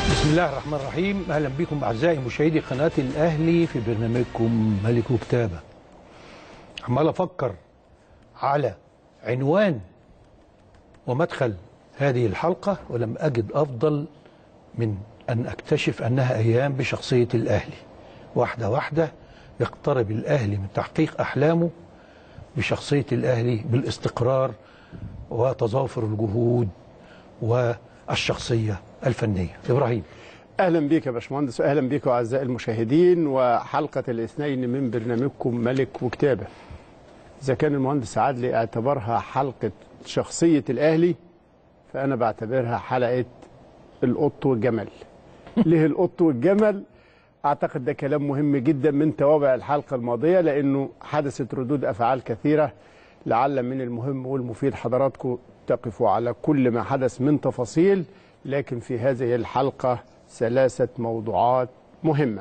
بسم الله الرحمن الرحيم اهلا بكم اعزائي مشاهدي قناه الاهلي في برنامجكم ملك وكتابه عمال افكر على عنوان ومدخل هذه الحلقه ولم اجد افضل من ان اكتشف انها ايام بشخصيه الاهلي واحده واحده يقترب الاهلي من تحقيق احلامه بشخصيه الاهلي بالاستقرار وتظافر الجهود والشخصيه الفنيه ابراهيم اهلا بك يا باشمهندس واهلا بكم اعزائي المشاهدين وحلقه الاثنين من برنامجكم ملك وكتابه. اذا كان المهندس عادلي اعتبرها حلقه شخصيه الاهلي فانا بعتبرها حلقه القط والجمل. ليه القط والجمل؟ اعتقد ده كلام مهم جدا من توابع الحلقه الماضيه لانه حدثت ردود افعال كثيره لعل من المهم والمفيد حضراتكم تقفوا على كل ما حدث من تفاصيل لكن في هذه الحلقه ثلاثة موضوعات مهمة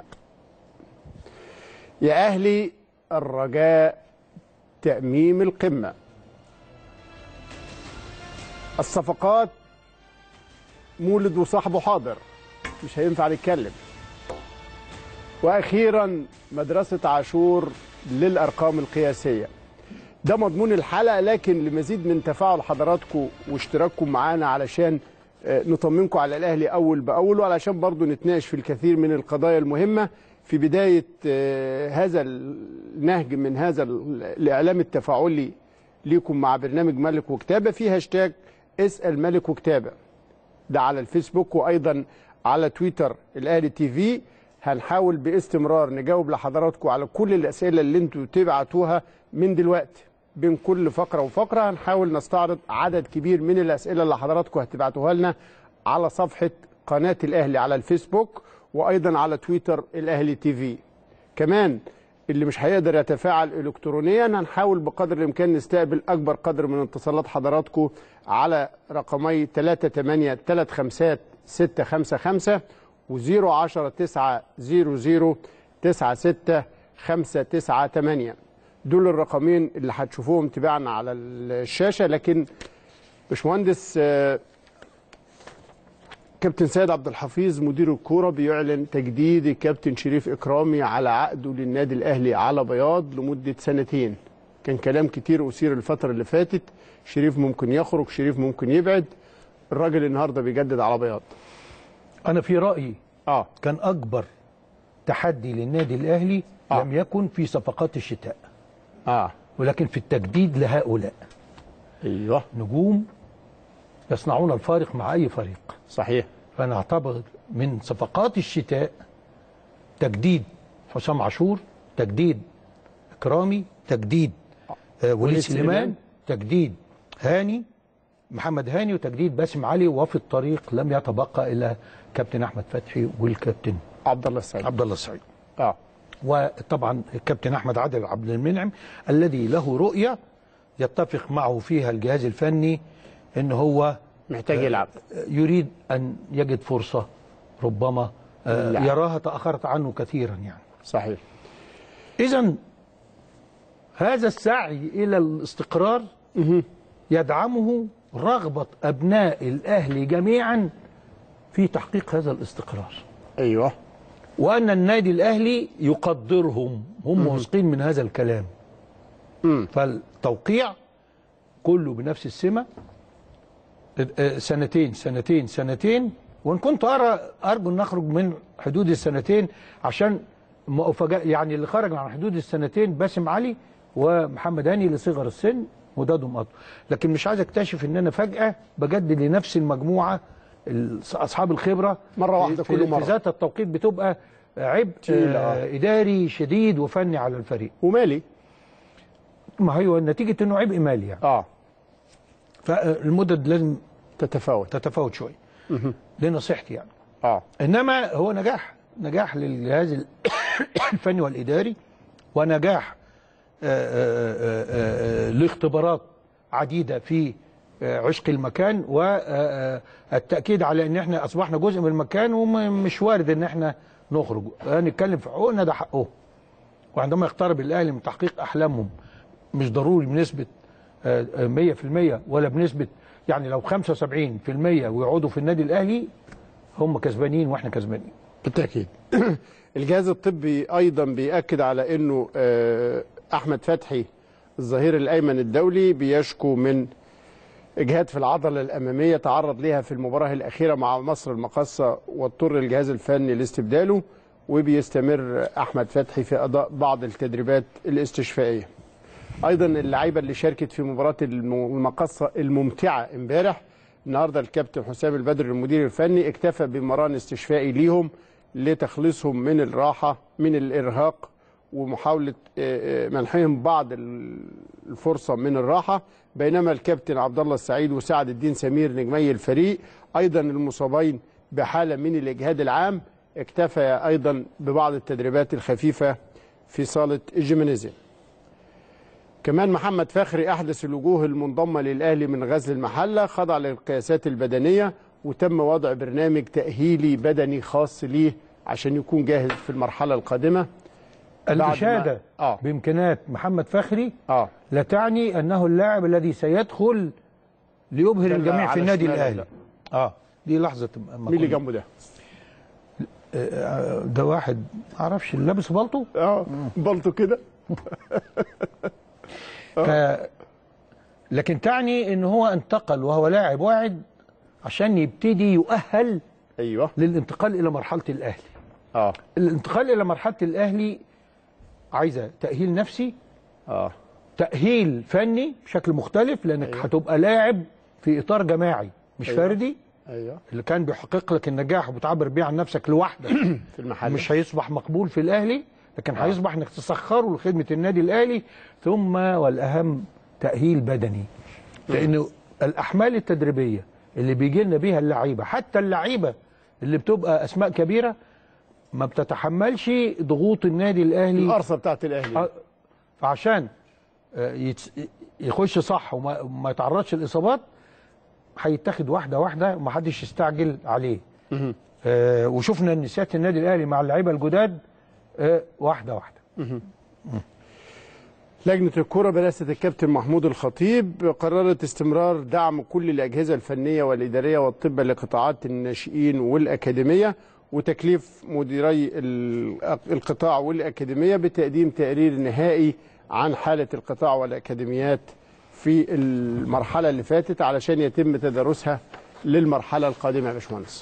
يا أهلي الرجاء تأميم القمة الصفقات مولد وصاحبه حاضر مش هينفع نتكلم وأخيرا مدرسة عاشور للأرقام القياسية ده مضمون الحلقة لكن لمزيد من تفاعل حضراتكم واشتراككم معانا علشان نطمنكم على الاهلي اول باول وعلشان برضو نتناقش في الكثير من القضايا المهمه في بدايه هذا النهج من هذا الاعلام التفاعلي ليكم مع برنامج ملك وكتابه في هاشتاج اسال ملك وكتابه ده على الفيسبوك وايضا على تويتر الاهلي تي في هنحاول باستمرار نجاوب لحضراتكم على كل الاسئله اللي انتوا تبعتوها من دلوقتي بين كل فقره وفقره هنحاول نستعرض عدد كبير من الاسئله اللي حضراتكم هتبعتوها لنا على صفحه قناه الاهلي على الفيسبوك وايضا على تويتر الاهلي تي في كمان اللي مش هيقدر يتفاعل الكترونيا هنحاول بقدر الامكان نستقبل اكبر قدر من اتصالات حضراتكم على رقمي 38 35 655 و010 900 96 598 دول الرقمين اللي هتشوفوهم تباعنا على الشاشه لكن باشمهندس كابتن سيد عبد الحفيظ مدير الكوره بيعلن تجديد الكابتن شريف اكرامي على عقده للنادي الاهلي على بياض لمده سنتين كان كلام كتير اثير الفتره اللي فاتت شريف ممكن يخرج شريف ممكن يبعد الراجل النهارده بيجدد على بياض انا في رايي اه كان اكبر تحدي للنادي الاهلي آه. لم يكن في صفقات الشتاء اه ولكن في التجديد لهؤلاء ايوه نجوم يصنعون الفارق مع اي فريق صحيح فانا اعتبر من صفقات الشتاء تجديد حسام عاشور تجديد اكرامي تجديد آه وليد وليد سليمان سليمان. تجديد هاني محمد هاني وتجديد باسم علي وفي الطريق لم يتبقى الا كابتن احمد فتحي والكابتن عبد الله السعيد عبد الله السعيد اه وطبعا الكابتن احمد عادل عبد المنعم الذي له رؤيه يتفق معه فيها الجهاز الفني ان هو محتاج يلعب يريد ان يجد فرصه ربما آه، لا. يراها تاخرت عنه كثيرا يعني صحيح اذا هذا السعي الى الاستقرار يدعمه رغبه ابناء الاهلي جميعا في تحقيق هذا الاستقرار ايوه وان النادي الاهلي يقدرهم هم واثقين من هذا الكلام مم. فالتوقيع كله بنفس السمه آه، سنتين سنتين سنتين وان كنت ارى ارجو ان نخرج من حدود السنتين عشان ما أفاجأ يعني اللي خرج عن حدود السنتين باسم علي ومحمد هاني لصغر السن ودادهم اطول لكن مش عايز اكتشف ان انا فجاه بجدد لنفس المجموعه ال- اصحاب الخبره مرة واحدة في- كل مرة. في ذات التوقيت بتبقى عبء تقيل، آه آه. اداري شديد وفني على الفريق ومالي ما هي نتيجه انه عبء مالي يعني اه فالمدد لازم تتفاوت تتفاوت شويه دي نصيحتي يعني اه انما هو نجاح نجاح للجهاز ال- الفني والاداري ونجاح آه، آه، آه، آه، لاختبارات عديده في آه، عشق المكان والتاكيد على ان احنا اصبحنا جزء من المكان ومش وارد ان احنا نخرج نتكلم في حقوقنا ده حقهم وعندما يقترب الاهلي من تحقيق احلامهم مش ضروري بنسبه آه، آه، 100% ولا بنسبه يعني لو 75% ويقعدوا في النادي الاهلي هم كسبانين واحنا كسبانين بالتاكيد الجهاز الطبي ايضا بياكد على انه آه، احمد فتحي الظهير الايمن الدولي بيشكو من اجهاد في العضله الاماميه تعرض لها في المباراه الاخيره مع مصر المقاصه واضطر الجهاز الفني لاستبداله وبيستمر احمد فتحي في اداء بعض التدريبات الاستشفائيه ايضا اللعيبه اللي شاركت في مباراه الم- المقصه الممتعه امبارح النهارده الكابتن حسام البدر المدير الفني اكتفى بمران استشفائي ليهم لتخليصهم من الراحه من الارهاق ومحاوله آه، آه، منحهم بعض ال- الفرصه من الراحه بينما الكابتن عبد الله السعيد وسعد الدين سمير نجمي الفريق ايضا المصابين بحاله من الاجهاد العام اكتفى ايضا ببعض التدريبات الخفيفه في صاله الجيمنازيوم كمان محمد فخري احدث الوجوه المنضمه للاهلي من غزل المحله خضع للقياسات البدنيه وتم وضع برنامج تاهيلي بدني خاص ليه عشان يكون جاهز في المرحله القادمه بعد ما- الإشادة آه. بإمكانات محمد فخري اه لا تعني أنه اللاعب الذي سيدخل ليبهر لا، الجميع على في النادي شماله، الأهلي لا. اه دي لحظة مين اللي جنبه ده؟ جنبه ده واحد معرفش لابس بالطو اه بلطو كده ف... لكن تعني ان هو انتقل وهو لاعب واعد عشان يبتدي يؤهل ايوه للانتقال الى مرحله الاهلي اه الانتقال الى مرحله الاهلي عايزه تاهيل نفسي اه تاهيل فني بشكل مختلف لانك أيوة. هتبقى لاعب في اطار جماعي مش أيوة. أيوة. فردي ايوه اللي كان بيحقق لك النجاح وبتعبر بيه عن نفسك لوحدك في المحل مش هيصبح مقبول في الاهلي لكن آه. هيصبح انك تسخره لخدمه النادي الاهلي ثم والاهم تاهيل بدني لانه الاحمال التدريبيه اللي بيجي لنا بيها اللعيبه حتى اللعيبه اللي بتبقى اسماء كبيره ما بتتحملش ضغوط النادي الاهلي القرصه بتاعت الاهلي آه، فعشان آه، يتس- يخش صح وما وما يتعرضش لاصابات هيتاخد واحده واحده ومحدش يستعجل عليه آه، وشفنا ان سياده النادي الاهلي مع اللعيبه الجداد آه، واحده واحده لجنة الكرة برئاسة الكابتن محمود الخطيب قررت استمرار دعم كل الأجهزة الفنية والإدارية والطب لقطاعات الناشئين والأكاديمية وتكليف مديري ال- القطاع والأكاديمية بتقديم تقرير نهائي عن حالة القطاع والأكاديميات في المرحلة اللي فاتت علشان يتم تدرسها للمرحلة القادمة يا باشمهندس.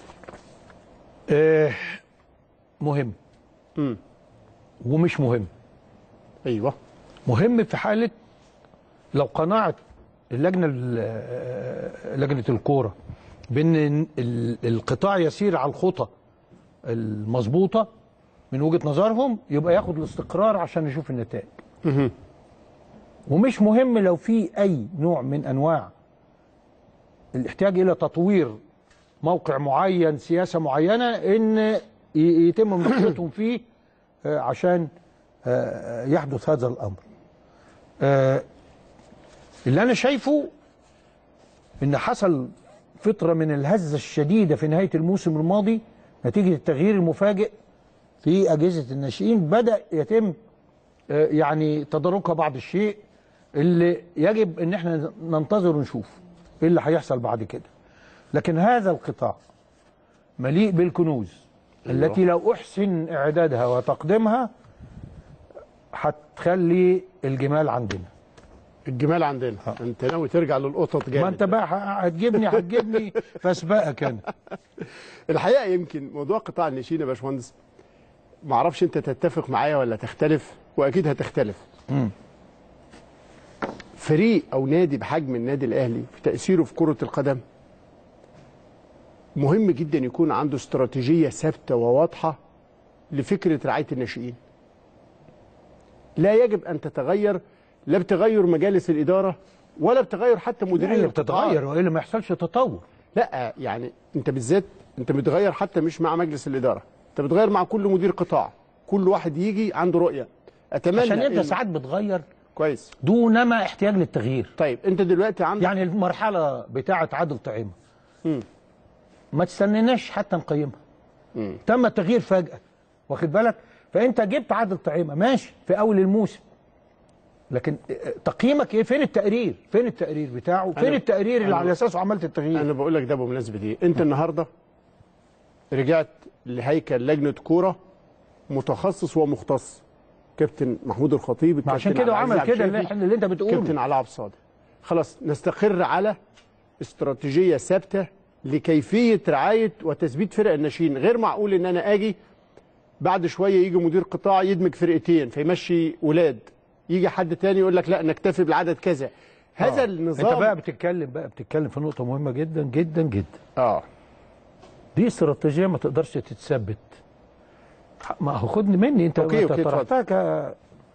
آه، مهم مم. ومش مهم أيوه مهم في حاله لو قناعه اللجنه ال- آه، لجنه الكوره بان ال- القطاع يسير على الخطى المظبوطه من وجهه نظرهم يبقى ياخد الاستقرار عشان نشوف النتائج ومش مهم لو في اي نوع من انواع الاحتياج الى تطوير موقع معين سياسه معينه ان ي- يتم مناقشتهم فيه آه، عشان آه، يحدث هذا الامر آه، اللي انا شايفه ان حصل فتره من الهزه الشديده في نهايه الموسم الماضي نتيجه التغيير المفاجئ في اجهزه الناشئين بدا يتم آه، يعني تداركها بعض الشيء اللي يجب ان احنا ننتظر ونشوف ايه اللي هيحصل بعد كده لكن هذا القطاع مليء بالكنوز أيوة. التي لو احسن اعدادها وتقديمها هتخلي الجمال عندنا الجمال عندنا انت ناوي ترجع للقطط جامد ما انت بقى هتجيبني هتجيبني فاسبقك انا الحقيقه يمكن موضوع قطاع الناشئين يا باشمهندس ما اعرفش انت تتفق معايا ولا تختلف واكيد هتختلف فريق او نادي بحجم النادي الاهلي في تاثيره في كره القدم مهم جدا يكون عنده استراتيجيه ثابته وواضحه لفكره رعايه الناشئين لا يجب ان تتغير لا بتغير مجالس الاداره ولا بتغير حتى مديرين هي القطاعات. بتتغير والا ما يحصلش تطور لا يعني انت بالذات انت بتغير حتى مش مع مجلس الاداره انت بتغير مع كل مدير قطاع كل واحد يجي عنده رؤيه اتمنى عشان انت إن- ساعات بتغير كويس دونما احتياج للتغيير طيب انت دلوقتي عندك يعني المرحله بتاعه عادل طعيمه مم. ما تستنيناش حتى نقيمها مم. تم التغيير فجاه واخد بالك فانت جبت عادل طعيمه ماشي في اول الموسم لكن تقييمك ايه فين التقرير فين التقرير بتاعه فين أنا- التقرير اللي أنا- على اساسه عملت التغيير انا بقول لك ده بمناسبه ايه انت النهارده رجعت لهيكل لجنه كوره متخصص ومختص كابتن محمود الخطيب ما عشان الكابتن كده عبد وعمل العزيز كده عبد اللي, الشافي، إحنا- اللي انت بتقوله كابتن علاء عبد الصادق خلاص نستقر على استراتيجيه ثابته لكيفيه رعايه وتثبيت فرق الناشئين غير معقول ان انا اجي بعد شويه يجي مدير قطاع يدمج فرقتين فيمشي ولاد يجي حد تاني يقول لك لا نكتفي بالعدد كذا هذا آه. النظام انت بقى بتتكلم بقى بتتكلم في نقطه مهمه جدا جدا جدا اه دي استراتيجيه ما تقدرش تتثبت ما هو خدني مني انت أوكي، انت أوكي، طرحتها ك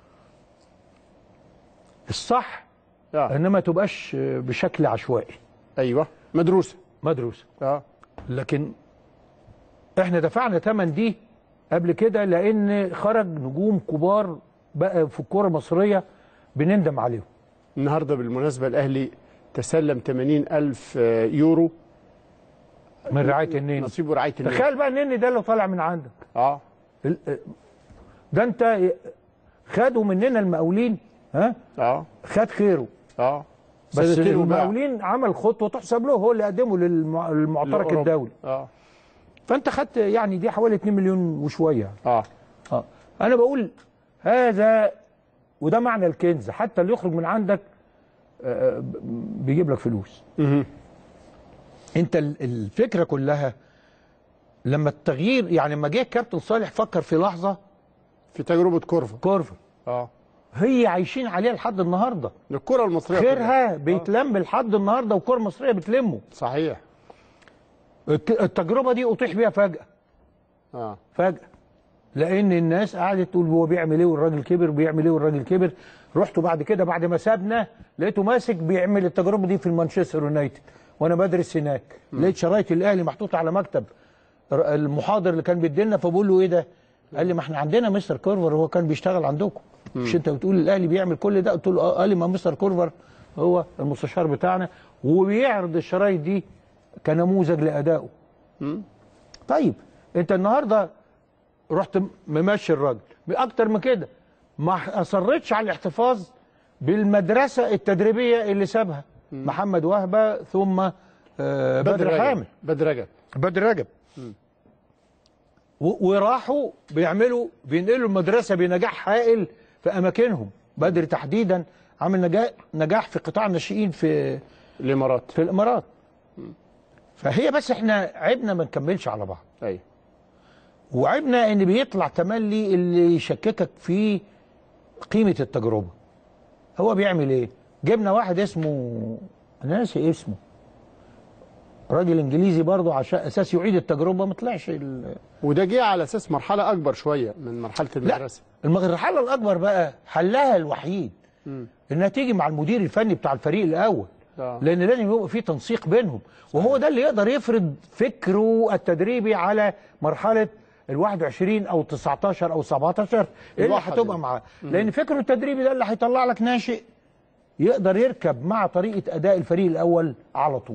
الصح اه انما تبقاش بشكل عشوائي ايوه مدروسه مدروسه اه لكن احنا دفعنا ثمن دي قبل كده لان خرج نجوم كبار بقى في الكوره المصريه بنندم عليهم النهارده بالمناسبه الاهلي تسلم 80 الف يورو من رعايه النين نصيبه رعايه النادي تخيل بقى النني ده اللي طالع من عندك اه ال- ده انت خدوا مننا المقاولين ها اه خد خيره اه بس سنتين وباع. المقاولين عمل خطوه تحسب له هو اللي قدمه للمع- للمعترك لأوروبا. الدولي اه فانت خدت يعني دي حوالي 2 مليون وشويه اه اه انا بقول هذا وده معنى الكنز حتى اللي يخرج من عندك آه، ب- بيجيب لك فلوس مهم. انت ال- الفكره كلها لما التغيير يعني لما جه كابتن صالح فكر في لحظه في تجربه كورفا كورفا اه هي عايشين عليها لحد النهارده الكره المصريه كلها. خيرها بيتلم لحد النهارده والكره المصريه بتلمه صحيح الت- التجربه دي اطيح بيها فجاه اه فجاه لان الناس قعدت تقول هو بيعمل ايه والراجل كبر بيعمل ايه والراجل كبر رحتوا بعد كده بعد ما سابنا لقيته ماسك بيعمل التجربه دي في المانشستر يونايتد وانا بدرس هناك لقيت شرايط الاهلي محطوطه على مكتب ر- المحاضر اللي كان بيدينا فبقول له ايه ده قال لي ما احنا عندنا مستر كورفر هو كان بيشتغل عندكم مش انت بتقول الاهلي بيعمل كل ده قلت له اه قال لي ما مستر كورفر هو المستشار بتاعنا وبيعرض الشرايط دي كنموذج لادائه طيب انت النهارده رحت ممشي الراجل اكتر من كده ما اصرتش على الاحتفاظ بالمدرسه التدريبيه اللي سابها محمد وهبه ثم آه، بدر رجب. حامد بدر رجب بدر رجب و- وراحوا بيعملوا بينقلوا المدرسه بنجاح هائل في اماكنهم بدر تحديدا عامل نجاح نجاح في قطاع الناشئين في الامارات في الامارات فهي بس احنا عيبنا ما نكملش على بعض ايوه وعيبنا ان بيطلع تملي اللي يشككك في قيمه التجربه هو بيعمل ايه جبنا واحد اسمه انا ناسي اسمه راجل انجليزي برضه عشان اساس يعيد التجربه ما طلعش ال- وده جه على اساس مرحله اكبر شويه من مرحله لا المدرسه المرحله الاكبر بقى حلها الوحيد انها تيجي مع المدير الفني بتاع الفريق الاول آه. لان لازم يبقى في تنسيق بينهم وهو ده اللي يقدر يفرض فكره التدريبي على مرحله ال 21 او 19 او 17 اللي الواحد هتبقى يعني. معاه لان فكره التدريبي ده اللي هيطلع لك ناشئ يقدر يركب مع طريقه اداء الفريق الاول على طول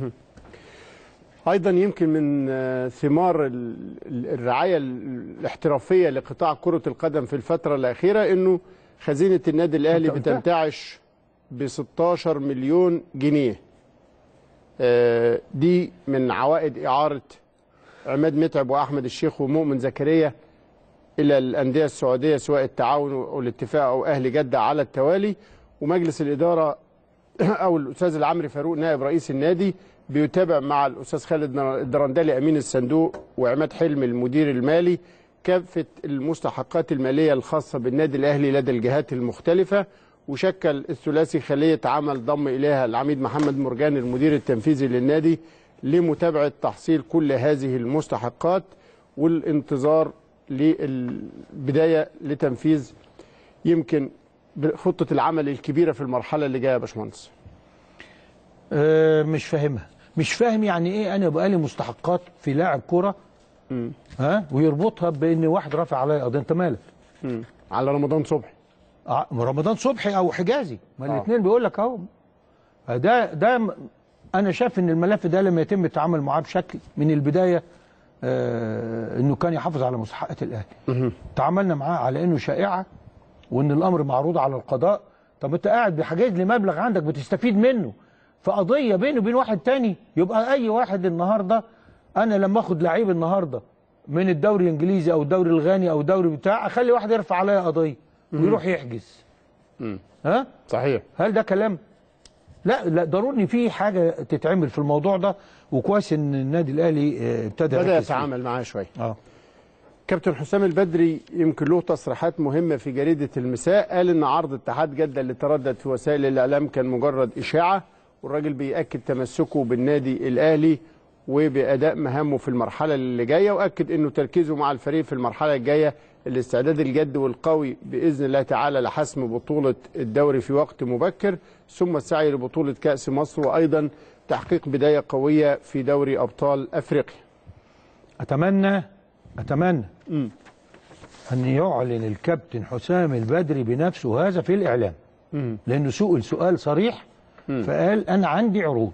ايضا يمكن من آه، ثمار ال- ال- الرعايه ال- الاحترافيه لقطاع كره القدم في الفتره الاخيره انه خزينه النادي الاهلي أنت قلتها. بتنتعش ب 16 مليون جنيه آه، دي من عوائد اعاره عماد متعب واحمد الشيخ ومؤمن زكريا الى الانديه السعوديه سواء التعاون والاتفاق او اهل جده على التوالي ومجلس الاداره او الاستاذ العمري فاروق نائب رئيس النادي بيتابع مع الاستاذ خالد الدرندلي امين الصندوق وعماد حلمي المدير المالي كافه المستحقات الماليه الخاصه بالنادي الاهلي لدى الجهات المختلفه وشكل الثلاثي خليه عمل ضم اليها العميد محمد مرجان المدير التنفيذي للنادي لمتابعه تحصيل كل هذه المستحقات والانتظار للبدايه لتنفيذ يمكن خطه العمل الكبيره في المرحله اللي جايه يا باشمهندس أه مش فاهمها مش فاهم يعني ايه انا يبقى لي مستحقات في لاعب كره ها ويربطها بان واحد رافع عليا قضيه انت مالك مم. على رمضان صبحي آه، رمضان صبحي او حجازي ما آه. الاثنين بيقول لك اهو ده ده م- انا شايف ان الملف ده لما يتم التعامل معاه بشكل من البدايه آه انه كان يحافظ على مستحقات الاهلي تعاملنا معاه على انه شائعه وان الامر معروض على القضاء طب انت قاعد بحاجز لي مبلغ عندك بتستفيد منه في قضيه بينه وبين واحد تاني يبقى اي واحد النهارده انا لما اخد لعيب النهارده من الدوري الانجليزي او الدوري الغاني او الدوري بتاع اخلي واحد يرفع عليا قضيه ويروح يحجز ها صحيح هل ده كلام لا لا ضروري في حاجه تتعمل في الموضوع ده وكويس ان النادي الاهلي آه، ابتدى بدا يركز فيه. يتعامل معاه شويه اه كابتن حسام البدري يمكن له تصريحات مهمه في جريده المساء قال ان عرض اتحاد جده اللي تردد في وسائل الاعلام كان مجرد اشاعه والراجل بيأكد تمسكه بالنادي الاهلي وباداء مهامه في المرحله اللي جايه واكد انه تركيزه مع الفريق في المرحله الجايه الاستعداد الجد والقوي باذن الله تعالى لحسم بطوله الدوري في وقت مبكر ثم السعي لبطوله كاس مصر وايضا تحقيق بدايه قويه في دوري ابطال افريقيا اتمنى اتمنى ان يعلن الكابتن حسام البدري بنفسه هذا في الاعلام لانه سئل سؤال صريح فقال انا عندي عروض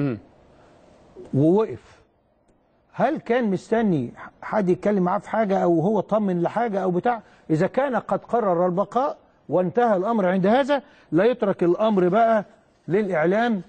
ووقف هل كان مستني حد يتكلم معاه في حاجه او هو طمن لحاجه او بتاع اذا كان قد قرر البقاء وانتهى الامر عند هذا لا يترك الامر بقى للاعلام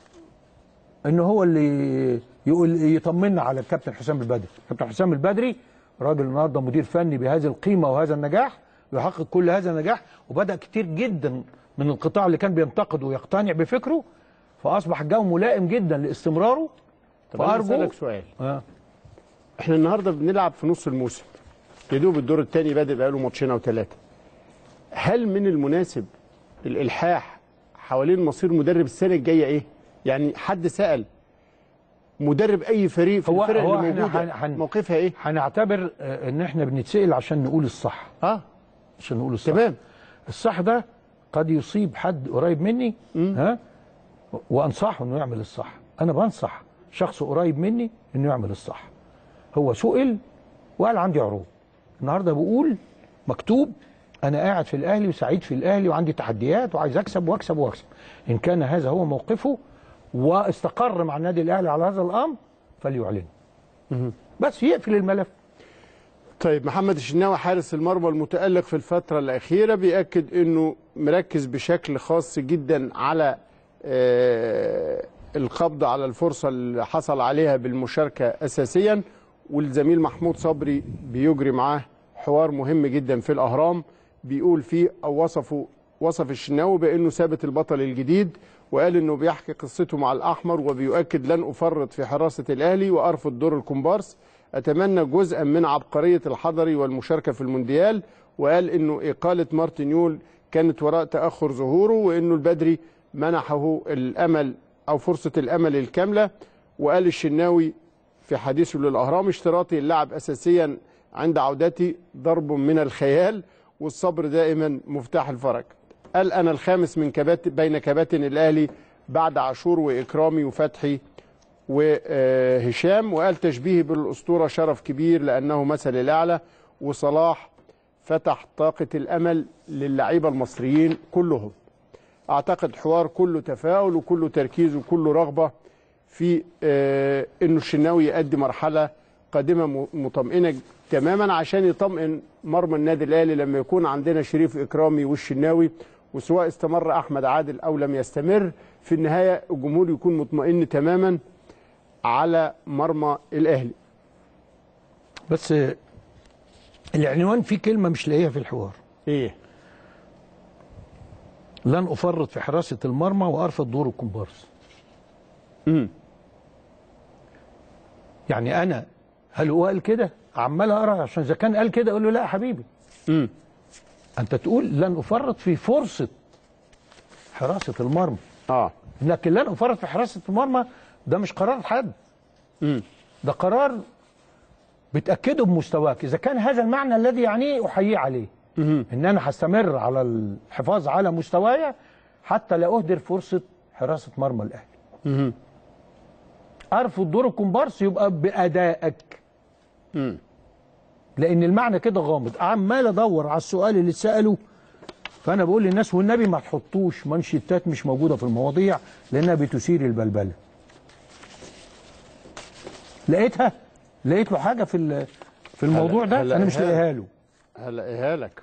ان هو اللي يقول يطمنا على الكابتن حسام البدري الكابتن حسام البدري راجل النهارده مدير فني بهذه القيمه وهذا النجاح يحقق كل هذا النجاح وبدا كتير جدا من القطاع اللي كان بينتقد ويقتنع بفكره فاصبح الجو ملائم جدا لاستمراره طب انا فارجو اسالك سؤال آه. احنا النهارده بنلعب في نص الموسم يا دوب الدور الثاني بادئ بقاله ماتشين او ثلاثه هل من المناسب الالحاح حوالين مصير مدرب السنه الجايه ايه يعني حد سال مدرب اي فريق في هو- الفرق هو اللي إحنا موجوده هن- هن- موقفها ايه هنعتبر آه، ان احنا بنتسال عشان نقول الصح اه عشان نقول الصح تمام الصح ده قد يصيب حد قريب مني ها وانصحه انه يعمل الصح انا بنصح شخص قريب مني انه يعمل الصح هو سئل وقال عندي عروض النهارده بقول مكتوب انا قاعد في الاهلي وسعيد في الاهلي وعندي تحديات وعايز اكسب واكسب واكسب ان كان هذا هو موقفه واستقر مع النادي الاهلي على هذا الامر فليعلنه بس يقفل الملف طيب محمد الشناوي حارس المرمى المتألق في الفترة الأخيرة بيأكد أنه مركز بشكل خاص جدا على آه، القبض على الفرصة اللي حصل عليها بالمشاركة أساسيا والزميل محمود صبري بيجري معاه حوار مهم جدا في الأهرام بيقول فيه أو وصفه وصف الشناوي بأنه ثابت البطل الجديد وقال أنه بيحكي قصته مع الأحمر وبيؤكد لن أفرط في حراسة الأهلي وأرفض دور الكومبارس أتمنى جزءا من عبقرية الحضري والمشاركة في المونديال وقال أنه إقالة مارتن يول كانت وراء تأخر ظهوره وأنه البدري منحه الأمل أو فرصة الأمل الكاملة وقال الشناوي في حديثه للأهرام اشتراطي اللعب أساسيا عند عودتي ضرب من الخيال والصبر دائما مفتاح الفرج قال أنا الخامس من كبات بين كباتن الأهلي بعد عاشور وإكرامي وفتحي وهشام وقال تشبيهي بالأسطورة شرف كبير لأنه مثل الأعلى وصلاح فتح طاقة الأمل للعيبة المصريين كلهم أعتقد حوار كله تفاؤل وكله تركيز وكله رغبة في آه، إنه الشناوي يؤدي مرحلة قادمة م- مطمئنة تماما عشان يطمئن مرمى النادي الأهلي لما يكون عندنا شريف إكرامي والشناوي وسواء استمر أحمد عادل أو لم يستمر في النهاية الجمهور يكون مطمئن تماما على مرمى الأهلي بس آه، العنوان فيه كلمه مش لاقيها في الحوار إيه لن افرط في حراسه المرمى وارفض دور الكومبارس امم يعني انا هل هو قال كده عمال اقرا عشان اذا كان قال كده اقول له لا يا حبيبي امم انت تقول لن افرط في فرصه حراسه المرمى اه لكن لن افرط في حراسه المرمى ده مش قرار حد امم ده قرار بتاكده بمستواك اذا كان هذا المعنى الذي يعنيه احييه عليه مهم. ان انا هستمر على الحفاظ على مستواي حتى لا اهدر فرصه حراسه مرمى الاهلي مهم. ارفض دور الكومبارس يبقى بادائك مم. لان المعنى كده غامض عمال ادور على السؤال اللي اتساله فانا بقول للناس والنبي ما تحطوش منشطات مش موجوده في المواضيع لانها بتثير البلبله لقيتها لقيت له حاجه في ال- في الموضوع ده هلا- انا مش هلا. لاقيها له هلاقيها لك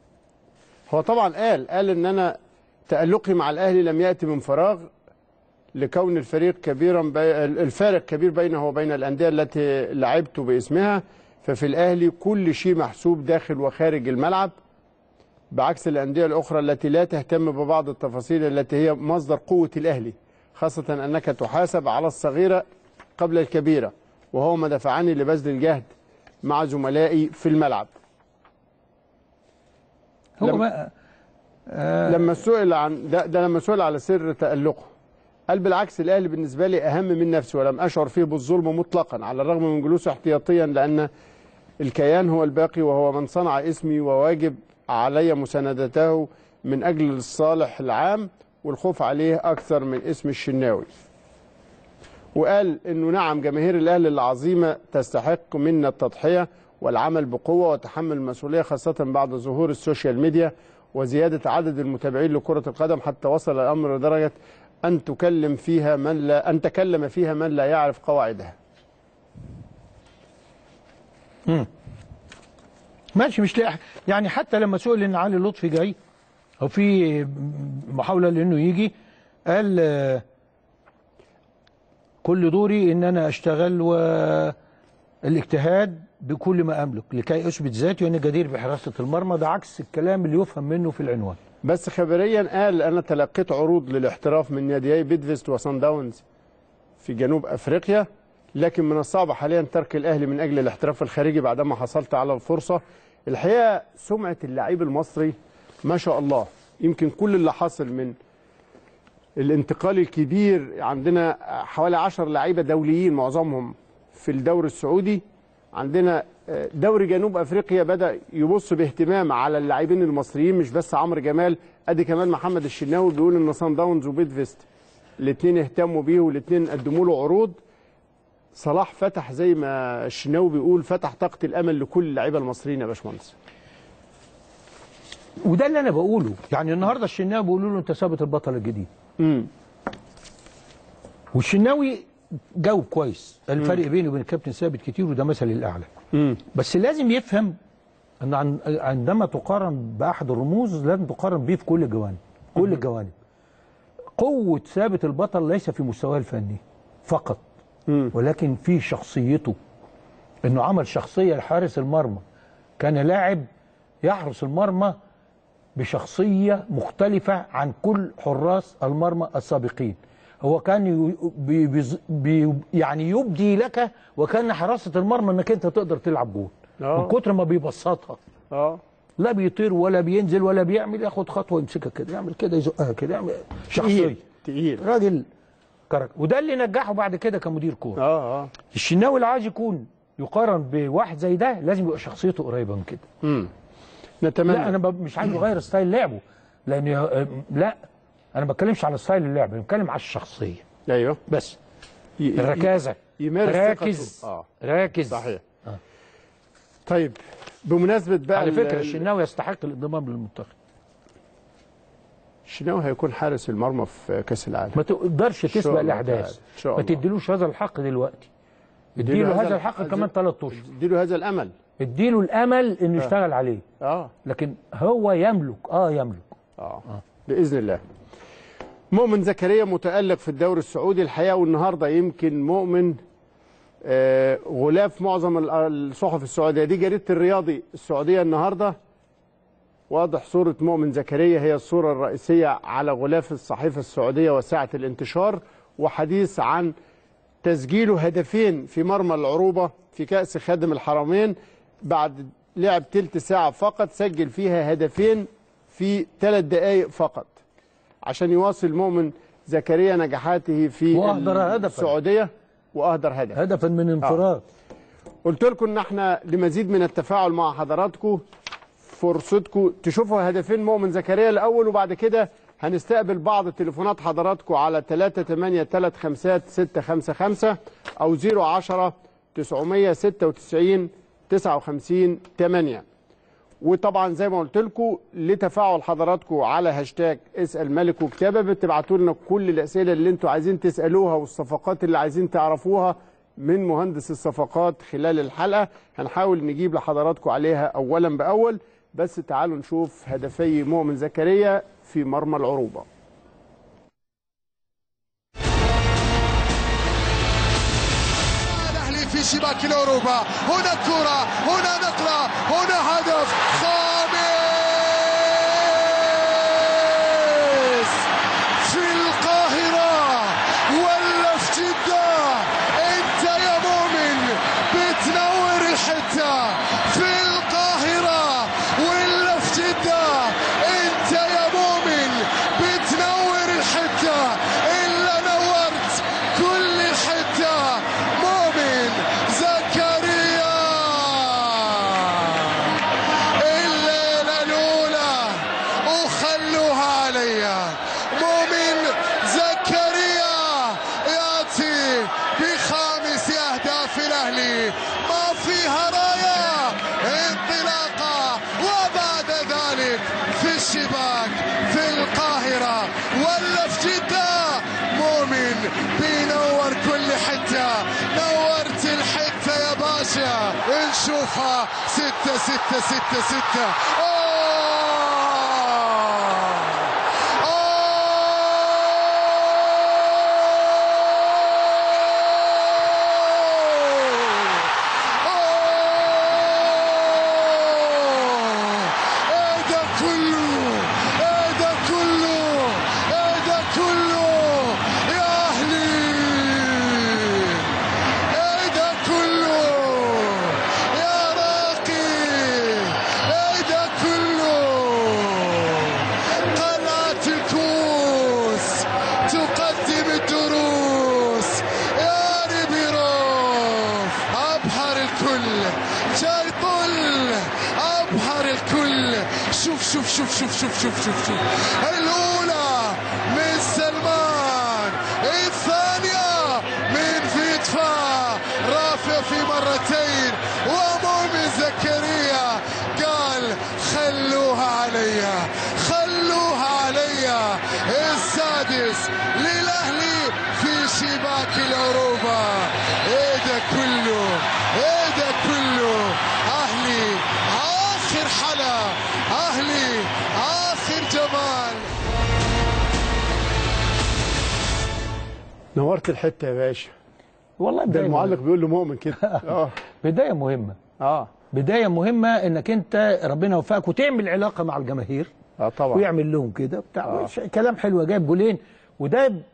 هو طبعا قال قال ان انا تألقي مع الاهلي لم ياتي من فراغ لكون الفريق كبيرا بي... الفارق كبير بينه وبين الانديه التي لعبت باسمها ففي الاهلي كل شيء محسوب داخل وخارج الملعب بعكس الانديه الاخرى التي لا تهتم ببعض التفاصيل التي هي مصدر قوه الاهلي خاصه انك تحاسب على الصغيره قبل الكبيره وهو ما دفعني لبذل الجهد مع زملائي في الملعب هو لم- ما لما سئل عن ده, ده لما سئل على سر تألقه قال بالعكس الاهلي بالنسبه لي اهم من نفسي ولم اشعر فيه بالظلم مطلقا على الرغم من جلوسه احتياطيا لان الكيان هو الباقي وهو من صنع اسمي وواجب علي مساندته من اجل الصالح العام والخوف عليه اكثر من اسم الشناوي وقال انه نعم جماهير الاهلي العظيمه تستحق منا التضحيه والعمل بقوه وتحمل المسؤوليه خاصه بعد ظهور السوشيال ميديا وزياده عدد المتابعين لكره القدم حتى وصل الامر لدرجه ان تكلم فيها من لا ان تكلم فيها من لا يعرف قواعدها. ماشي مش لاقي يعني حتى لما سئل ان علي لطفي جاي او في محاوله لانه يجي قال آه، كل دوري ان انا اشتغل والاجتهاد بكل ما املك لكي اثبت ذاتي وانا جدير بحراسه المرمى ده عكس الكلام اللي يفهم منه في العنوان بس خبريا قال انا تلقيت عروض للاحتراف من ناديي بيدفست وصن داونز في جنوب افريقيا لكن من الصعب حاليا ترك الاهلي من اجل الاحتراف الخارجي بعدما حصلت على الفرصه الحقيقه سمعه اللعيب المصري ما شاء الله يمكن كل اللي حصل من الانتقال الكبير عندنا حوالي 10 لعيبه دوليين معظمهم في الدوري السعودي عندنا آه، دوري جنوب افريقيا بدا يبص باهتمام على اللاعبين المصريين مش بس عمرو جمال ادي كمان محمد الشناوي بيقول ان صن داونز وبيت فيست الاثنين اهتموا بيه والاثنين قدموا له عروض صلاح فتح زي ما الشناوي بيقول فتح طاقه الامل لكل اللعيبه المصريين يا باشمهندس وده اللي انا بقوله يعني النهارده الشناوي بيقولوا له انت ثابت البطل الجديد امم والشناوي جاوب كويس الفرق بينه وبين الكابتن ثابت كتير وده مثلي الاعلى امم بس لازم يفهم ان عن- عندما تقارن باحد الرموز لازم تقارن بيه في كل الجوانب كل الجوانب قوه ثابت البطل ليس في مستواه الفني فقط مم. ولكن في شخصيته انه عمل شخصيه لحارس المرمى كان لاعب يحرس المرمى بشخصيه مختلفه عن كل حراس المرمى السابقين هو كان ي- بي بيز- بي يعني يبدي لك وكان حراسه المرمى انك انت تقدر تلعب جول آه. من كتر ما بيبسطها اه لا بيطير ولا بينزل ولا بيعمل ياخد خطوه يمسكها كده يعمل كده يزقها كده يعمل شخصيه تقيل تقيل راجل كاركتر وده اللي نجحه بعد كده كمدير كوره اه اه الشناوي اللي عايز يكون يقارن بواحد زي ده لازم يبقى شخصيته قريبه من كده امم نتمنى لا انا ب- مش عايز اغير ستايل لعبه لان ي- لا انا ما بتكلمش على ستايل اللعب انا بتكلم على الشخصيه ايوه بس ي- ي- الركازه يمارس راكز ثقته. اه راكز صحيح آه. طيب بمناسبه بقى على ال- فكره ال- الشناوي يستحق الانضمام للمنتخب الشناوي هيكون حارس المرمى في كاس العالم ما تقدرش شاء تسبق الله الاحداث تعالى. إن شاء ما الله. تديلوش هذا الحق دلوقتي اديله اديله هذا هذا الحق الحق- كمان ثلاث اشهر اديله هذا الامل اديله الامل انه يشتغل عليه اه لكن هو يملك اه يملك اه باذن الله مؤمن زكريا متالق في الدوري السعودي الحقيقه والنهارده يمكن مؤمن آه غلاف معظم ال- الصحف السعوديه دي جريده الرياضي السعوديه النهارده واضح صوره مؤمن زكريا هي الصوره الرئيسيه على غلاف الصحيفه السعوديه وساعه الانتشار وحديث عن تسجيله هدفين في مرمى العروبة في كأس خادم الحرمين بعد لعب تلت ساعة فقط سجل فيها هدفين في ثلاث دقائق فقط عشان يواصل مؤمن زكريا نجاحاته في وأهدر هدفاً. السعودية وأهدر هدف هدفا من انفراد قلت لكم ان احنا لمزيد من التفاعل مع حضراتكم فرصتكم تشوفوا هدفين مؤمن زكريا الاول وبعد كده هنستقبل بعض تليفونات حضراتكم على 3835655 او 010 996 59 8 وطبعا زي ما قلت لكم لتفاعل حضراتكم على هاشتاج اسال ملك وكتابه بتبعتوا لنا كل الاسئله اللي انتوا عايزين تسالوها والصفقات اللي عايزين تعرفوها من مهندس الصفقات خلال الحلقه هنحاول نجيب لحضراتكم عليها اولا باول بس تعالوا نشوف هدفي مؤمن زكريا في مرمى العروبه في شباك الأوروبا هنا كرة هنا نقلة هنا هدف خامس في القاهرة ولا في جدة انت يا مؤمن بتنور الحتة في القاهرة ولا في جدة انت يا مؤمن بتنور الحتة إلا نورت كل الحتة مؤمن زكريا الليلة الأولى وخلوها عليا مؤمن زكريا يأتي بخامس أهداف الأهلي ما فيها راية انطلاقة وبعد ذلك في الشباك في القاهرة ولا في جدة مؤمن بينور كل حتة نورت الحتة يا باشا نشوفها ستة ستة ستة ستة أوه ايه ده كله ايه ده كله ايه ده كله يا اهلي ايه ده كله يا راقي ايه ده كله قلعة الكوس تقدم الدروس يا ريبيروف ابهر الكل جاي طل ابهر الكل شوف شوف شوف شوف شوف شوف شوف شوف الاولى من سلمان الثانيه من فيتفا رافع في مرتين ومؤمن زكريا قال خلوها عليا خلوها عليا السادس للاهلي في شباك الاوروبا ايه ده كله ايه ده كله اهلي اخر حلا اهلي اخر جمال نورت الحته يا باشا والله ده بداية المعلق مهمة. بيقول له مؤمن كده اه بدايه مهمه اه بدايه مهمه انك انت ربنا يوفقك وتعمل علاقه مع الجماهير اه طبعا ويعمل لهم كده بتاع كلام حلو جايب جولين وده ب-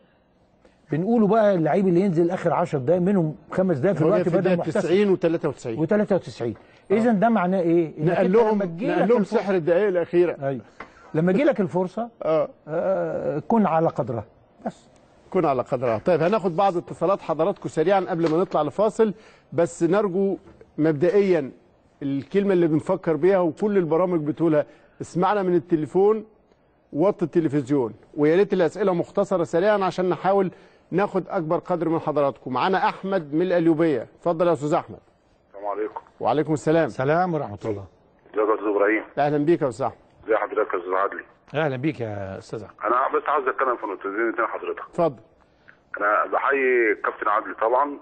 بنقوله بقى اللعيب اللي ينزل اخر 10 دقايق منهم خمس دقايق في هو جاي الوقت في بدل الدقيقه محتسب 90 و93 و93 اذا ده معناه ايه؟ إنك نقل أنت لهم لما تجيلك نقل لهم الفرصة- سحر الدقائق الاخيره ايوه لما يجي لك الفرصه اه آه كن على قدرها بس كن على قدرها طيب هناخد بعض اتصالات حضراتكم سريعا قبل ما نطلع لفاصل بس نرجو مبدئيا الكلمه اللي بنفكر بيها وكل البرامج بتقولها اسمعنا من التليفون وطي التلفزيون ويا ريت الاسئله مختصره سريعا عشان نحاول ناخد اكبر قدر من حضراتكم معانا احمد من القليوبيه اتفضل يا استاذ احمد السلام عليكم وعليكم السلام سلام ورحمه الله ازيك يا استاذ ابراهيم اهلا بيك يا استاذ احمد ازي حضرتك يا استاذ عدلي اهلا بيك يا استاذ أحمد. انا بس عاوز اتكلم في نقطتين اتنين حضرتك اتفضل انا بحيي الكابتن عدلي طبعا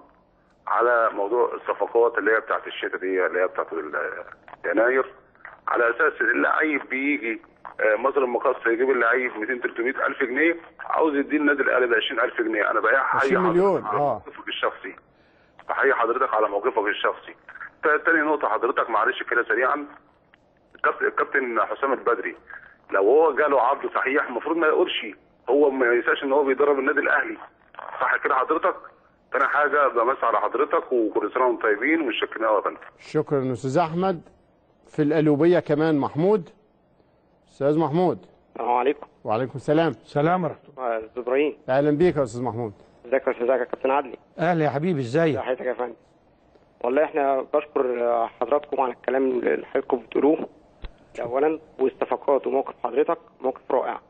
على موضوع الصفقات اللي هي بتاعت الشتاء دي اللي هي بتاعت ال- يناير على اساس ان اللعيب بيجي آه، مصر المقاصة يجيب اللعيب 200 300 الف جنيه عاوز يدي النادي الاهلي ب 20000 جنيه انا بحيي 20 مليون، حضرتك على آه. موقفك الشخصي بحيي حضرتك على موقفك الشخصي تا- تاني نقطة حضرتك معلش كده سريعا الكابتن الكابتن حسام البدري لو هو جاله عرض صحيح المفروض ما يقولش هو ما ينساش ان هو بيدرب النادي الاهلي صح كده حضرتك تاني حاجه بمس على حضرتك وكل سنه وانتم طيبين ومتشكرين قوي يا فندم شكرا استاذ احمد في القليوبيه كمان محمود استاذ محمود السلام عليكم وعليكم السلام سلام ورحمه الله آه، استاذ ابراهيم اهلا بيك يا استاذ محمود ازيك يا استاذ يا كابتن عدلي اهلا يا حبيبي ازيك صحتك يا فندم والله احنا بشكر آه، حضراتكم على الكلام اللي حضراتكم بتقولوه ده اولا والصفقات وموقف حضرتك موقف رائع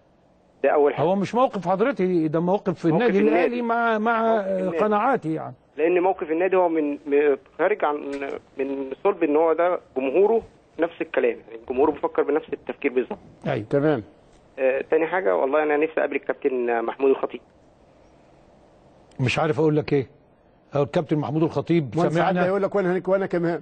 ده اول حاجه هو مش موقف حضرتي ده موقف في موقف النادي النادي. الاهلي مع مع موقف النادي. قناعاتي يعني لان موقف النادي هو من من- خارج عن من صلب ان هو ده جمهوره نفس الكلام يعني جمهوره بيفكر بنفس التفكير بالظبط ايوه تمام آه، تاني حاجه والله انا نفسي اقابل الكابتن محمود الخطيب مش عارف اقول لك ايه هو الكابتن محمود الخطيب مهندس عدلي سمعنا يقول لك وانا هناك وانا كمان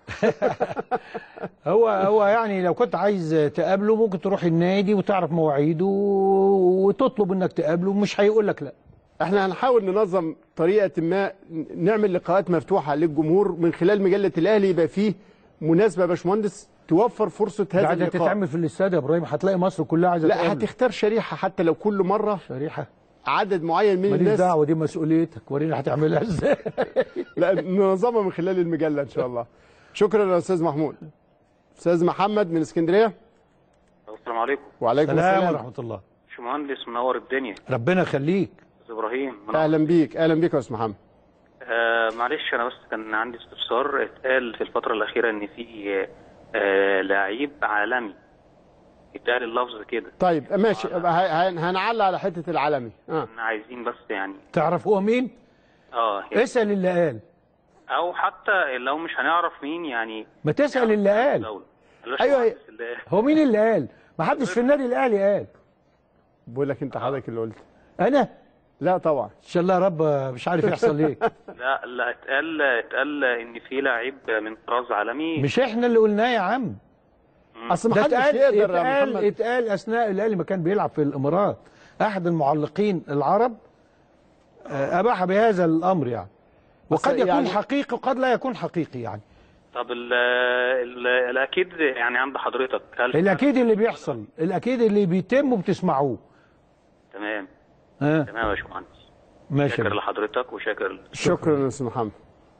هو هو يعني لو كنت عايز تقابله ممكن تروح النادي وتعرف مواعيده وتطلب انك تقابله مش هيقول لك لا احنا هنحاول ننظم طريقه ما نعمل لقاءات مفتوحه للجمهور من خلال مجله الاهلي يبقى فيه مناسبه يا باشمهندس توفر فرصه هذا قاعده اللقاء تتعمل في الاستاد يا ابراهيم هتلاقي مصر كلها عايزه لا تقابلك. هتختار شريحه حتى لو كل مره شريحه عدد معين من ماليش الناس دعوه دي مسؤوليتك ورينا هتعملها ازاي لا ننظمها من خلال المجله ان شاء الله شكرا يا استاذ محمود استاذ محمد من اسكندريه السلام عليكم وعليكم سلام السلام ورحمه الله باشمهندس منور الدنيا ربنا يخليك استاذ ابراهيم منور. اهلا بيك اهلا بيك يا استاذ محمد آه معلش انا بس كان عندي استفسار اتقال في الفتره الاخيره ان في آه لعيب عالمي اتقال اللفظ كده طيب ماشي ه- ه- هنعلق على حته العالمي اه احنا عايزين بس يعني تعرف هو مين اه يعني اسال اللي قال او حتى لو مش هنعرف مين يعني ما تسال اللي قال دولة. بلاش أيوة، المهندس اللي قال. هو مين اللي قال ما حدش في النادي الاهلي قال بقول لك انت حضرتك اللي قلت انا لا طبعا ان شاء الله يا رب مش عارف يحصل ايه لا لا اتقال اتقال ان في لعيب من طراز عالمي مش احنا اللي قلناه يا عم اصل ما ده حدش اتقال يقدر يا اتقال محمد اتقال اثناء الاهلي ما كان بيلعب في الامارات احد المعلقين العرب آه، اباح بهذا الامر يعني وقد أصل يكون يعني- حقيقي وقد لا يكون حقيقي يعني طب ال ال الاكيد يعني عند حضرتك هل الاكيد اللي بيحصل الاكيد اللي بيتم وبتسمعوه تمام ها تمام يا باشمهندس ماشي شاكر لحضرتك وشاكر شكرا يا استاذ محمد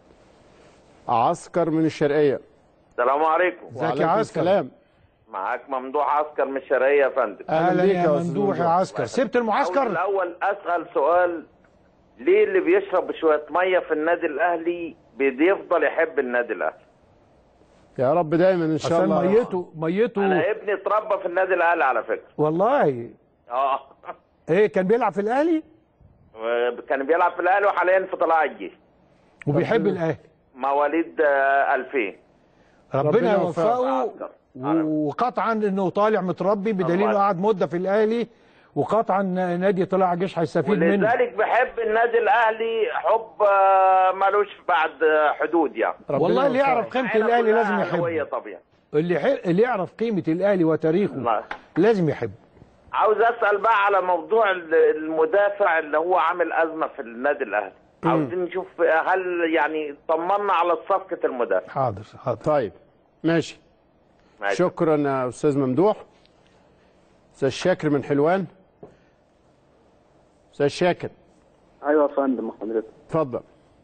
عسكر من الشرقيه السلام عليكم ازيك يا وعليكم عسكر السلام معاك ممدوح عسكر من الشرقية يا فندم اهلا بيك يا أستاذ ممدوح يا عسكر سبت عاوز المعسكر الأول أسأل سؤال ليه اللي بيشرب شوية مية في النادي الأهلي بيفضل يحب النادي الأهلي يا رب دايما ان شاء عشان الله ميته ميته أنا ابني اتربى في النادي الأهلي على فكرة والله اه ايه كان بيلعب في الاهلي كان بيلعب في الأهلي وحاليا في طلائع الجيش وبيحب الاهلي مواليد آه، 2000 ربنا ربنا يوفقه عسكر. وقطعا انه طالع متربي بدليل انه الله. قعد مده في الاهلي وقطعا نادي طلائع الجيش هيستفيد منه ولذلك بحب النادي الأهلي حب آه، ملوش بعد آه، حدود يعني ربنا والله اللي يوفقك. يعرف قيمه عيلة الاهلي كلها لازم أهلاوية يحبه طبيعي اللي ح... اللي يعرف قيمه الاهلي وتاريخه الله. لازم يحبه عاوز اسال بقى على موضوع ال- المدافع اللي هو عامل ازمه في النادي الاهلي عاوزين نشوف هل يعني طمنا على صفقه المدافع حاضر حاضر طيب ماشي ماشي. شكرا يا استاذ ممدوح استاذ شاكر من حلوان استاذ شاكر ايوه يا فندم حضرتك اتفضل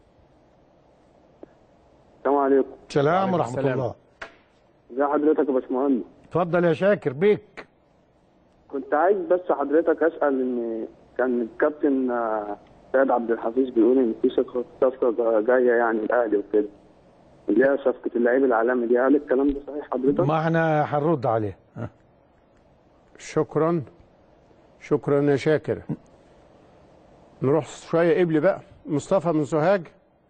السلام عليكم سلام وعليكم ورحمه السلام. الله ازي حضرتك يا باشمهندس اتفضل يا شاكر بيك كنت عايز بس حضرتك اسال ان كان الكابتن آه، سيد عبد الحفيظ بيقول ان في صفقه صفقه جايه يعني الاهلي وكده اللي هي صفقه اللعيب العالمي دي هل الكلام ده صحيح حضرتك؟ ما احنا هنرد عليه ها. شكرا شكرا يا شاكر نروح شويه قبل بقى مصطفى من سوهاج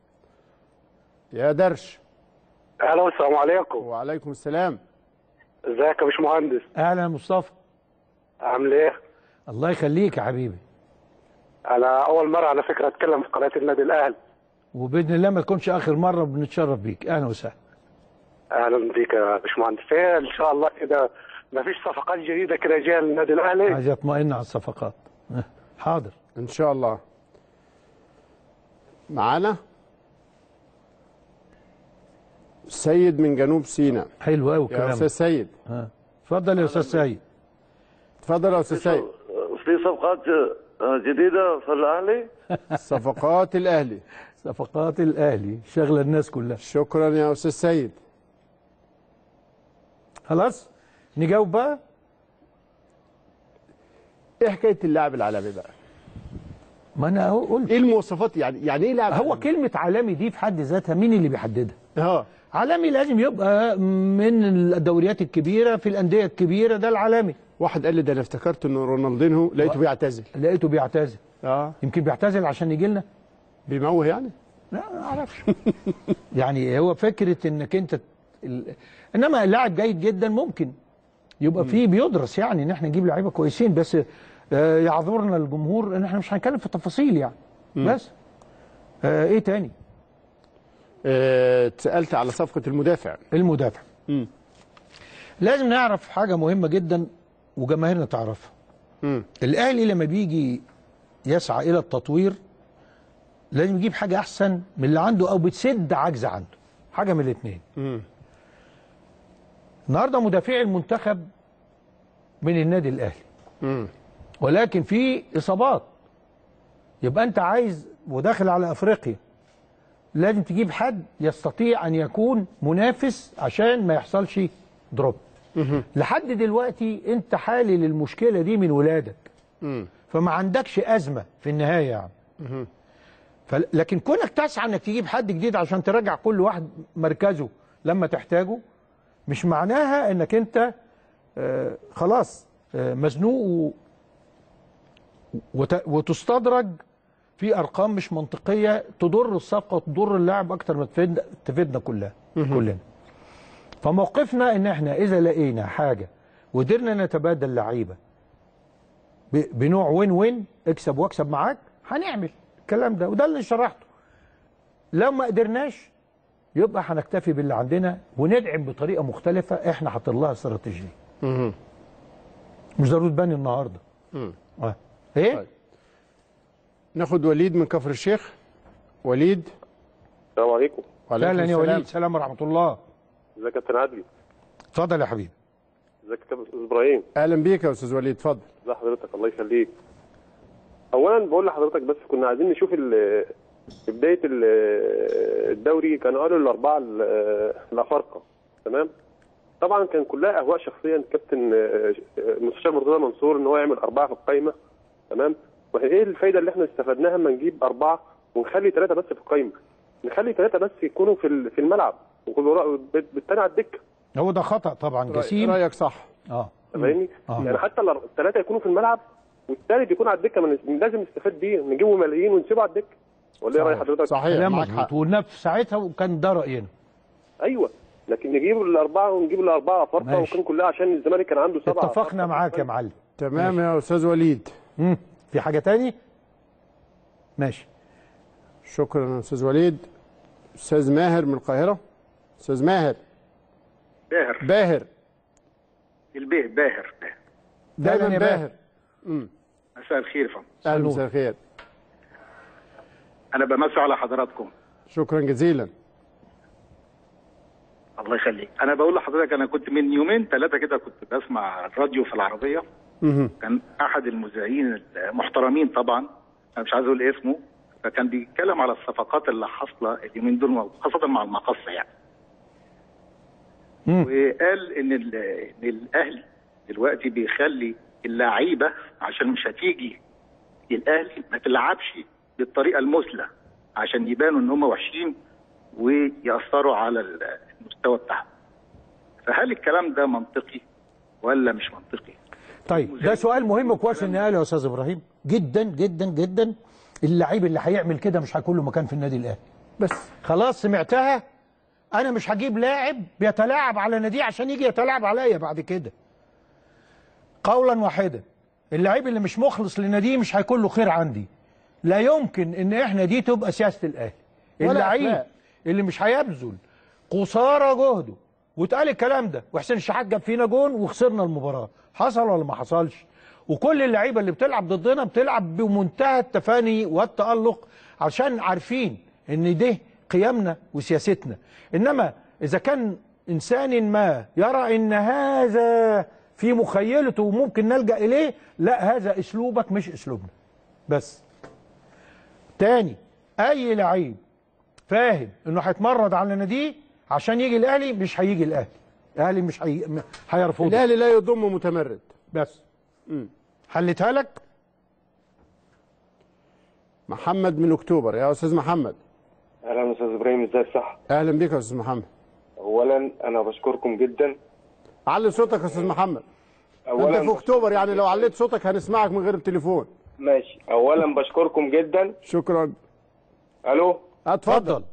يا درش الو السلام عليكم وعليكم السلام ازيك يا باشمهندس اهلا يا مصطفى عامل ايه؟ الله يخليك يا حبيبي انا اول مره على فكره اتكلم في قناه النادي الاهلي وباذن الله ما تكونش اخر مره بنتشرف بيك اهلا وسهلا اهلا بيك يا باشمهندس ايه ان شاء الله كده مفيش صفقات جديده كده جايه للنادي الاهلي عايز يطمئن على الصفقات ها. حاضر ان شاء الله معانا سيد من جنوب سيناء حلو قوي يا الكلام استاذ سيد ها. اتفضل يا استاذ سيد اتفضل يا استاذ سيد في صفقات جديده في الاهلي صفقات الاهلي صفقات الاهلي شغله الناس كلها شكرا يا استاذ سيد خلاص نجاوب بقى ايه حكايه اللاعب العالمي بقى ما انا اهو قلت ايه المواصفات يعني يعني ايه لاعب هو عالمي؟ كلمه عالمي دي في حد ذاتها مين اللي بيحددها اه عالمي لازم يبقى من الدوريات الكبيره في الانديه الكبيره ده العالمي واحد قال لي ده انا افتكرت ان رونالدينهو لقيته بيعتزل لقيته بيعتزل اه يمكن بيعتزل عشان يجي لنا بيموه يعني لا ما اعرفش يعني هو فكره انك انت ال... انما اللاعب جيد جدا ممكن يبقى فيه بيدرس يعني ان احنا نجيب لعيبه كويسين بس آه، يعذرنا الجمهور ان احنا مش هنتكلم في التفاصيل يعني بس آه ايه تاني آه، اتسالت على صفقه المدافع المدافع مم. لازم نعرف حاجه مهمه جدا وجماهيرنا تعرفها مم. الاهلي لما بيجي يسعى الى التطوير لازم يجيب حاجه احسن من اللي عنده او بتسد عجز عنده حاجه من الاثنين النهارده مدافعي المنتخب من النادي الاهلي ولكن في اصابات يبقى انت عايز وداخل على افريقيا لازم تجيب حد يستطيع ان يكون منافس عشان ما يحصلش دروب لحد دلوقتي انت حالل المشكله دي من ولادك فما عندكش ازمه في النهايه يعني فل... لكن كونك تسعى انك تجيب حد جديد عشان تراجع كل واحد مركزه لما تحتاجه مش معناها انك انت آه خلاص آه مزنوق و... وت... وتستدرج في ارقام مش منطقيه تضر الصفقه وتضر اللاعب اكتر ما تفيد... تفيدنا كلها كلنا فموقفنا ان احنا اذا لقينا حاجه وقدرنا نتبادل لعيبه ب... بنوع وين وين اكسب واكسب معاك هنعمل الكلام ده وده اللي شرحته لو ما قدرناش يبقى هنكتفي باللي عندنا وندعم بطريقه مختلفه احنا حاطين لها استراتيجيه مش ضروري تبان النهارده اه ايه طيب. ناخد وليد من كفر الشيخ وليد السلام عليكم وعليكم اهلا يا السلام. وليد سلام ورحمه الله ازيك يا كابتن عدلي اتفضل يا حبيبي ازيك يا كابتن استاذ ابراهيم اهلا بيك يا استاذ وليد اتفضل ازي حضرتك الله يخليك اولا بقول لحضرتك بس كنا عايزين نشوف ال- في بدايه ال- الدوري كانوا قالوا الاربعه ال- الافارقه تمام طبعا كان كلها اهواء شخصيه كابتن آه، آه، المستشار مرتضى منصور ان هو يعمل اربعه في القايمه تمام وايه الفايده اللي احنا استفدناها لما نجيب اربعه ونخلي ثلاثه بس في القايمه نخلي ثلاثه بس يكونوا في ال- في الملعب وكل بالتاني على الدكه هو ده خطا طبعا جسيم رايك صح اه فاهمني؟ آه. يعني حتى الثلاثه يكونوا في الملعب والثالث يكون على الدكه ما نس- لازم نستفاد بيه نجيبه ملايين ونسيبه على الدكه ولا ايه راي حضرتك؟ صحيح كلام معاك مظبوط حق وقلنا في ساعتها وكان ده راينا ايوه لكن نجيب الاربعه ونجيب الاربعه فرقه ماشي. وكان كلها عشان الزمالك كان عنده سبعه اتفقنا معاك يا معلم تمام يا استاذ وليد مم. في حاجه تاني ماشي شكرا يا استاذ وليد استاذ ماهر من القاهره استاذ ماهر باهر باهر البيه باهر باهر. دايما أهلاً يا باهر مساء الخير يا فندم اهلا مساء الخير انا بمسي على حضراتكم شكرا جزيلا الله يخليك انا بقول لحضرتك انا كنت من يومين ثلاثه كده كنت بسمع الراديو في العربيه مهم. كان احد المذيعين المحترمين طبعا انا مش عايز اقول اسمه فكان بيتكلم على الصفقات اللي حاصله اليومين دول خاصه مع المقصه يعني مم. وقال ان ال- ان الاهلي دلوقتي بيخلي اللعيبه عشان مش هتيجي الاهلي ما تلعبش بالطريقه المثلى عشان يبانوا ان هم وحشين ويأثروا على ال- المستوى بتاعهم. فهل الكلام ده منطقي ولا مش منطقي؟ طيب ده سؤال مهم كويس ان قاله يا استاذ ابراهيم جدا جدا جدا اللعيب اللي هيعمل كده مش هيكون له مكان في النادي الاهلي بس خلاص سمعتها انا مش هجيب لاعب بيتلاعب على ناديه عشان يجي يتلاعب عليا بعد كده قولا واحدا اللعيب اللي مش مخلص لناديه مش هيكون له خير عندي لا يمكن ان احنا دي تبقى سياسه الاهلي ولا اللعيب أخلاق. اللي مش هيبذل قصارى جهده واتقال الكلام ده وحسين الشحات جاب فينا جون وخسرنا المباراه حصل ولا ما حصلش وكل اللعيبه اللي بتلعب ضدنا بتلعب بمنتهى التفاني والتالق عشان عارفين ان ده قيمنا وسياستنا انما اذا كان انسان ما يرى ان هذا في مخيلته وممكن نلجا اليه لا هذا اسلوبك مش اسلوبنا بس تاني اي لعيب فاهم انه هيتمرد على ناديه عشان يجي الاهلي مش هيجي الاهلي الاهلي مش هي... م- هيرفضه الاهلي لا يضم متمرد بس حلتها لك محمد من اكتوبر يا استاذ محمد اهلا استاذ ابراهيم ازيك صح اهلا بك يا استاذ محمد اولا انا بشكركم جدا علي صوتك يا استاذ محمد اولا انت في اكتوبر يعني لو عليت صوتك هنسمعك من غير التليفون ماشي اولا بشكركم جدا شكرا الو اتفضل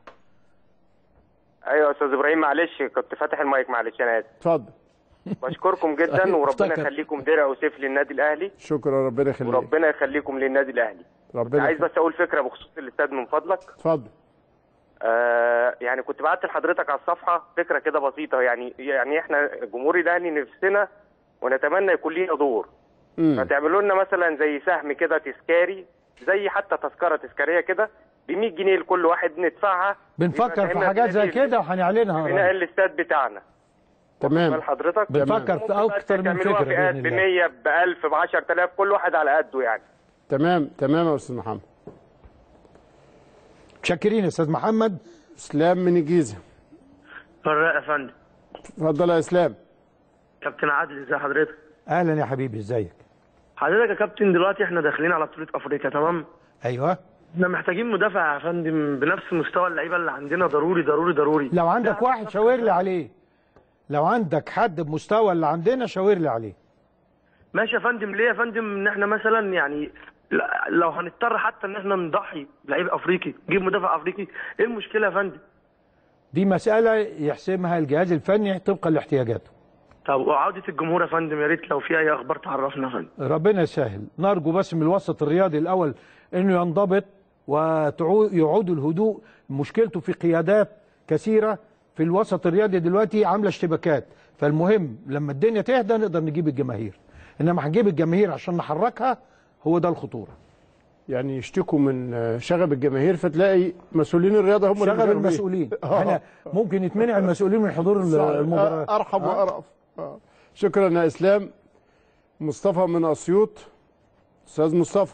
ايوه يا استاذ ابراهيم معلش كنت فاتح المايك معلش انا اسف اتفضل بشكركم جدا وربنا افتكر. يخليكم درع وسيف للنادي الاهلي شكرا ربنا يخليك وربنا يخليكم للنادي الاهلي ربنا عايز يخليك. بس اقول فكره بخصوص الاستاد من فضلك اتفضل آه يعني كنت بعت لحضرتك على الصفحه فكره كده بسيطه يعني يعني احنا جمهور الاهلي نفسنا ونتمنى يكون لينا دور فتعملوا لنا مثلا زي سهم كده تذكاري زي حتى تذكره تذكاريه كده ب 100 جنيه لكل واحد ندفعها بنفكر في يبقى حاجات زي تعملنا كده وهنعلنها بناء قريب. الاستاد بتاعنا تمام بال حضرتك بنفكر في اكتر من تعملوها فكره فئات باذن ب الله 100 ب 1000 ب 10000 كل واحد على قده يعني تمام تمام يا استاذ محمد متشكرين يا استاذ محمد اسلام من الجيزه فراء يا فندم اتفضل يا اسلام كابتن عادل ازي حضرتك اهلا يا حبيبي ازيك حضرتك يا كابتن دلوقتي احنا داخلين على بطوله افريقيا تمام ايوه احنا محتاجين مدافع يا فندم بنفس مستوى اللعيبه اللي عندنا ضروري ضروري ضروري لو عندك واحد شاور لي عليه لو عندك حد بمستوى اللي عندنا شاور لي عليه ماشي يا فندم ليه يا فندم ان احنا مثلا يعني ل- لو هنضطر حتى ان احنا نضحي بلعيب افريقي نجيب مدافع افريقي ايه المشكله يا فندم دي مسألة يحسمها الجهاز الفني طبقا لاحتياجاته طب وعوده الجمهور يا فندم يا ريت لو في اي اخبار تعرفنا يا فندم ربنا يسهل نرجو بس من الوسط الرياضي الأول أنه ينضبط ويعود الهدوء مشكلته في قيادات كثيرة في الوسط الرياضي دلوقتي عاملة اشتباكات فالمهم لما الدنيا تهدى نقدر نجيب الجماهير إنما هنجيب الجماهير عشان نحركها هو ده الخطورة يعني يشتكوا من آه، شغب الجماهير فتلاقي مسؤولين الرياضه هم اللي شغل بيشتغلوا بيه. المسؤولين آه. احنا ممكن يتمنع المسؤولين من حضور صح. المباراة آه، ارحب وارأف آه. شكرا يا اسلام مصطفى من اسيوط استاذ مصطفى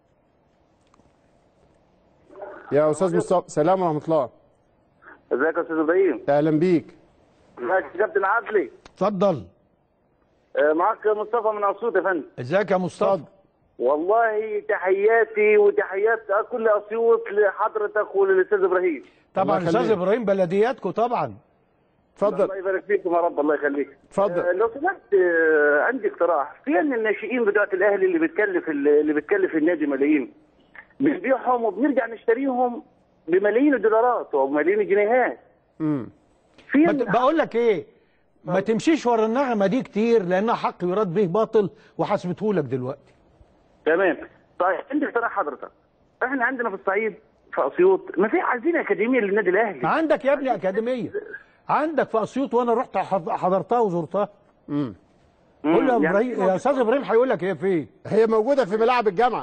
يا استاذ مصطفى سلام ورحمه الله ازيك يا استاذ ابراهيم اهلا بيك ازيك يا كابتن عدلي اتفضل آه، معاك مصطفى من اسيوط يا فندم ازيك يا مصطفى والله تحياتي وتحيات كل اسيوط لحضرتك وللاستاذ ابراهيم طبعا استاذ ابراهيم بلدياتكم طبعا اتفضل الله يبارك فيكم يا رب الله يخليك اتفضل. آه، لو سمحت آه، عندي اقتراح في ان الناشئين بتوعت الاهلي اللي بتكلف اللي بتكلف النادي ملايين بنبيعهم وبنرجع نشتريهم بملايين الدولارات وملايين الجنيهات امم ما ت- بقول لك ايه ما تمشيش ورا النغمه دي كتير لانها حق يراد به باطل وحسبته لك دلوقتي تمام طيب عندي اقتراح حضرتك احنا عندنا في الصعيد في اسيوط ما في عايزين اكاديميه للنادي الاهلي عندك يا ابني اكاديميه عندك في اسيوط وانا رحت حض- حضرتها وزرتها امم قول له يا يعني ابراهيم في يا استاذ ابراهيم هيقول لك هي فين هي موجوده في ملاعب الجامعه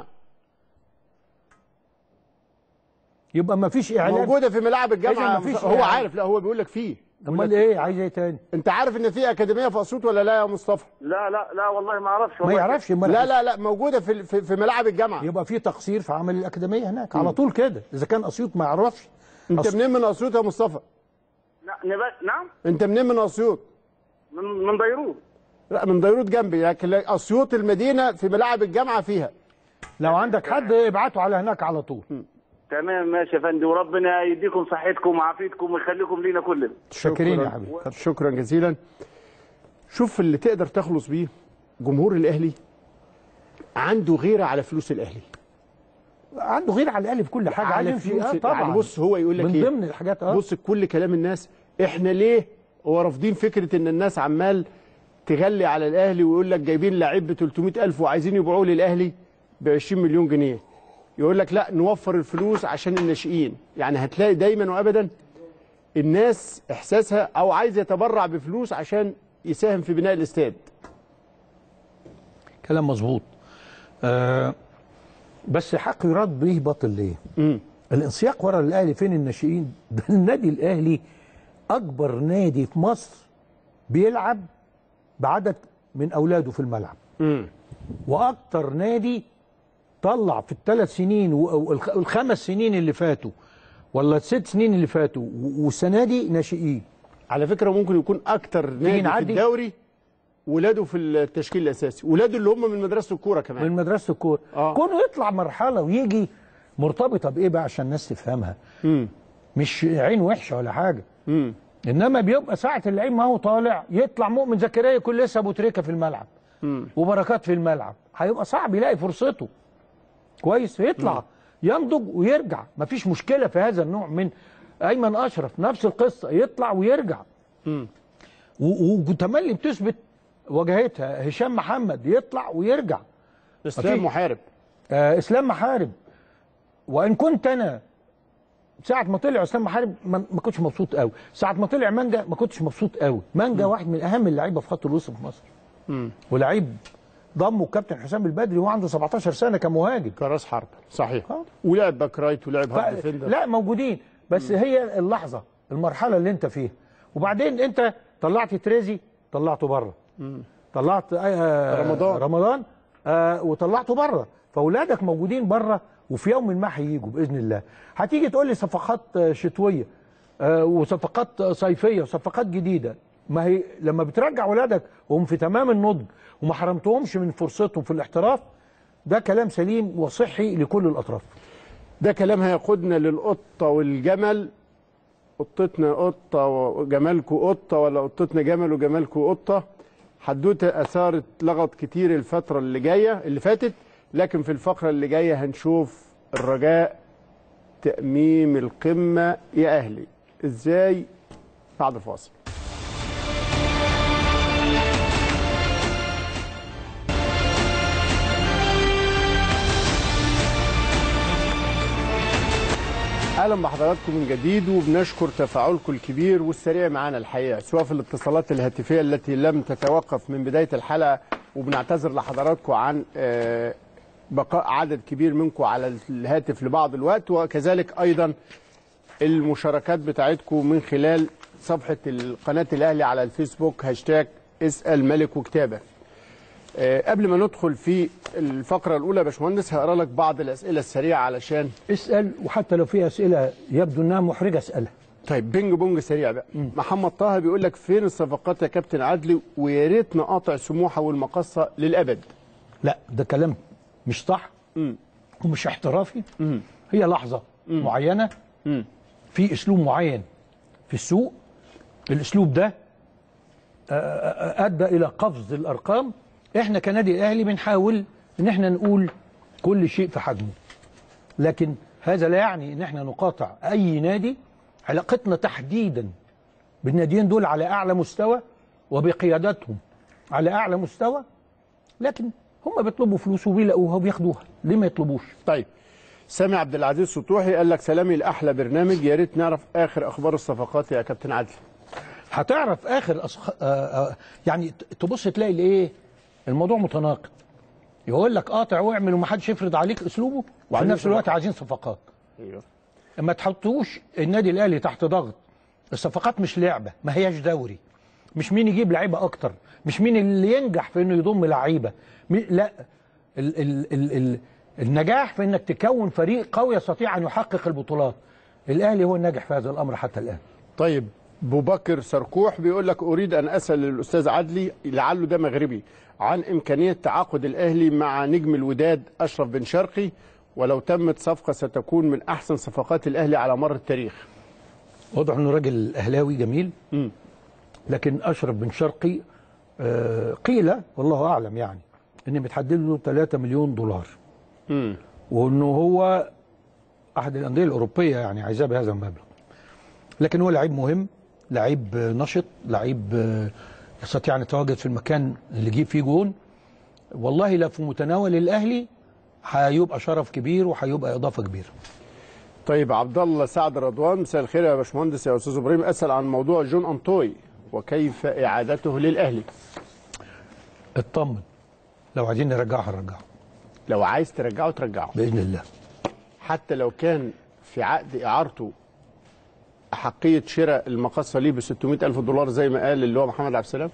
يبقى ما فيش اعلان موجوده في ملاعب الجامعه إذا مفيش هو إعلان. عارف لا هو بيقول لك فيه بيقول امال لك ايه عايز ايه تاني انت عارف ان في اكاديميه في اسيوط ولا لا يا مصطفى لا لا لا والله ما اعرفش ما والله. يعرفش امال لا لا لا موجوده في في, في ملاعب الجامعه يبقى في تقصير في عمل الاكاديميه هناك على طول كده اذا كان اسيوط ما يعرفش انت أص- منين من اسيوط يا مصطفى لا نبات نعم انت منين من اسيوط من من بيروت لا من بيروت جنبي لكن اسيوط المدينه في ملاعب الجامعه فيها لو عندك حد ابعته على هناك على طول تمام ماشي يا فندم وربنا يديكم صحتكم وعافيتكم ويخليكم لينا كلنا شاكرين يا حبيبي شكرا جزيلا شوف اللي تقدر تخلص بيه جمهور الاهلي عنده غيره على فلوس الاهلي عنده غير على الاقل في كل حاجه عايز على يمشي فلوس آه طبعا يعني بص هو يقول لك من ايه ضمن الحاجات اه بص كل كلام الناس احنا ليه هو رافضين فكره ان الناس عمال تغلي على الاهلي ويقول لك جايبين لعيب ب 300000 وعايزين يبيعوه للاهلي ب 20 مليون جنيه يقول لك لا نوفر الفلوس عشان الناشئين يعني هتلاقي دايما وابدا الناس احساسها او عايز يتبرع بفلوس عشان يساهم في بناء الاستاد كلام مظبوط آه بس حق يراد به باطل ليه؟ مم. الانسياق ورا الاهلي فين الناشئين؟ ده النادي الاهلي اكبر نادي في مصر بيلعب بعدد من اولاده في الملعب مم. واكتر نادي طلع في الثلاث سنين والخمس سنين اللي فاتوا ولا الست سنين اللي فاتوا و- والسنه دي ناشئين على فكره ممكن يكون اكتر نادي في نعدي؟ الدوري ولاده في التشكيل الاساسي ولاده اللي هم من مدرسه الكوره كمان من مدرسه الكوره آه. كونه يطلع مرحله ويجي مرتبطه بايه بقى عشان الناس تفهمها مم. مش عين وحشه ولا حاجه مم. انما بيبقى ساعه اللعيب ما هو طالع يطلع مؤمن زكريا يكون لسه ابو تريكه في الملعب مم. وبركات في الملعب هيبقى صعب يلاقي فرصته كويس يطلع ينضج ويرجع مفيش مشكله في هذا النوع من ايمن اشرف نفس القصه يطلع ويرجع مم. و- وتملي بتثبت واجهتها هشام محمد يطلع ويرجع اسلام مفيش- محارب آه اسلام محارب وان كنت انا ساعة ما طلع اسلام محارب ما ما كنتش مبسوط قوي، ساعة ما طلع مانجا ما كنتش مبسوط قوي، مانجا واحد من اهم اللعيبة في خط الوسط في مصر. مم. ولعيب ضموا الكابتن حسام البدري وهو عنده 17 سنه كمهاجم كراس حرب صحيح ولعب باك رايت ولعب هاف ديفندر لا موجودين بس هي اللحظه المرحله اللي انت فيها وبعدين انت طلعت تريزي طلعته بره مم. طلعت آه رمضان. رمضان آه وطلعته بره فاولادك موجودين بره وفي يوم ما هيجوا باذن الله هتيجي تقول لي صفقات آه، شتويه آه وصفقات آه، صيفيه وصفقات جديده ما هي لما بترجع اولادك وهم في تمام النضج وما حرمتهمش من فرصتهم في الاحتراف ده كلام سليم وصحي لكل الاطراف ده كلام هيقودنا للقطة والجمل قطتنا قطة وجمالكو قطة ولا قطتنا جمل وجمالكو قطة حدوتة أثارت لغط كتير الفترة اللي جاية اللي فاتت لكن في الفقرة اللي جاية هنشوف الرجاء تأميم القمة يا أهلي إزاي بعد فاصل اهلا بحضراتكم من جديد وبنشكر تفاعلكم الكبير والسريع معانا الحقيقه سواء في الاتصالات الهاتفيه التي لم تتوقف من بدايه الحلقه وبنعتذر لحضراتكم عن آه، بقاء عدد كبير منكم على الهاتف لبعض الوقت وكذلك ايضا المشاركات بتاعتكم من خلال صفحه قناه الاهلي على الفيسبوك هاشتاج اسال ملك وكتابه آه، قبل ما ندخل في الفقره الاولى يا باشمهندس هقرا لك بعض الاسئله السريعه علشان اسال وحتى لو في اسئله يبدو انها محرجه اسالها طيب بينج بونج سريع بقى محمد طه بيقول لك فين الصفقات يا كابتن عدلي ويا ريت نقاطع سموحه والمقصه للابد لا ده كلام مش صح ومش احترافي هي لحظه معينه في اسلوب معين في السوق الاسلوب ده آه، آه، ادى الى قفز الارقام احنا كنادي الاهلي بنحاول ان احنا نقول كل شيء في حجمه لكن هذا لا يعني ان احنا نقاطع اي نادي علاقتنا تحديدا بالناديين دول على اعلى مستوى وبقياداتهم على اعلى مستوى لكن هم بيطلبوا فلوس وبيلاقوها وبياخدوها ليه ما يطلبوش طيب سامي عبد العزيز سطوحي قال لك سلامي الاحلى برنامج يا ريت نعرف اخر اخبار الصفقات يا كابتن عدلي هتعرف اخر أصخ... آه آه يعني ت- تبص تلاقي الايه الموضوع متناقض يقول لك قاطع واعمل ومحدش يفرض عليك اسلوبه وفي وعايزين نفس الوقت صفقات. عايزين صفقات ايوه ما تحطوش النادي الاهلي تحت ضغط الصفقات مش لعبه ما هياش دوري مش مين يجيب لعيبه اكتر مش مين اللي ينجح في انه يضم لعيبه مي- لا ال ال ال ال النجاح في انك تكون فريق قوي يستطيع ان يحقق البطولات الاهلي هو الناجح في هذا الامر حتى الان طيب ابو بكر سركوح بيقول لك اريد ان اسال الاستاذ عدلي لعله ده مغربي عن امكانيه تعاقد الاهلي مع نجم الوداد اشرف بن شرقي ولو تمت صفقه ستكون من احسن صفقات الاهلي على مر التاريخ واضح انه راجل اهلاوي جميل لكن اشرف بن شرقي آه، قيل والله اعلم يعني ان متحدد له 3 مليون دولار امم وانه هو احد الانديه الاوروبيه يعني عايزاه بهذا المبلغ لكن هو لعيب مهم لعيب آه، نشط لعيب آه، يستطيع ان يتواجد في المكان اللي يجيب فيه جون والله لا في متناول الاهلي هيبقى شرف كبير وهيبقى اضافه كبيره طيب عبد الله سعد رضوان مساء الخير يا باشمهندس يا استاذ ابراهيم اسال عن موضوع جون انطوي وكيف اعادته للاهلي اطمن لو عايزين نرجعه هنرجعه لو عايز ترجعه ترجعه باذن الله حتى لو كان في عقد اعارته احقيه شراء المقصه ليه ب 600 الف دولار زي ما قال اللي هو محمد عبد السلام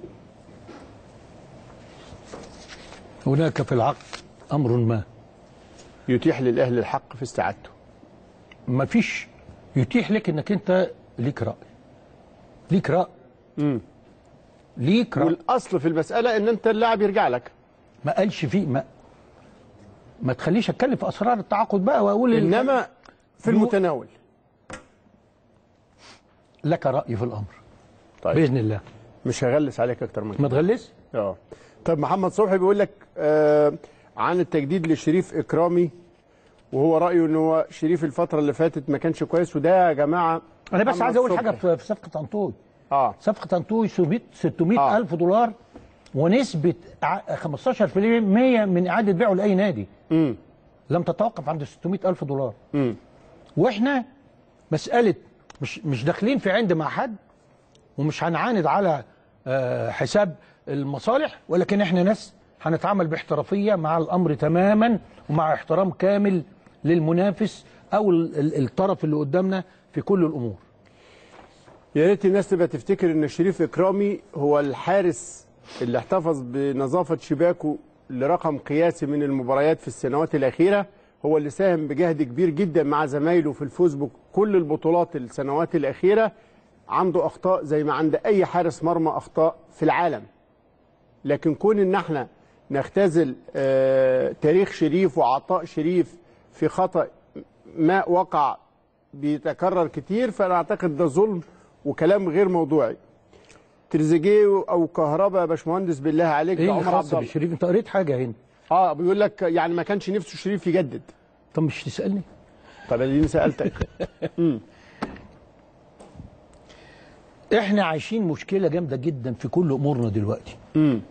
هناك في العقد امر ما يتيح للاهلي الحق في استعادته ما فيش يتيح لك انك انت ليك راي ليك راي امم ليك راي والاصل في المساله ان انت اللاعب يرجع لك ما قالش فيه ما ما تخليش اتكلم في اسرار التعاقد بقى واقول ال- انما في المتناول لك راي في الامر طيب باذن الله مش هغلس عليك اكتر من كده ما تغلس اه طيب محمد صبحي بيقول لك آه عن التجديد لشريف اكرامي وهو رايه ان هو شريف الفتره اللي فاتت ما كانش كويس وده يا جماعه انا بس محمد عايز اقول صبحي. حاجه في في صفقه انطوي اه صفقه انطوي 600 600 آه. الف دولار ونسبه ع- 15% من اعاده بيعه لاي نادي امم لم تتوقف عند 600 الف دولار امم واحنا مساله مش مش داخلين في عند مع حد ومش هنعاند على آه، حساب المصالح ولكن احنا ناس هنتعامل باحترافيه مع الامر تماما ومع احترام كامل للمنافس او ال- ال- الطرف اللي قدامنا في كل الامور يا ريت الناس تبقى تفتكر ان شريف اكرامي هو الحارس اللي احتفظ بنظافه شباكه لرقم قياسي من المباريات في السنوات الاخيره هو اللي ساهم بجهد كبير جدا مع زمايله في الفوز بكل البطولات السنوات الاخيره عنده اخطاء زي ما عند اي حارس مرمى اخطاء في العالم لكن كون ان احنا نختزل آه، تاريخ شريف وعطاء شريف في خطأ ما وقع بيتكرر كتير فانا اعتقد ده ظلم وكلام غير موضوعي تريزيجيه او كهربا يا باشمهندس بالله عليك ايه ده عمر خاص عبد الله بشريف انت قريت حاجه هنا اه بيقول لك يعني ما كانش نفسه شريف يجدد طب مش تسالني طب اديني سالتك مم. احنا عايشين مشكله جامده جدا في كل امورنا دلوقتي امم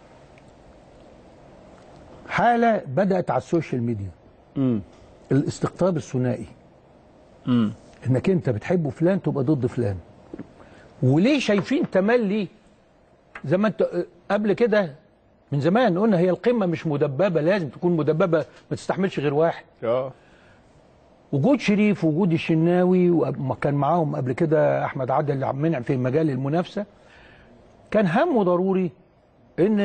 حاله بدات على السوشيال ميديا امم الاستقطاب الثنائي امم انك انت بتحب فلان تبقى ضد فلان وليه شايفين تملي زي ما انت اه، قبل كده من زمان قلنا هي القمه مش مدببه لازم تكون مدببه ما تستحملش غير واحد اه وجود شريف وجود الشناوي وما كان معاهم قبل كده احمد عادل عبد المنعم في مجال المنافسه كان همه ضروري ان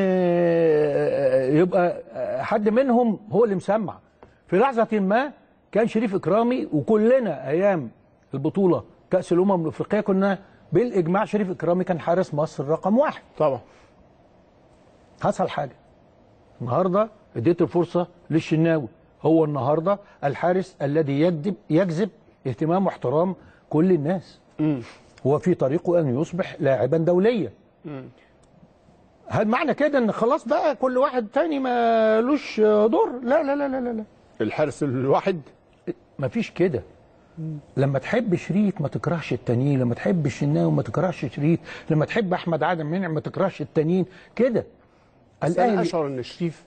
يبقى حد منهم هو اللي مسمع في لحظه ما كان شريف اكرامي وكلنا ايام البطوله كاس الامم الافريقيه كنا بالاجماع شريف اكرامي كان حارس مصر رقم واحد طبعا حصل حاجه النهارده اديت الفرصه للشناوي هو النهارده الحارس الذي يجذب يجذب اهتمام واحترام كل الناس امم هو في طريقه ان يصبح لاعبا دوليا هل معنى كده ان خلاص بقى كل واحد تاني مالوش دور لا لا لا لا لا, لا. الحارس الواحد مفيش كده لما تحب شريف ما تكرهش التانيين لما تحب الشناوي ما تكرهش شريف لما تحب احمد عادل منعم ما تكرهش التانيين كده بس انا الأهلي- اشعر ان شريف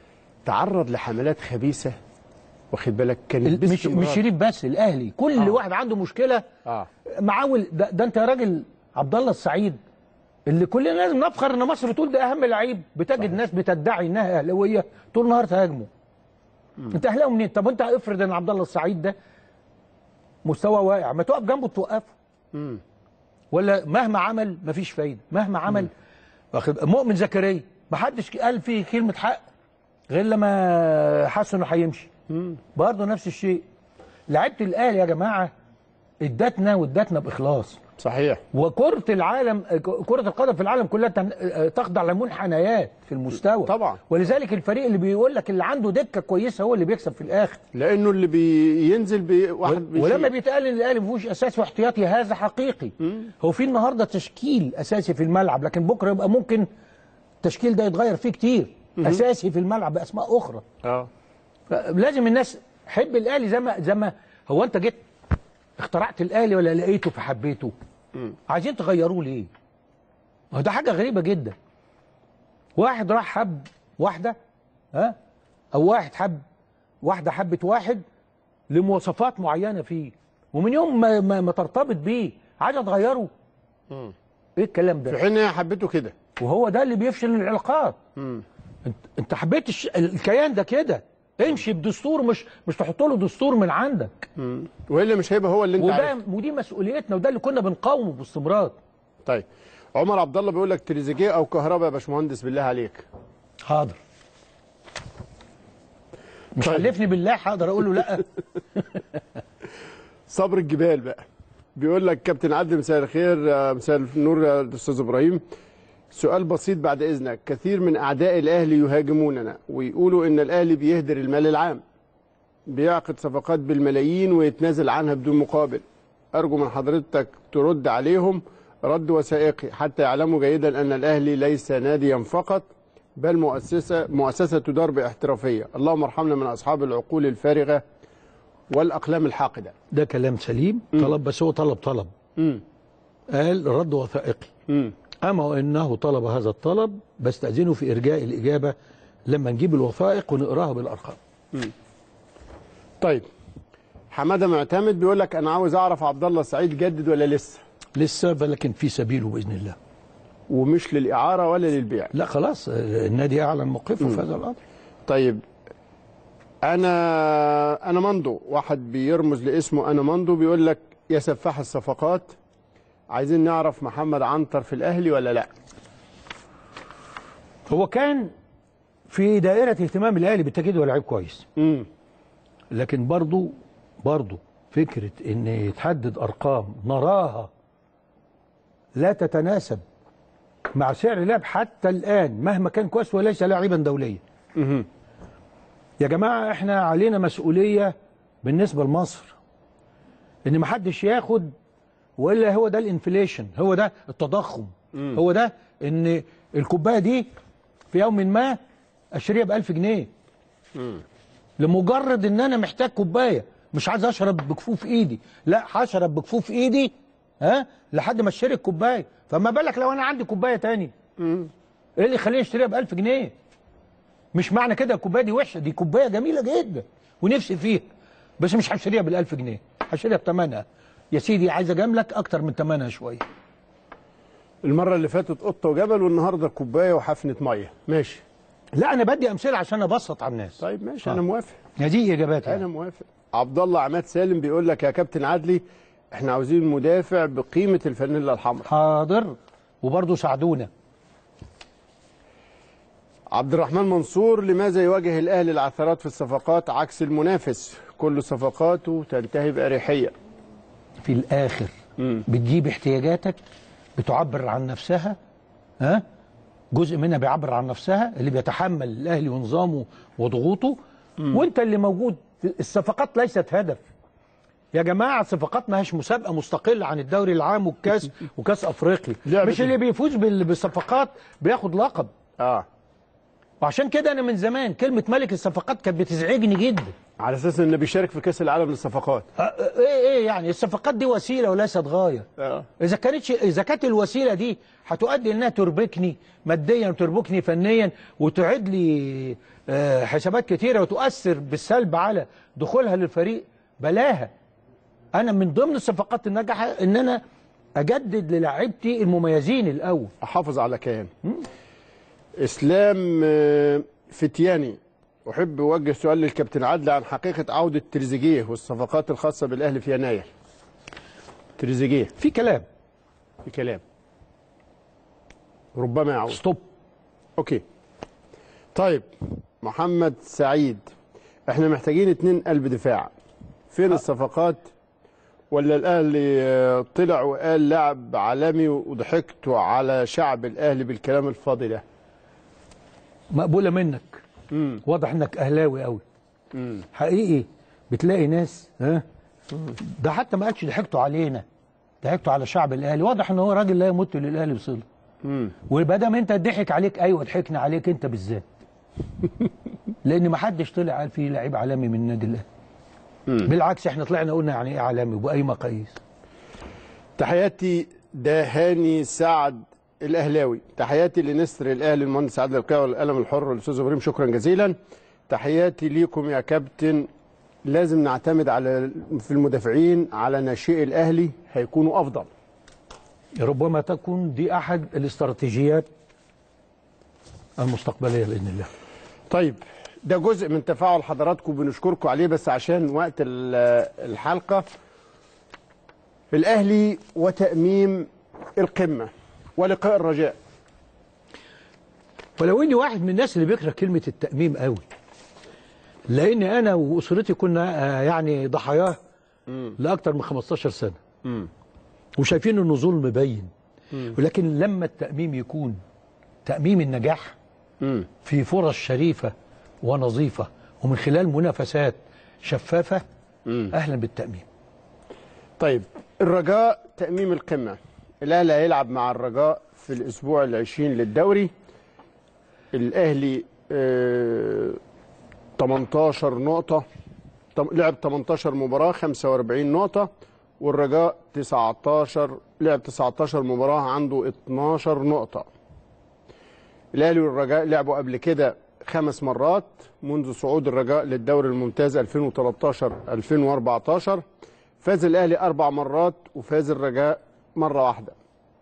تعرض لحملات خبيثه واخد بالك كانت ال- مش باستمرار. مش شريف بس الاهلي كل آه. واحد عنده مشكله اه معاول ده, ده انت يا راجل عبد الله السعيد اللي كلنا لازم نفخر ان مصر تقول ده اهم لعيب بتجد ناس بتدعي انها اهلاويه طول النهار تهاجمه انت اهلاوي منين طب انت افرض ان عبد الله السعيد ده مستوى واقع ما تقف جنبه توقفه امم ولا مهما عمل مفيش فايده مهما عمل واخد مؤمن زكريا ما حدش قال فيه كلمه حق غير لما حس انه هيمشي برضه نفس الشيء لعيبه الاهلي يا جماعه ادتنا وادتنا باخلاص صحيح وكرة العالم كرة القدم في العالم كلها تن- تخضع لمنحنيات في المستوى طبعا. ولذلك الفريق اللي بيقول لك اللي عنده دكة كويسة هو اللي بيكسب في الآخر لانه اللي بينزل بي واحد بيشيل. ولما بيتقال ان الاهلي ما فيهوش اساس واحتياطي هذا حقيقي هو في النهارده تشكيل اساسي في الملعب لكن بكره يبقى ممكن التشكيل ده يتغير فيه كتير اساسي في الملعب باسماء اخرى اه لازم الناس حب الاهلي زي ما زي ما هو انت جيت اخترعت الاهلي ولا لقيته فحبيته عايزين تغيروه ليه ما هو ده حاجه غريبه جدا واحد راح حب واحده ها او واحد حب واحده حبت واحد لمواصفات معينه فيه ومن يوم ما, ما, ما ترتبط بيه عايزه تغيره مم. ايه الكلام في ده حين هي حبيته كده وهو ده اللي بيفشل العلاقات مم. انت انت حبيت الش... الكيان ده كده امشي بدستور مش مش تحط له دستور من عندك مم. والا مش هيبقى هو اللي انت وده عارفه ودي مسؤوليتنا وده اللي كنا بنقاومه باستمرار طيب عمر عبد الله بيقول لك تريزيجيه او كهربا يا باشمهندس بالله عليك حاضر مش حلفني بالله حاضر اقول له لا صبر الجبال بقى بيقول لك كابتن عدلي مساء الخير آه، مساء النور يا استاذ ابراهيم سؤال بسيط بعد اذنك كثير من اعداء الاهلي يهاجموننا ويقولوا ان الاهلي بيهدر المال العام بيعقد صفقات بالملايين ويتنازل عنها بدون مقابل ارجو من حضرتك ترد عليهم رد وثائقي حتى يعلموا جيدا ان الاهلي ليس ناديا فقط بل مؤسسه مؤسسه تدار باحترافيه اللهم ارحمنا من اصحاب العقول الفارغه والاقلام الحاقده ده كلام سليم طلب بس هو طلب طلب امم قال رد وثائقي امم اما وانه طلب هذا الطلب بستاذنه في ارجاء الاجابه لما نجيب الوثائق ونقراها بالارقام طيب حماده معتمد بيقول لك انا عاوز اعرف عبد الله السعيد جدد ولا لسه لسه لكن في سبيله باذن الله ومش للاعاره ولا للبيع لا خلاص آه، النادي اعلن موقفه في هذا الامر طيب انا انا مندو واحد بيرمز لاسمه انا مندو بيقول لك يا سفاح الصفقات عايزين نعرف محمد عنتر في الاهلي ولا لا هو كان في دائرة اهتمام الأهلي بالتأكيد هو لعيب كويس امم لكن برضو برضو فكرة إن يتحدد أرقام نراها لا تتناسب مع سعر اللعب حتى الآن مهما كان كويس وليس لاعبا دوليا مهم. يا جماعة احنا علينا مسؤولية بالنسبة لمصر ان محدش ياخد والا هو ده الانفليشن هو ده التضخم مم. هو ده ان الكوباية دي في يوم ما اشتريها ب 1000 جنيه لمجرد ان انا محتاج كوبايه مش عايز اشرب بكفوف ايدي لا هشرب بكفوف ايدي ها لحد ما اشتري الكوبايه فما بالك لو انا عندي كوبايه تاني ايه اللي يخليني اشتريها ب 1000 جنيه مش معنى كده الكوبايه دي وحشه دي كوبايه جميله جدا ونفسي فيها بس مش هشتريها بال 1000 جنيه هشتريها بثمنها يا سيدي عايز اجاملك اكتر من ثمنها شويه المره اللي فاتت قطه وجبل والنهارده كوبايه وحفنه ميه ماشي لا انا بدي امثله عشان ابسط على الناس طيب ماشي آه. انا موافق دي اجابات يعني. انا موافق عبد الله عماد سالم بيقول لك يا كابتن عدلي احنا عاوزين مدافع بقيمه الفانيلا الحمراء حاضر وبرضه ساعدونا عبد الرحمن منصور لماذا يواجه الاهلي العثرات في الصفقات عكس المنافس كل صفقاته تنتهي باريحيه في الاخر مم. بتجيب احتياجاتك بتعبر عن نفسها ها جزء منها بيعبر عن نفسها اللي بيتحمل الاهلي ونظامه وضغوطه وانت اللي موجود الصفقات ليست هدف يا جماعه الصفقات ما هيش مسابقه مستقله عن الدوري العام والكاس وكاس افريقيا لعبة مش اللي بيفوز بال- بالصفقات بياخد لقب اه وعشان كده انا من زمان كلمه ملك الصفقات كانت بتزعجني جدا على اساس انه بيشارك في كاس العالم للصفقات آه، آه، ايه ايه يعني الصفقات دي وسيله وليست غايه اه اذا كانتش اذا كانت الوسيله دي هتؤدي انها تربكني ماديا وتربكني فنيا وتعيد لي آه، حسابات كتيره وتؤثر بالسلب على دخولها للفريق بلاها انا من ضمن الصفقات الناجحه ان انا اجدد للاعيبتي المميزين الاول احافظ على كيان اسلام آه، فتياني احب اوجه سؤال للكابتن عدلي عن حقيقه عوده تريزيجيه والصفقات الخاصه بالاهلي في يناير تريزيجيه في كلام في كلام ربما يعود ستوب اوكي طيب محمد سعيد احنا محتاجين اتنين قلب دفاع فين الصفقات ولا الاهلي آه، طلع وقال لاعب عالمي وضحكت على شعب الاهلي بالكلام الفاضي ده مقبوله منك امم واضح انك اهلاوي قوي امم حقيقي بتلاقي ناس ها ده حتى ما قالش ضحكتوا علينا ضحكتوا على شعب الاهلي واضح ان هو راجل لا يمت للاهلي بصله امم وبدام انت ضحك عليك ايوه ضحكنا عليك انت بالذات لان ما حدش طلع قال في لعيب عالمي من النادي الاهلي بالعكس احنا طلعنا قلنا يعني ايه عالمي وباي مقاييس تحياتي ده هاني سعد الاهلاوي تحياتي لنسر الاهلي المهندس عادل القيعي والقلم الحر والاستاذ ابراهيم شكرا جزيلا تحياتي ليكم يا كابتن لازم نعتمد على في المدافعين على ناشئي الاهلي هيكونوا افضل ربما تكون دي احد الاستراتيجيات المستقبليه باذن الله طيب ده جزء من تفاعل حضراتكم بنشكركم عليه بس عشان وقت ال- الحلقه الاهلي وتاميم القمه ولقاء الرجاء ولو اني واحد من الناس اللي بيكره كلمه التاميم قوي لان انا واسرتي كنا آه، يعني ضحاياه لاكثر من 15 سنه وشايفين انه ظلم باين ولكن لما التاميم يكون تاميم النجاح في فرص شريفه ونظيفه ومن خلال منافسات شفافه اهلا بالتاميم طيب الرجاء تأميم القمة الأهلي هيلعب مع الرجاء في الأسبوع العشرين للدوري الأهلي آه 18 نقطة طم- لعب 18 مباراة 45 نقطة والرجاء 19 لعب 19 مباراة عنده 12 نقطة الأهلي والرجاء لعبوا قبل كده خمس مرات منذ صعود الرجاء للدوري الممتاز 2013 2014 فاز الأهلي أربع مرات وفاز الرجاء مرة واحدة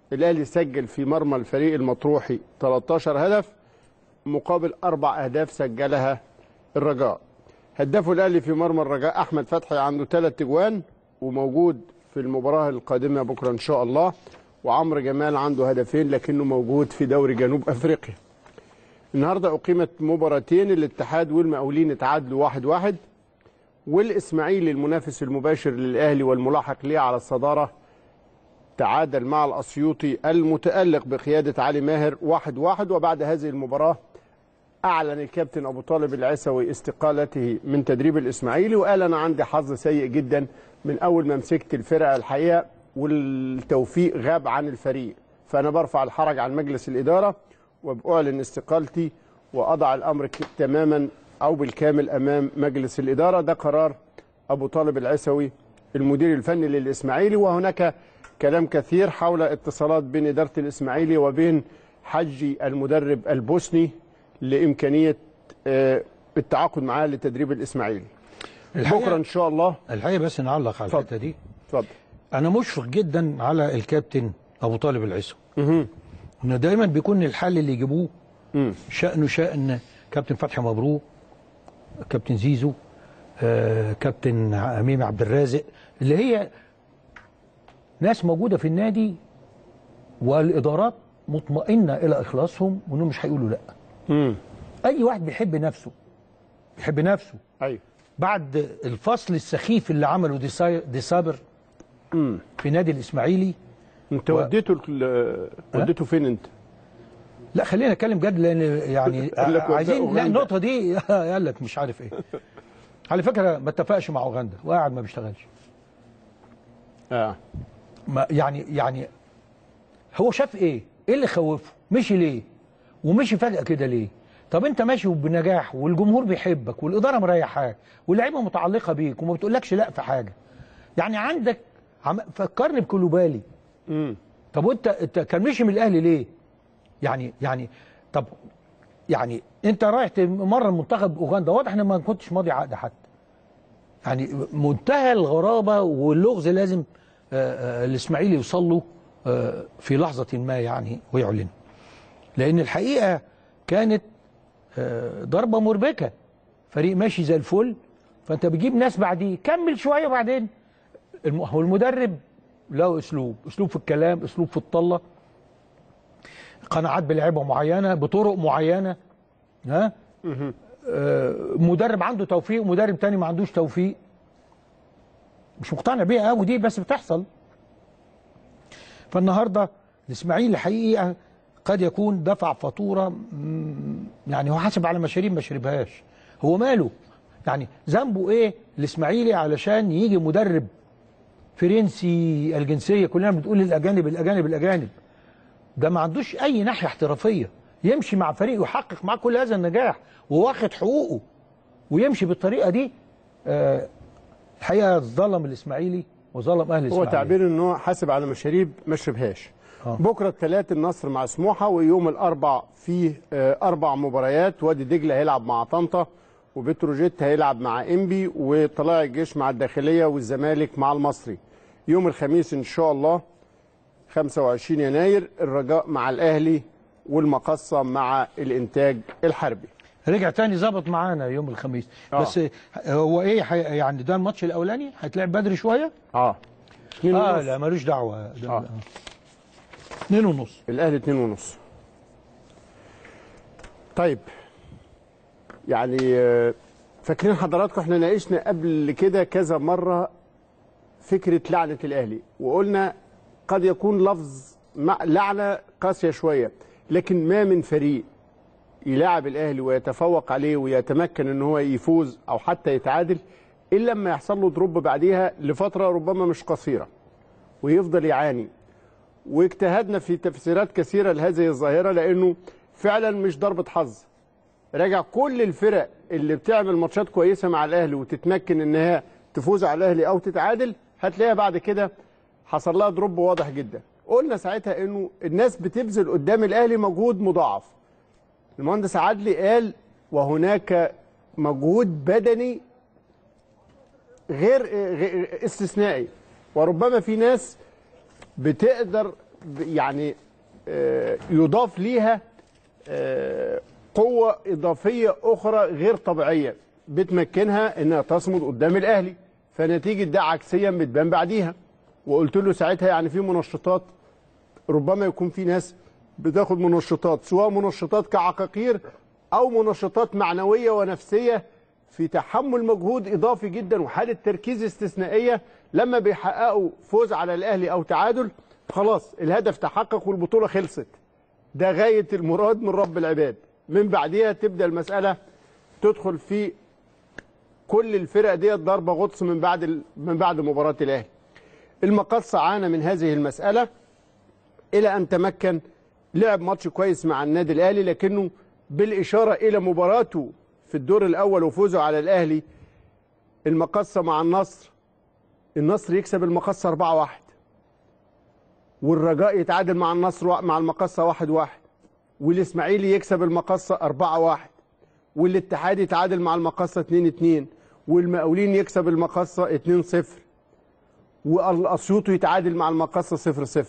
الاهلي سجل في مرمى الفريق المطروحي 13 هدف مقابل اربع اهداف سجلها الرجاء هدافه الاهلي في مرمى الرجاء احمد فتحي عنده ثلاث اجوان وموجود في المباراه القادمه بكره ان شاء الله وعمرو جمال عنده هدفين لكنه موجود في دوري جنوب افريقيا النهارده اقيمت مباراتين الاتحاد والمقاولين اتعادلوا واحد واحد والاسماعيلي المنافس المباشر للاهلي والملاحق ليه على الصداره تعادل مع الاسيوطي المتالق بقياده علي ماهر واحد واحد وبعد هذه المباراه اعلن الكابتن ابو طالب العسوي استقالته من تدريب الاسماعيلي وقال انا عندي حظ سيء جدا من اول ما مسكت الفرقه الحقيقه والتوفيق غاب عن الفريق فانا برفع الحرج عن مجلس الاداره وبأعلن استقالتي واضع الامر ك- تماما او بالكامل امام مجلس الاداره ده قرار ابو طالب العسوي المدير الفني للاسماعيلي وهناك كلام كثير حول اتصالات بين اداره الاسماعيلي وبين حجي المدرب البوسني لامكانيه آه، التعاقد معاه لتدريب الاسماعيلي بكره ان شاء الله الحقيقه بس نعلق على الحته دي اتفضل انا مشفق جدا على الكابتن ابو طالب العيسو انه دايما بيكون الحل اللي يجيبوه شانه شان كابتن فتحي مبروك كابتن زيزو آه، كابتن اميم عبد الرازق اللي هي ناس موجوده في النادي والادارات مطمئنه الى اخلاصهم وانهم مش هيقولوا لا اي واحد بيحب نفسه بيحب نفسه ايوه بعد الفصل السخيف اللي عمله دي, ساي... دي صابر في نادي الاسماعيلي انت وديته ال- وديته فين انت؟ لا خلينا نتكلم جد لان يعني قال لك وداه عايزين لا أوغندا. النقطه دي قال لك مش عارف ايه على فكره ما اتفقش مع اوغندا وقاعد ما بيشتغلش اه ما يعني يعني هو شاف ايه؟ ايه اللي خوفه؟ مشي ليه؟ ومشي فجأة كده ليه؟ طب انت ماشي بنجاح والجمهور بيحبك والاداره مريحاك واللعيبه متعلقه بيك وما بتقولكش لا في حاجه. يعني عندك عم فكرني بكولوبالي. طب وانت انت كان مشي من الاهلي ليه؟ يعني يعني طب يعني انت رايح مره منتخب اوغندا واضح ان ما كنتش ماضي عقد حتى. يعني منتهى الغرابه واللغز لازم آه، آه، الاسماعيلي يوصل له آه، في لحظه ما يعني ويعلن لان الحقيقه كانت آه، ضربه مربكه فريق ماشي زي الفل فانت بتجيب ناس بعديه كمل شويه وبعدين الم- هو المدرب له اسلوب اسلوب في الكلام اسلوب في الطله قناعات بلعيبه معينه بطرق معينه ها آه، مدرب عنده توفيق ومدرب تاني ما عندوش توفيق مش مقتنع بيها قوي دي بس بتحصل فالنهارده الاسماعيلي حقيقه قد يكون دفع فاتوره مم، يعني هو حاسب على مشاريب ما شربهاش هو ماله يعني ذنبه ايه الاسماعيلي علشان يجي مدرب فرنسي الجنسيه كلنا بتقول الاجانب الاجانب الاجانب ده ما عندوش اي ناحيه احترافيه يمشي مع فريق يحقق معاه كل هذا النجاح وواخد حقوقه ويمشي بالطريقه دي آه، الحقيقه ظلم الاسماعيلي وظلم اهل هو الاسماعيلي تعبير ان هو حاسب على مشاريب ما شربهاش آه. بكره الثلاث النصر مع سموحه ويوم الاربع فيه آه، اربع مباريات وادي دجله هيلعب مع طنطا وبتروجيت هيلعب مع انبي وطلائع الجيش مع الداخليه والزمالك مع المصري يوم الخميس ان شاء الله 25 يناير الرجاء مع الاهلي والمقصه مع الانتاج الحربي رجع تاني ظبط معانا يوم الخميس آه. بس هو ايه حي... يعني ده الماتش الاولاني هيتلعب بدري شويه اه اتنين اه ونص. لا ملوش دعوه ده آه. اتنين ونص الاهلي اتنين ونص طيب يعني آه، فاكرين حضراتكم احنا ناقشنا قبل كده كذا مره فكره لعنه الاهلي وقلنا قد يكون لفظ مع- لعنه قاسيه شويه لكن ما من فريق يلاعب الاهلي ويتفوق عليه ويتمكن ان هو يفوز او حتى يتعادل الا لما يحصل له دروب بعديها لفتره ربما مش قصيره ويفضل يعاني واجتهدنا في تفسيرات كثيره لهذه الظاهره لانه فعلا مش ضربه حظ راجع كل الفرق اللي بتعمل ماتشات كويسه مع الاهلي وتتمكن انها تفوز على الاهلي او تتعادل هتلاقيها بعد كده حصل لها دروب واضح جدا قلنا ساعتها انه الناس بتبذل قدام الاهلي مجهود مضاعف المهندس عدلي قال وهناك مجهود بدني غير غير- استثنائي وربما في ناس بتقدر ب- يعني آه، يضاف ليها آه، قوة إضافية أخرى غير طبيعية بتمكنها إنها تصمد قدام الأهلي فنتيجة ده عكسيا بتبان بعديها وقلت له ساعتها يعني في منشطات ربما يكون في ناس بتاخد منشطات سواء منشطات كعقاقير أو منشطات معنوية ونفسية في تحمل مجهود إضافي جدا وحالة تركيز استثنائية لما بيحققوا فوز على الأهلي أو تعادل خلاص الهدف تحقق والبطولة خلصت ده غاية المراد من رب العباد من بعدها تبدأ المسألة تدخل في كل الفرق ديت ضربة غطس من بعد ال- من بعد مباراة الأهلي المقصة عانى من هذه المسألة إلى أن تمكن لعب ماتش كويس مع النادي الأهلي لكنه بالإشارة إلى مباراته في الدور الأول وفوزه على الأهلي المقصة مع النصر النصر يكسب المقصة 4-1 والرجاء يتعادل مع النصر و- مع المقصة 1-1 والإسماعيلي يكسب المقصة 4-1 والاتحاد يتعادل مع المقصة 2-2 والمقاولين يكسب المقصة 2-0 والأسيوط يتعادل مع المقصة 0-0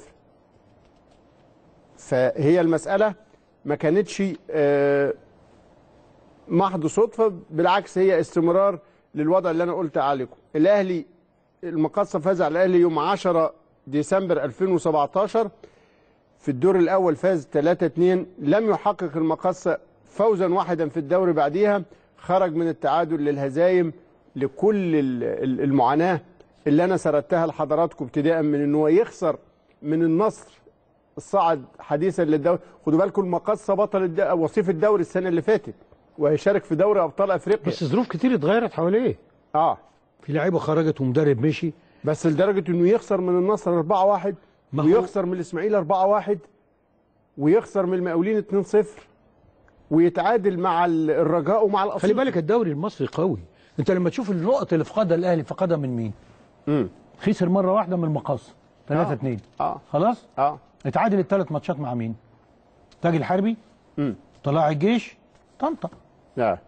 فهي المسألة ما كانتش آه، محض صدفة بالعكس هي استمرار للوضع اللي أنا قلت عليكم الأهلي المقصة فاز على الأهلي يوم 10 ديسمبر 2017 في الدور الأول فاز 3-2 لم يحقق المقصة فوزا واحدا في الدوري بعديها خرج من التعادل للهزايم لكل ال- ال- المعاناة اللي أنا سردتها لحضراتكم ابتداء من أنه يخسر من النصر الصعد حديثا للدوري خدوا بالكم المقصة بطل الد... وصيف الدوري السنة اللي فاتت وهيشارك في دوري أبطال أفريقيا بس ظروف كتير اتغيرت حواليه اه في لعيبه خرجت ومدرب مشي بس لدرجه انه يخسر من النصر 4-1 ما هو- ويخسر من الاسماعيلي 4-1 ويخسر من المقاولين 2-0 ويتعادل مع ال- الرجاء ومع الاسيوط خلي بالك الدوري المصري قوي انت لما تشوف النقط اللي فقدها الاهلي فقدها من مين؟ امم خسر مره واحده من المقص 3 2 اه خلاص؟ اه اتعادل الثلاث ماتشات مع مين؟ تاج الحربي امم طلائع الجيش طنطا اه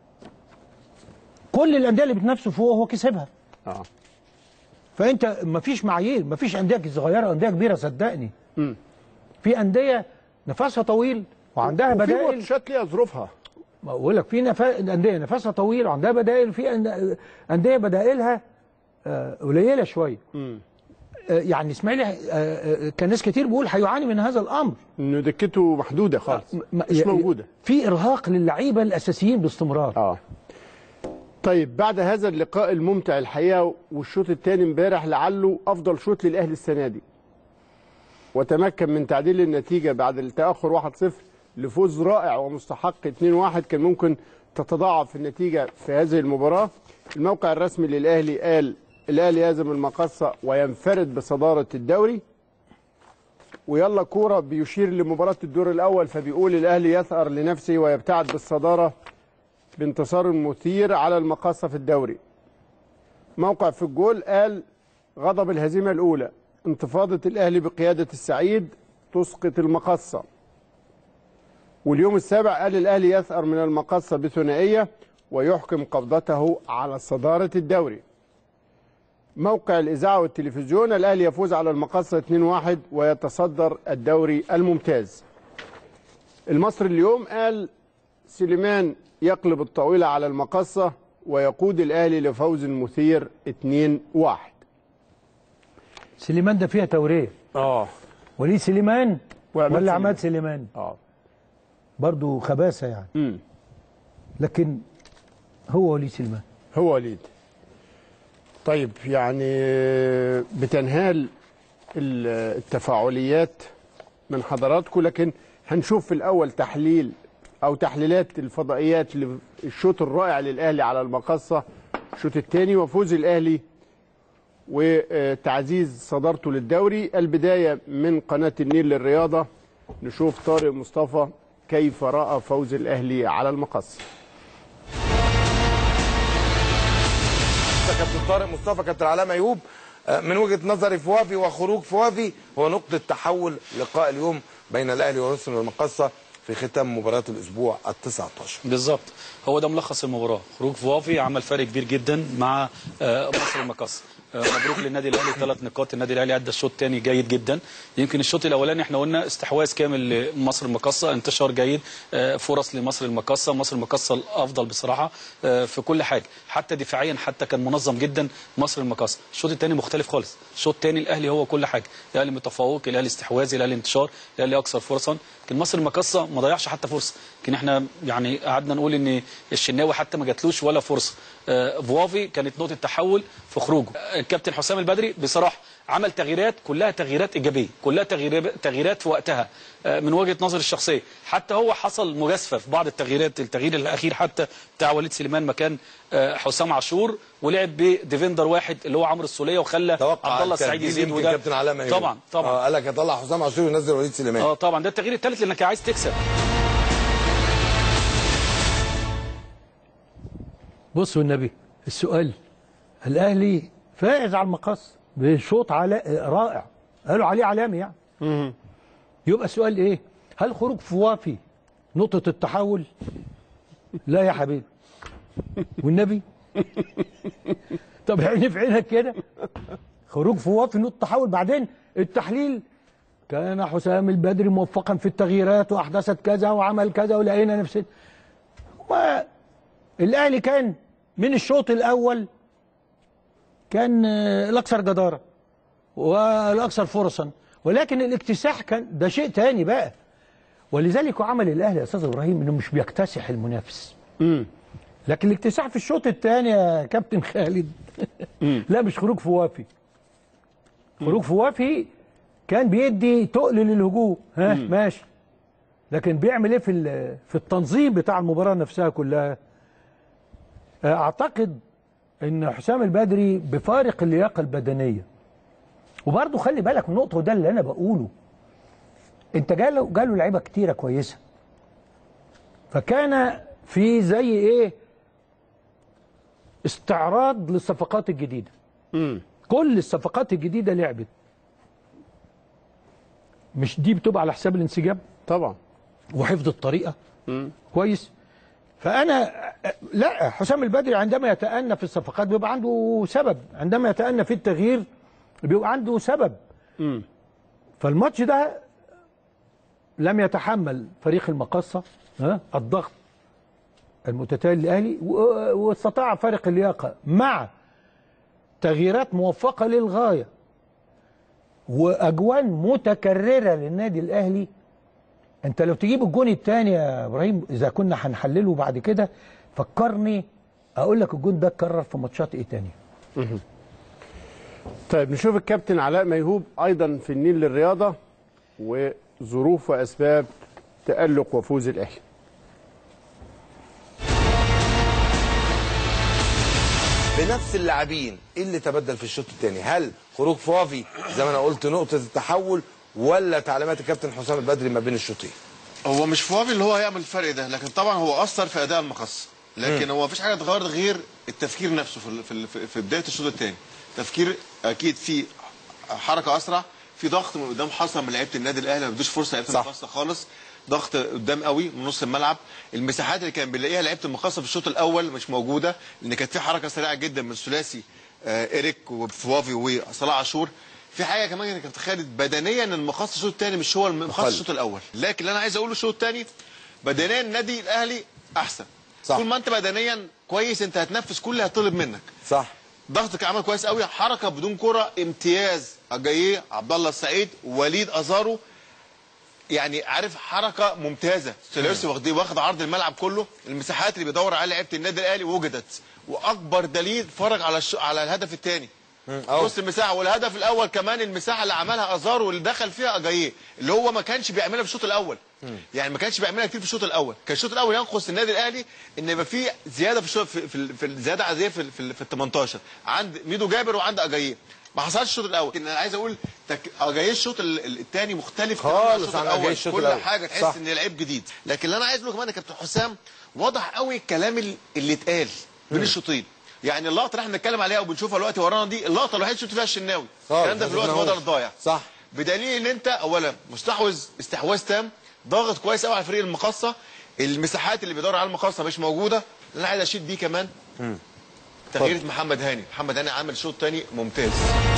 كل الانديه اللي بتنافسه فوق هو كسبها اه فانت مفيش معايير مفيش انديه صغيره وانديه كبيره صدقني امم في انديه نفسها طويل وعندها وفي بدائل ماتشات ليها ظروفها ما بقول لك في نفا... انديه نفسها طويل وعندها بدائل في أند- انديه بدائلها آه، قليله شويه امم آه، يعني اسماعيلي آه، آه، كان ناس كتير بيقول هيعاني من هذا الامر انه دكته محدوده خالص ما- مش ي- موجوده في ارهاق للعيبه الاساسيين باستمرار اه طيب بعد هذا اللقاء الممتع الحقيقه والشوط الثاني امبارح لعله افضل شوط للاهلي السنه دي وتمكن من تعديل النتيجه بعد التاخر 1-0 لفوز رائع ومستحق 2-1 كان ممكن تتضاعف النتيجه في هذه المباراه الموقع الرسمي للاهلي قال الاهلي يهزم المقصه وينفرد بصداره الدوري ويلا كوره بيشير لمباراه الدور الاول فبيقول الاهلي يثأر لنفسه ويبتعد بالصداره بانتصار مثير على المقاصة في الدوري موقع في الجول قال غضب الهزيمة الأولى انتفاضة الأهلي بقيادة السعيد تسقط المقصة واليوم السابع قال الأهلي يثأر من المقصة بثنائية ويحكم قبضته على صدارة الدوري موقع الإذاعة والتلفزيون الأهلي يفوز على المقصة 2-1 ويتصدر الدوري الممتاز المصري اليوم قال سليمان يقلب الطاولة على المقصة ويقود الأهلي لفوز مثير 2-1 سليمان ده فيها توريه اه وليد سليمان وعماد ولا سليمان. عماد سليمان اه برضه خباثه يعني امم لكن هو وليد سليمان هو وليد طيب يعني بتنهال ال- التفاعليات من حضراتكم لكن هنشوف في الأول تحليل أو تحليلات الفضائيات للشوط الرائع للأهلي على المقصة الشوط الثاني وفوز الأهلي وتعزيز صدارته للدوري البداية من قناة النيل للرياضة نشوف طارق مصطفى كيف رأى فوز الأهلي على المقصة كابتن طارق مصطفى كابتن علام ايوب آه، من وجهه نظري فوافي وخروج فوافي هو نقطه تحول لقاء اليوم بين الاهلي ورسم المقصه في ختام مباراه الاسبوع ال 19 بالظبط هو ده ملخص المباراه خروج فوافي عمل فرق كبير جدا مع آه، مصر المقص آه، مبروك للنادي الاهلي ثلاث نقاط النادي الاهلي ادى الشوط الثاني جيد جدا يمكن الشوط الاولاني احنا قلنا استحواذ كامل لمصر المقاصه انتشار جيد آه، فرص لمصر المقاصه مصر المقاصه الافضل بصراحه آه، في كل حاجه حتى دفاعيا حتى كان منظم جدا مصر المقاصه الشوط الثاني مختلف خالص الشوط الثاني الاهلي هو كل حاجه الاهلي متفوق الاهلي استحواذي الاهلي انتشار الاهلي اكثر فرصا لكن مصر المقاصه ما ضيعش حتى فرصه لكن احنا يعني قعدنا نقول ان الشناوي حتى ما جاتلوش ولا فرصه آه، فوافي كانت نقطه تحول في خروجه آه، الكابتن حسام البدري بصراحه عمل تغييرات كلها تغييرات ايجابيه كلها تغيير- تغييرات في وقتها آه، من وجهه نظري الشخصيه حتى هو حصل مجازفه في بعض التغييرات التغيير الاخير حتى بتاع وليد سليمان مكان آه، حسام عاشور ولعب بديفندر واحد اللي هو عمرو السوليه وخلى عبد الله السعيد التبديل يزيد يمكن وده كابتن علاء ميمون. طبعا طبعا آه، قال لك يطلع حسام عاشور وينزل وليد سليمان اه طبعا ده التغيير الثالث لانك عايز تكسب بصوا النبي السؤال الاهلي فائز على المقص بشوط علاء رائع قالوا عليه علامي يعني يبقى السؤال ايه هل خروج فوافي نقطة التحول لا يا حبيبي والنبي طب عيني في عينك كده خروج فوافي نقطة تحول بعدين التحليل كان حسام البدري موفقا في التغييرات واحدثت كذا وعمل كذا ولقينا نفسنا ما الاهلي كان من الشوط الاول كان آه، الاكثر جداره والاكثر فرصا ولكن الاكتساح كان ده شيء تاني بقى ولذلك عمل الاهلي يا استاذ ابراهيم انه مش بيكتسح المنافس لكن الاكتساح في الشوط الثاني يا كابتن خالد لا مش خروج فوافي خروج فوافي كان بيدي تقل للهجوم ها ماشي لكن بيعمل ايه في ال- في التنظيم بتاع المباراه نفسها كلها اعتقد ان حسام البدري بفارق اللياقه البدنيه وبرضه خلي بالك من نقطه وده اللي انا بقوله انت جاله جاله لعيبه كتيره كويسه فكان في زي ايه استعراض للصفقات الجديده كل الصفقات الجديده لعبت مش دي بتبقى على حساب الانسجام طبعا وحفظ الطريقه كويس فانا لا حسام البدري عندما يتأنى في الصفقات بيبقى عنده سبب عندما يتأنى في التغيير بيبقى عنده سبب فالماتش ده لم يتحمل فريق المقصة ها الضغط المتتالي للأهلي و- واستطاع فارق اللياقة مع تغييرات موفقة للغاية وأجوان متكررة للنادي الأهلي انت لو تجيب الجون الثاني يا ابراهيم اذا كنا هنحلله بعد كده فكرني اقول لك الجون ده اتكرر في ماتشات ايه تاني طيب نشوف الكابتن علاء ميهوب ايضا في النيل للرياضه وظروف واسباب تالق وفوز الاهلي بنفس اللاعبين ايه اللي تبدل في الشوط الثاني هل خروج فوافي زي ما انا قلت نقطه التحول ولا تعليمات الكابتن حسام البدري ما بين الشوطين هو مش فاضي اللي هو هيعمل الفرق ده لكن طبعا هو اثر في اداء المقص لكن مم. هو مفيش حاجه اتغيرت غير التفكير نفسه في ال- في ال- في بدايه الشوط الثاني تفكير اكيد في حركه اسرع في ضغط من قدام حصل من لعيبه النادي الاهلي ما بيدوش فرصه لعيبه المقصه خالص ضغط قدام قوي من نص الملعب المساحات اللي كان بيلاقيها لعيبه المقصه في الشوط الاول مش موجوده لان كانت في حركه سريعه جدا من ثلاثي آه، ايريك وفوافي وصلاح عاشور في حاجه كمان كانت خالد بدنيا ان المقص الشوط الثاني مش هو المقص مخالف. الشوط الاول لكن اللي انا عايز اقوله الشوط الثاني بدنيا النادي الاهلي احسن صح. طول ما انت بدنيا كويس انت هتنفذ كل اللي هيطلب منك صح ضغطك عمل كويس قوي حركه بدون كره امتياز اجاييه عبد الله السعيد وليد ازارو يعني عارف حركه ممتازه سيليرسي واخد واخد عرض الملعب كله المساحات اللي بيدور عليها لعيبه النادي الاهلي وجدت واكبر دليل فرج على الش... على الهدف الثاني بص المساحه والهدف الاول كمان المساحه اللي عملها ازارو واللي دخل فيها اجاييه اللي هو ما كانش بيعملها في الشوط الاول يعني ما كانش بيعملها كتير في الشوط الاول كان الشوط الاول ينقص النادي الاهلي ان يبقى في زياده في الشوط في, في, في الزياده عاديه في في, في ال 18 عند ميدو جابر وعند اجاييه ما حصلش الشوط الاول لكن انا عايز اقول تك... اجاييه الشوط الثاني مختلف تماماً عن خالص الشوط عن الاول أجاييه الشوط كل الأول. حاجه تحس صح. ان لعيب جديد لكن اللي انا عايز اقوله كمان يا كابتن حسام واضح قوي الكلام اللي- اللي اتقال بين الشوطين يعني اللقطه اللي احنا بنتكلم عليها وبنشوفها دلوقتي ورانا دي اللقطه الوحيده اللي شفت فيها الشناوي خالص، الكلام ده في ما الوقت شفناهوش. بدل الضايع صح بدليل ان انت اولا مستحوذ استحواذ تام ضاغط كويس قوي على فريق المقصه المساحات اللي بيدور على المقصه مش موجوده اللي انا عايز اشيد بيه كمان تغيير محمد هاني محمد هاني عامل شوط تاني ممتاز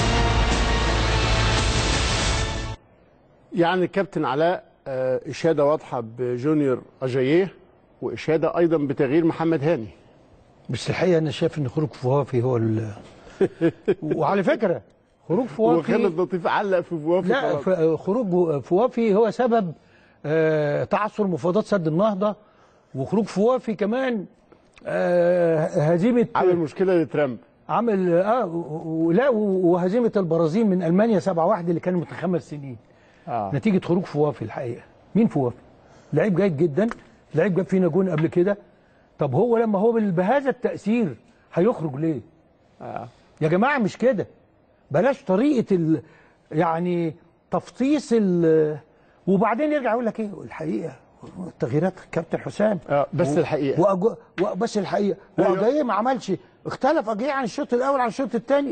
يعني الكابتن علاء آه، اشاده واضحه بجونيور اجاييه واشاده ايضا بتغيير محمد هاني بس الحقيقه انا شايف ان خروج فوافي هو ال وعلى فكره خروج فوافي وخالد لطيف علق في فوافي لا خلاص. ف- خروج فوافي هو سبب آه، تعثر مفاوضات سد النهضه وخروج فوافي كمان آه، هزيمه عمل مشكله لترامب عمل اه و- و- لا و- وهزيمه البرازيل من المانيا 7-1 اللي كان من خمس سنين آه. نتيجه خروج فوافي الحقيقه مين فوافي؟ لعيب جيد جدا لعيب جاب فينا جون قبل كده طب هو لما هو بال- بهذا التاثير هيخرج ليه؟ آه. يا جماعه مش كده بلاش طريقه ال يعني تفطيس ال وبعدين يرجع يقول لك ايه الحقيقه التغييرات كابتن حسام آه بس و- الحقيقة. وأجو... و... بس الحقيقه أيوة. واجاي ما عملش اختلف اجاي عن الشوط الاول عن الشوط الثاني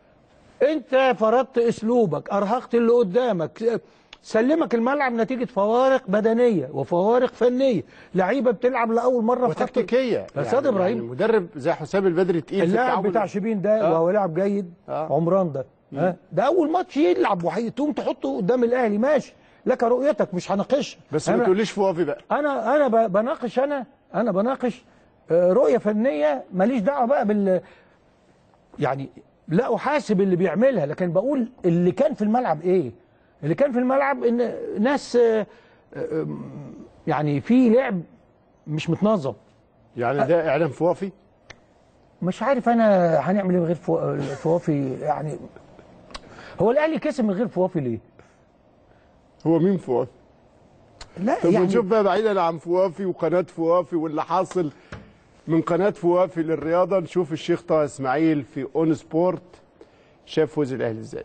انت فرضت اسلوبك ارهقت اللي قدامك سلمك الملعب نتيجه فوارق بدنيه وفوارق فنيه لعيبه بتلعب لاول مره في خط وتكتيكيه يا استاذ ابراهيم يعني مدرب زي حسام البدري تقيل في اللاعب التعامل. بتاع شبين ده آه. وهو لاعب جيد آه. عمران ده ها ده اول ماتش يلعب وحي تقوم تحطه قدام الاهلي ماشي لك رؤيتك مش هناقشها بس ما أنا- تقوليش فوافي بقى انا انا ب- بناقش انا انا بناقش آه، رؤيه فنيه ماليش دعوه بقى بال يعني لا احاسب اللي بيعملها لكن بقول اللي كان في الملعب ايه اللي كان في الملعب ان ناس آه، آه، يعني في لعب مش متنظم يعني ده اعلام فوافي مش عارف انا هنعمل ايه من غير فو- فوافي يعني هو الاهلي كسب من غير فوافي ليه؟ هو مين فوافي لا طب يعني نشوف بقى بعيدا عن فوافي وقناه فوافي واللي حاصل من قناه فوافي للرياضه نشوف الشيخ طه اسماعيل في اون سبورت شاف فوز الاهلي ازاي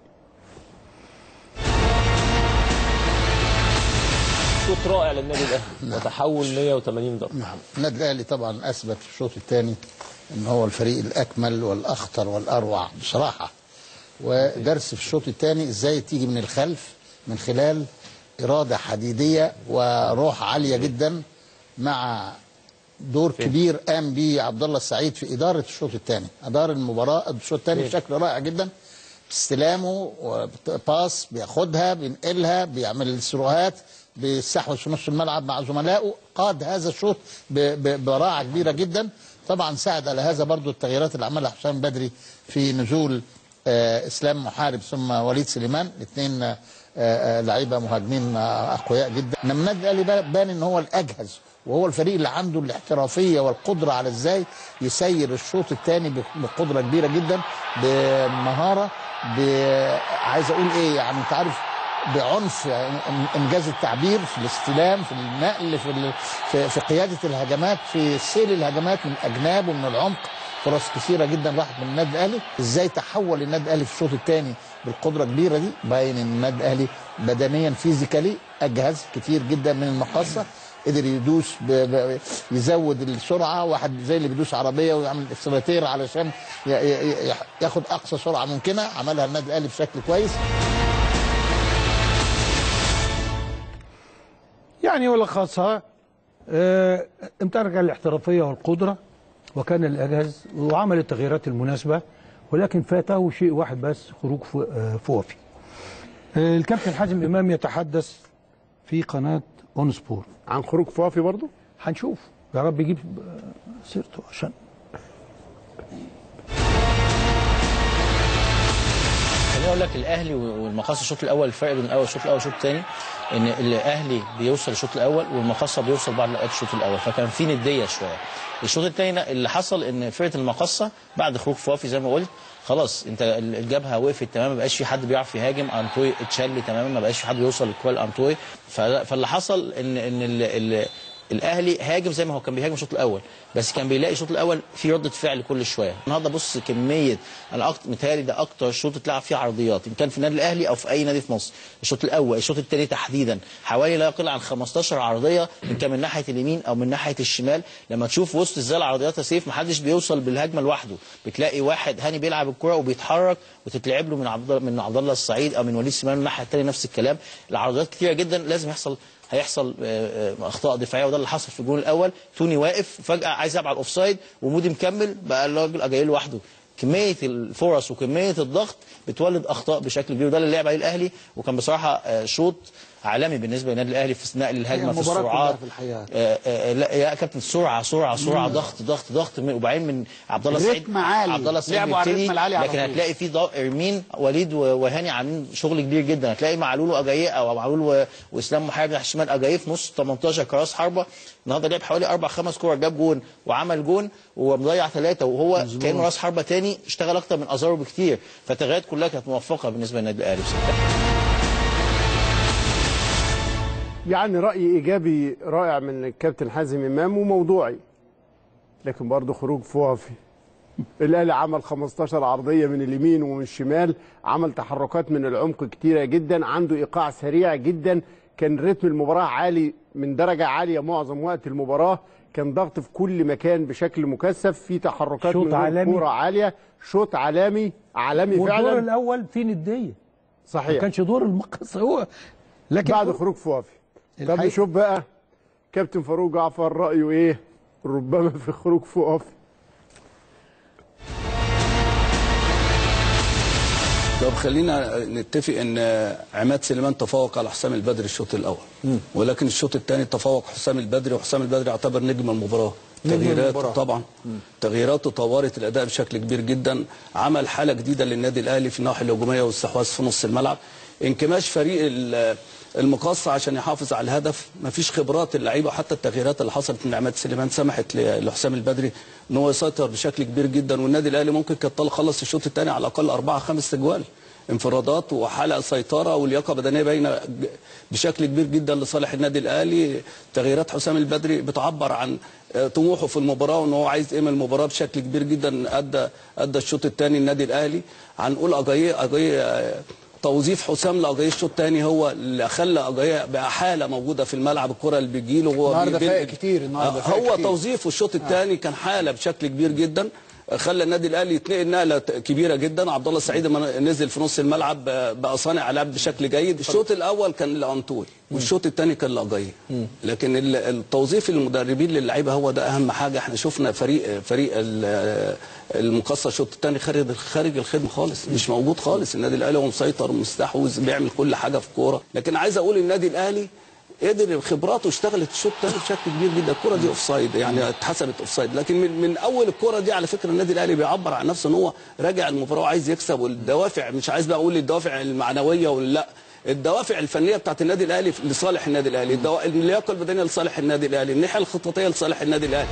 شوط رائع للنادي الاهلي وتحول 180 درجه نعم النادي الاهلي طبعا اثبت في الشوط الثاني ان هو الفريق الاكمل والاخطر والاروع بصراحه ودرس في الشوط الثاني ازاي تيجي من الخلف من خلال اراده حديديه وروح عاليه جدا مع دور كبير قام به عبد الله السعيد في اداره الشوط الثاني ادار المباراه الشوط الثاني فين؟ بشكل رائع جدا استلامه باص بياخدها بينقلها بيعمل سروهات بيستحوذ في نص الملعب مع زملائه قاد هذا الشوط ب- ب- براعه كبيره جدا طبعا ساعد على هذا برضو التغييرات اللي عملها حسام بدري في نزول آه اسلام محارب ثم وليد سليمان الاثنين آه آه لعيبه مهاجمين آه اقوياء جدا انما النادي الاهلي بقى بان ان هو الاجهز وهو الفريق اللي عنده الاحترافيه والقدره على ازاي يسير الشوط الثاني بقدره كبيره جدا بمهاره ب... عايز اقول ايه يعني انت عارف بعنف يعني انجاز التعبير في الاستلام في النقل في ال... في, في قياده الهجمات في سيل الهجمات من الاجناب ومن العمق فرص كثيره جدا راحت من النادي الاهلي ازاي تحول النادي الاهلي في الشوط الثاني بالقدره الكبيره دي باين ان النادي الاهلي بدنيا فيزيكالي اجهز كتير جدا من المقاصه قدر يدوس ب... ب... يزود السرعه واحد زي اللي بيدوس عربيه ويعمل اكسلراتير علشان ي... ي... ي... ياخد اقصى سرعه ممكنه عملها النادي الاهلي بشكل كويس يعني ولخصها آه، امتلك الاحترافيه والقدره وكان الاجهز وعمل التغييرات المناسبه ولكن فاته شيء واحد بس خروج فو- آه، فوافي. آه، الكابتن حازم امام يتحدث في قناه اون سبور عن خروج فوافي برضه هنشوف يا رب يجيب آه، سيرته عشان خليني اقول لك الاهلي والمقاصه الشوط الاول الفرق بين الاول والشوط الاول والشوط الثاني ان الاهلي بيوصل الشوط الاول والمقاصه بيوصل بعد الاوقات الشوط الاول فكان في نديه شويه الشوط الثاني اللي حصل ان فرقه المقاصه بعد خروج فوافي زي ما قلت خلاص انت الجبهه وقفت تماما ما بقاش في حد بيعرف يهاجم انطوي اتشل تماما ما بقاش في حد بيوصل للكوره الانطوي ف- فاللي حصل ان ان ال ال الاهلي هاجم زي ما هو كان بيهاجم الشوط الاول بس كان بيلاقي الشوط الاول في رده فعل كل شويه النهارده بص كميه انا أكتر متهيألي ده اكتر شوط اتلعب فيه عرضيات ان كان في النادي الاهلي او في اي نادي في مصر الشوط الاول الشوط الثاني تحديدا حوالي لا يقل عن 15 عرضيه ان كان من ناحيه اليمين او من ناحيه الشمال لما تشوف وسط ازاي العرضيات يا سيف محدش بيوصل بالهجمه لوحده بتلاقي واحد هاني بيلعب الكره وبيتحرك وتتلعب له من عبد من عبد الله السعيد او من وليد سليمان من الناحيه الثانيه نفس الكلام العرضيات كتيره جدا لازم يحصل هيحصل آه، آه، اخطاء دفاعيه وده اللي حصل في الجول الاول توني واقف فجاه عايز يلعب على الاوفسايد ومودي مكمل بقى الراجل جاي لوحده كميه الفرص وكميه الضغط بتولد اخطاء بشكل كبير وده اللي لعب عليه الاهلي وكان بصراحه آه، شوط عالمي بالنسبه للنادي الاهلي في نقل الهجمه في المباراة كلها السرعات في الحقيقة. آه، آه، لا يا كابتن سرعه سرعه سرعه مم. ضغط ضغط ضغط من- وبعدين من عبد الله السعيد رتم عالي. عبد الله السعيد لعبوا على بيبتدي، الرتم العالي على لكن طول. هتلاقي في ضوء ارمين وليد و- وهاني عاملين شغل كبير جدا هتلاقي معلول واجاييه او معلول و- واسلام محارب ناحيه الشمال اجاييه في نص 18 كراس حربه النهارده لعب حوالي اربع خمس كور جاب جون وعمل جون ومضيع ثلاثه وهو كانه راس حربه تاني اشتغل اكتر من ازارو بكتير فالتغييرات كلها كانت موفقه بالنسبه للنادي الاهلي بصراحه يعني رأي إيجابي رائع من الكابتن حازم إمام وموضوعي لكن برضه خروج فوافي الأهلي عمل 15 عرضية من اليمين ومن الشمال عمل تحركات من العمق كتيرة جدا عنده إيقاع سريع جدا كان رتم المباراة عالي من درجة عالية معظم وقت المباراة كان ضغط في كل مكان بشكل مكثف في تحركات شوط من عالمي. كورة عالية شوط عالمي عالمي والدور فعلا الاول فيه نديه صحيح ما كانش دور المقص هو لكن بعد خروج فوافي طب الحقيقة- نشوف بقى كابتن فاروق جعفر رأيه ايه ربما في خروج فوافي طب خلينا نتفق ان عماد سليمان تفوق على حسام البدري الشوط الاول ولكن الشوط الثاني تفوق حسام البدري وحسام البدري يعتبر نجم المباراه نجم تغييراته المباراة. طبعا تغييراته طورت الاداء بشكل كبير جدا عمل حاله جديده للنادي الاهلي في الناحيه الهجوميه والاستحواذ في نص الملعب انكماش فريق ال- المقاصة عشان يحافظ على الهدف مفيش خبرات اللعيبه حتى التغييرات اللي حصلت من عماد سليمان سمحت ل- لحسام البدري ان هو يسيطر بشكل كبير جدا والنادي الاهلي ممكن كان طال- خلص الشوط الثاني على الاقل اربعه خمس اجوال انفرادات وحلقه سيطره ولياقه بدنيه باينه ج- بشكل كبير جدا لصالح النادي الاهلي تغييرات حسام البدري بتعبر عن آه، طموحه في المباراه وان هو عايز ايه من المباراه بشكل كبير جدا ادى ادى الشوط الثاني النادي الاهلي هنقول اجاييه اجاييه آه، توظيف حسام لاجاييه الشوط الثاني هو اللي خلى اجاييه بقى حاله موجوده في الملعب الكره اللي بيجيله هو النهارده بي- فايق كتير النهارده آه، فايق هو كتير. توظيفه الشوط الثاني كان حاله بشكل كبير جدا خلى النادي الاهلي يتنقل نقله كبيره جدا عبد الله السعيد لما نزل في نص الملعب بقى- بقى صانع لعب بشكل جيد الشوط الاول كان لانطوي والشوط الثاني كان لاجاي لكن ال- التوظيف المدربين للعيبه هو ده اهم حاجه احنا شفنا فريق فريق ال- المقصه الشوط الثاني خارج خارج الخدمه خالص مش موجود خالص النادي الاهلي هو مسيطر ومستحوذ بيعمل كل حاجه في كوره لكن عايز اقول النادي الاهلي قدر خبراته اشتغلت الشوط الثاني بشكل كبير جدا الكره دي اوف سايد يعني اتحسبت اوف سايد لكن من, من اول الكره دي على فكره النادي الاهلي بيعبر عن نفسه ان هو راجع المباراه وعايز يكسب والدوافع مش عايز بقى اقول الدوافع المعنويه ولا لا الدوافع الفنيه بتاعت النادي الاهلي لصالح النادي الاهلي الدو... اللياقه البدنيه لصالح النادي الاهلي الناحيه الخططيه لصالح النادي الاهلي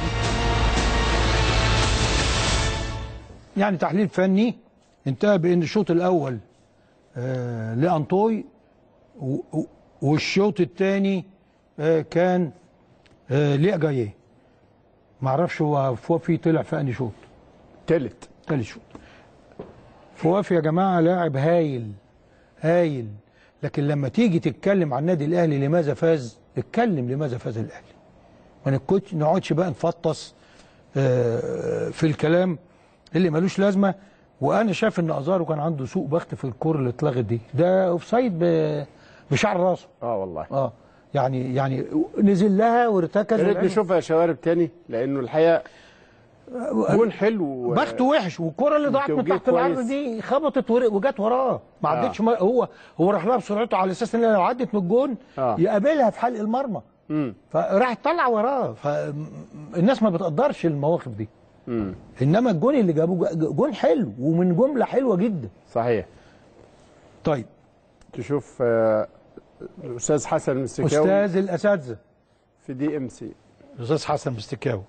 يعني تحليل فني انتهى بان الشوط الاول آه لانطوي و- و- والشوط الثاني آه كان آه لاجاييه ما اعرفش هو فوافي طلع في انهي شوط تالت تالت شوط فوافي يا جماعه لاعب هايل هايل لكن لما تيجي تتكلم عن النادي الاهلي لماذا فاز اتكلم لماذا فاز الاهلي ما نكتش نقعدش بقى نفطس آه، في الكلام اللي ملوش لازمه وانا شايف ان ازارو كان عنده سوء بخت في الكوره اللي اتلغت دي ده اوف سايد ب- بشعر راسه اه والله اه يعني يعني نزل لها وارتكز يا ريت والعين- نشوفها يا شوارب تاني لانه الحقيقه جون حلو بخته وحش والكره اللي ضاعت من وتوجيه تحت العرض كويس. دي خبطت ور- وجت وراه ما آه. عدتش ما هو هو راح لها بسرعته على اساس ان لو عدت من الجون آه. يقابلها في حلق المرمى امم فراح طلع وراه فالناس ما بتقدرش المواقف دي امم انما الجون اللي جابوه ج- جون حلو ومن جمله حلوه جدا صحيح طيب تشوف آه، الاستاذ حسن المستكاوي استاذ الاساتذه في دي ام سي الاستاذ حسن مستكاوي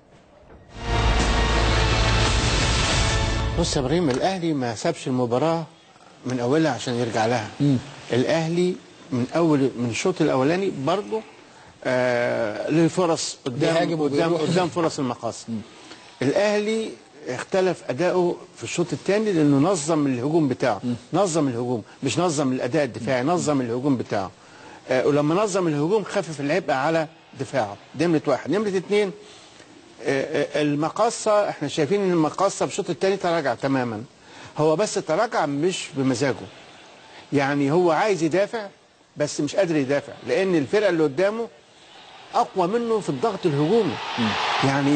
بص يا ابراهيم الاهلي ما سابش المباراه من اولها عشان يرجع لها الاهلي من اول من الشوط الاولاني برضه آه له فرص قدام بيهاجم قدام وبيروح. قدام فرص المقاصد الاهلي اختلف اداؤه في الشوط الثاني لانه نظم الهجوم بتاعه نظم الهجوم مش نظم الاداء الدفاعي نظم الهجوم بتاعه آه ولما نظم الهجوم خفف العبء على دفاعه دي نمره واحد نمره اثنين آه، آه، المقاصة احنا شايفين ان المقاصة في الشوط الثاني تراجع تماما هو بس تراجع مش بمزاجه يعني هو عايز يدافع بس مش قادر يدافع لان الفرقه اللي قدامه اقوى منه في الضغط الهجومي يعني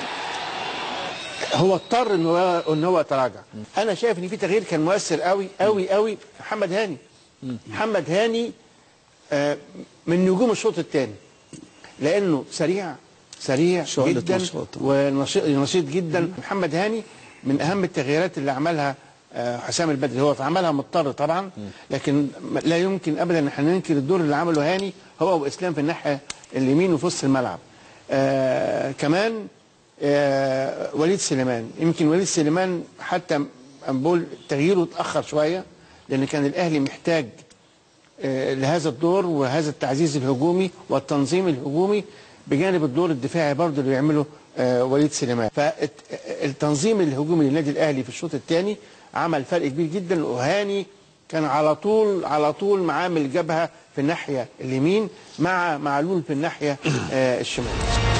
هو اضطر ان هو ان هو يتراجع انا شايف ان في تغيير كان مؤثر قوي قوي قوي محمد هاني محمد هاني آه، من نجوم الشوط الثاني لانه سريع سريع شعلة جدا نشاط. ونشيط نشيط جدا محمد هاني من اهم التغييرات اللي عملها آه، حسام البدري هو عملها مضطر طبعا لكن لا يمكن ابدا ان احنا ننكر الدور اللي عمله هاني هو واسلام في الناحيه اليمين وفي وسط الملعب آه كمان آه وليد سليمان يمكن وليد سليمان حتى بقول تغييره اتاخر شويه لان كان الاهلي محتاج آه، لهذا الدور وهذا التعزيز الهجومي والتنظيم الهجومي بجانب الدور الدفاعي برضه اللي بيعمله آه، وليد سليمان فالتنظيم الهجومي للنادي الاهلي في الشوط الثاني عمل فرق كبير جدا وهاني كان على طول على طول معامل جبهه في الناحيه اليمين مع معلول في الناحيه آه، الشمال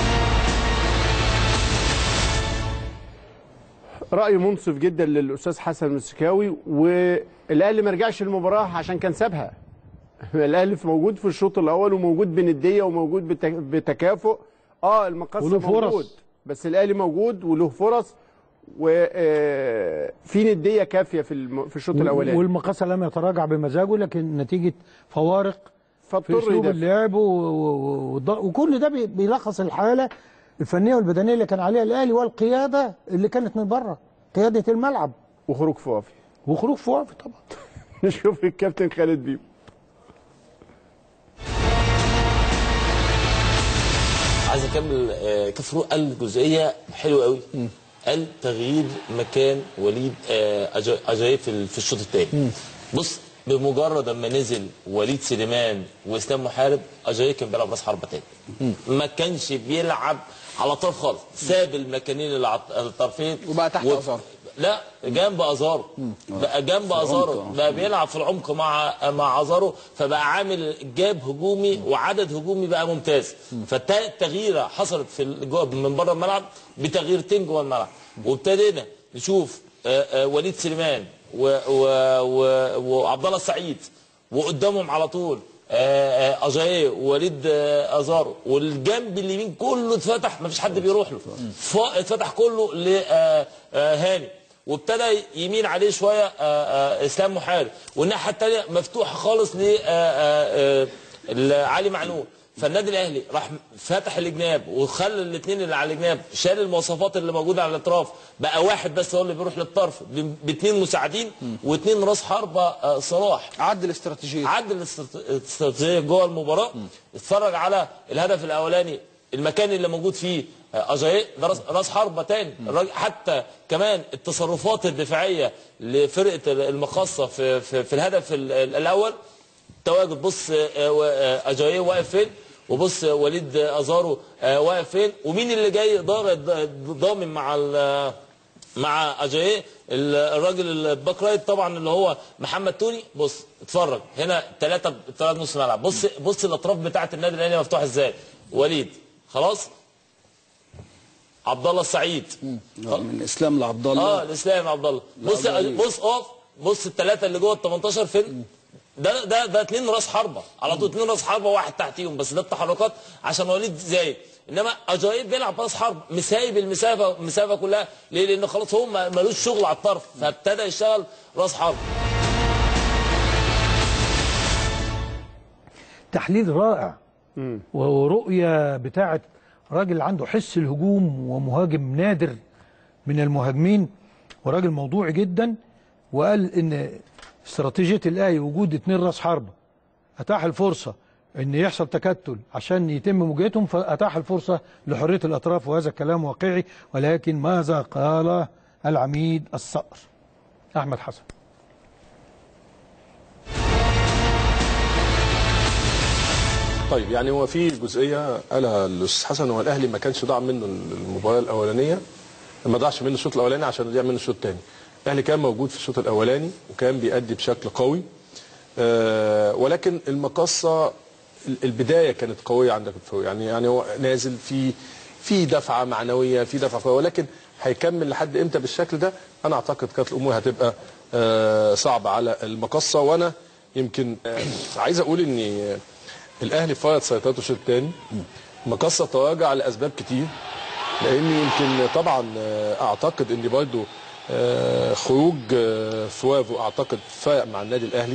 راي منصف جدا للاستاذ حسن المسكاوي والاهلي ما رجعش المباراه عشان كان سابها الاهلي في- موجود في الشوط الاول وموجود بنديه وموجود بت- بتكافؤ اه المقص وله فرص. موجود بس الاهلي موجود وله فرص وفي نديه كافيه في الم- في الشوط الاولاني والمقاصة لم يتراجع بمزاجه لكن نتيجة فوارق في فاضطر اسلوب يدافع. اللعب و... و... و... وكل ده بي- بيلخص الحاله الفنيه والبدنيه اللي كان عليها الاهلي والقياده اللي كانت من بره قياده الملعب وخروج فوافي وخروج فوافي طبعا نشوف الكابتن خالد بيبو عايز اكمل آه، كابتن فاروق قال جزئيه حلوه قوي قال تغيير مكان وليد آه، أجا- اجاي في ال- في الشوط الثاني بص بمجرد ما نزل وليد سليمان واسلام محارب اجاي كان بيلعب راس حربه تاني ما كانش بيلعب على طرف خالص ساب المكانين اللي على الطرفين وبقى تحت أزار. لا جنب ازارو بقى جنب ازارو بقى بيلعب في العمق مع مع ازارو فبقى عامل جاب هجومي وعدد هجومي بقى ممتاز فالتغييره حصلت في ال- جوه من بره الملعب بتغييرتين جوه الملعب وابتدينا نشوف آه، آه، وليد سليمان و- و- و- وعبد الله السعيد وقدامهم على طول آه، آه، اجاييه ووليد آه، ازارو والجنب اليمين كله اتفتح مفيش حد بيروح له ف- اتفتح كله لهاني وابتدى يمين عليه شويه آه، آه، اسلام محارب والناحيه الثانيه مفتوحه خالص لعلي معلول فالنادي الاهلي راح فتح الجناب وخلى الاثنين اللي على الجناب شال المواصفات اللي موجوده على الاطراف بقى واحد بس هو اللي بيروح للطرف ب- باثنين مساعدين واثنين راس حربه آه، صلاح عدل الاستراتيجيه عدل الاسترات- الاستراتيجيه جوه المباراه اتفرج على الهدف الاولاني المكان اللي موجود فيه آه، اجاي ده راس- راس حربه تاني الراجل حتى كمان التصرفات الدفاعيه لفرقه المقاصه في في, في الهدف ال- ال- الاول تواجد بص آه، و- آه، اجاي واقف فين وبص آه، وليد آه، ازارو آه، واقف فين ومين اللي جاي ضاغط ضامن مع ال- مع اجاي الراجل الباك رايت طبعا اللي هو محمد توني بص اتفرج هنا ثلاثه ثلاث نص ملعب بص بص الاطراف بتاعه النادي الاهلي مفتوحه ازاي وليد خلاص عبد الله السعيد من اسلام لعبد الله اه الاسلام عبد الله بص لعبد الله. بص اقف بص الثلاثه اللي جوه ال 18 فين ده ده ده اثنين راس حربه على طول اثنين راس حربه واحد تحتيهم بس ده التحركات عشان وليد زايد انما اجايب بيلعب راس حرب مسايب المسافه المسافه كلها ليه؟ لان خلاص هو ما- ملوش شغل على الطرف فابتدى يشتغل راس حرب تحليل رائع ورؤية بتاعت راجل عنده حس الهجوم ومهاجم نادر من المهاجمين وراجل موضوعي جدا وقال ان استراتيجية الاهلي وجود اتنين راس حربة اتاح الفرصة ان يحصل تكتل عشان يتم مواجهتهم فاتاح الفرصة لحرية الاطراف وهذا كلام واقعي ولكن ماذا قال العميد الصقر احمد حسن طيب يعني هو في جزئيه قالها الاستاذ حسن هو الاهلي ما كانش ضاع منه المباراه الاولانيه ما ضاعش منه الشوط الاولاني عشان يضيع منه الشوط الثاني الاهلي كان موجود في الشوط الاولاني وكان بيأدي بشكل قوي آه ولكن المقصه ال- البدايه كانت قويه عندك الفوق يعني يعني هو نازل في في دفعه معنويه في دفعه قويه ولكن هيكمل لحد امتى بالشكل ده انا اعتقد كانت الامور هتبقى آه صعبه على المقصه وانا يمكن آه، عايز اقول ان آه، الاهلي فرض سيطرته الشوط الثاني مقصه تراجع لاسباب كتير لان يمكن طبعا آه، اعتقد ان برضه آه، خروج آه، فوافو اعتقد فرق مع النادي الاهلي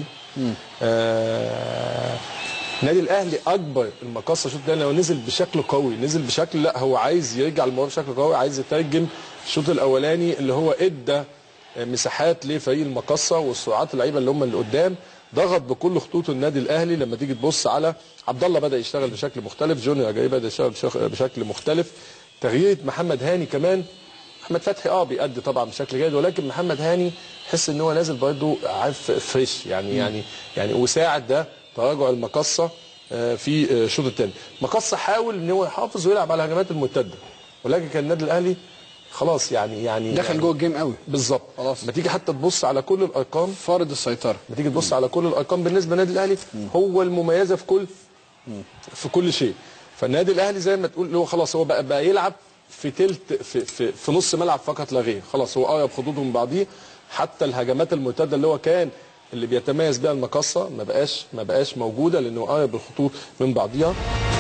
آه، النادي الاهلي اكبر المقصه الشوط الثاني لو نزل بشكل قوي نزل بشكل لا هو عايز يرجع المباراه بشكل قوي عايز يترجم الشوط الاولاني اللي هو ادى مساحات لفريق المقصه والسرعات اللعيبه اللي هم اللي قدام ضغط بكل خطوط النادي الاهلي لما تيجي تبص على عبد الله بدا يشتغل بشكل مختلف جونيور جاي بدا يشتغل بشخ- بشكل مختلف تغيير محمد هاني كمان محمد فتحي اه بيأدي طبعا بشكل جيد ولكن محمد هاني تحس ان هو نازل برضه عارف فريش يعني مم. يعني يعني وساعد ده تراجع المقصه آه، في آه، الشوط الثاني مقصه حاول ان هو يحافظ ويلعب على الهجمات المرتده ولكن كان النادي الاهلي خلاص يعني يعني دخل يعني جوه الجيم قوي بالظبط خلاص ما تيجي حتى تبص على كل الارقام فارض السيطره ما تيجي تبص على كل الارقام بالنسبه للنادي الاهلي هو المميزه في كل في كل شيء فالنادي الاهلي زي ما تقول هو خلاص هو بقى, بقى يلعب في تلت في, في, في نص ملعب فقط لا غير خلاص هو قرب خطوطه من بعضيه حتى الهجمات المرتده اللي هو كان اللي بيتميز بيها المقصه ما بقاش ما بقاش موجوده لانه قرب الخطوط من بعضيها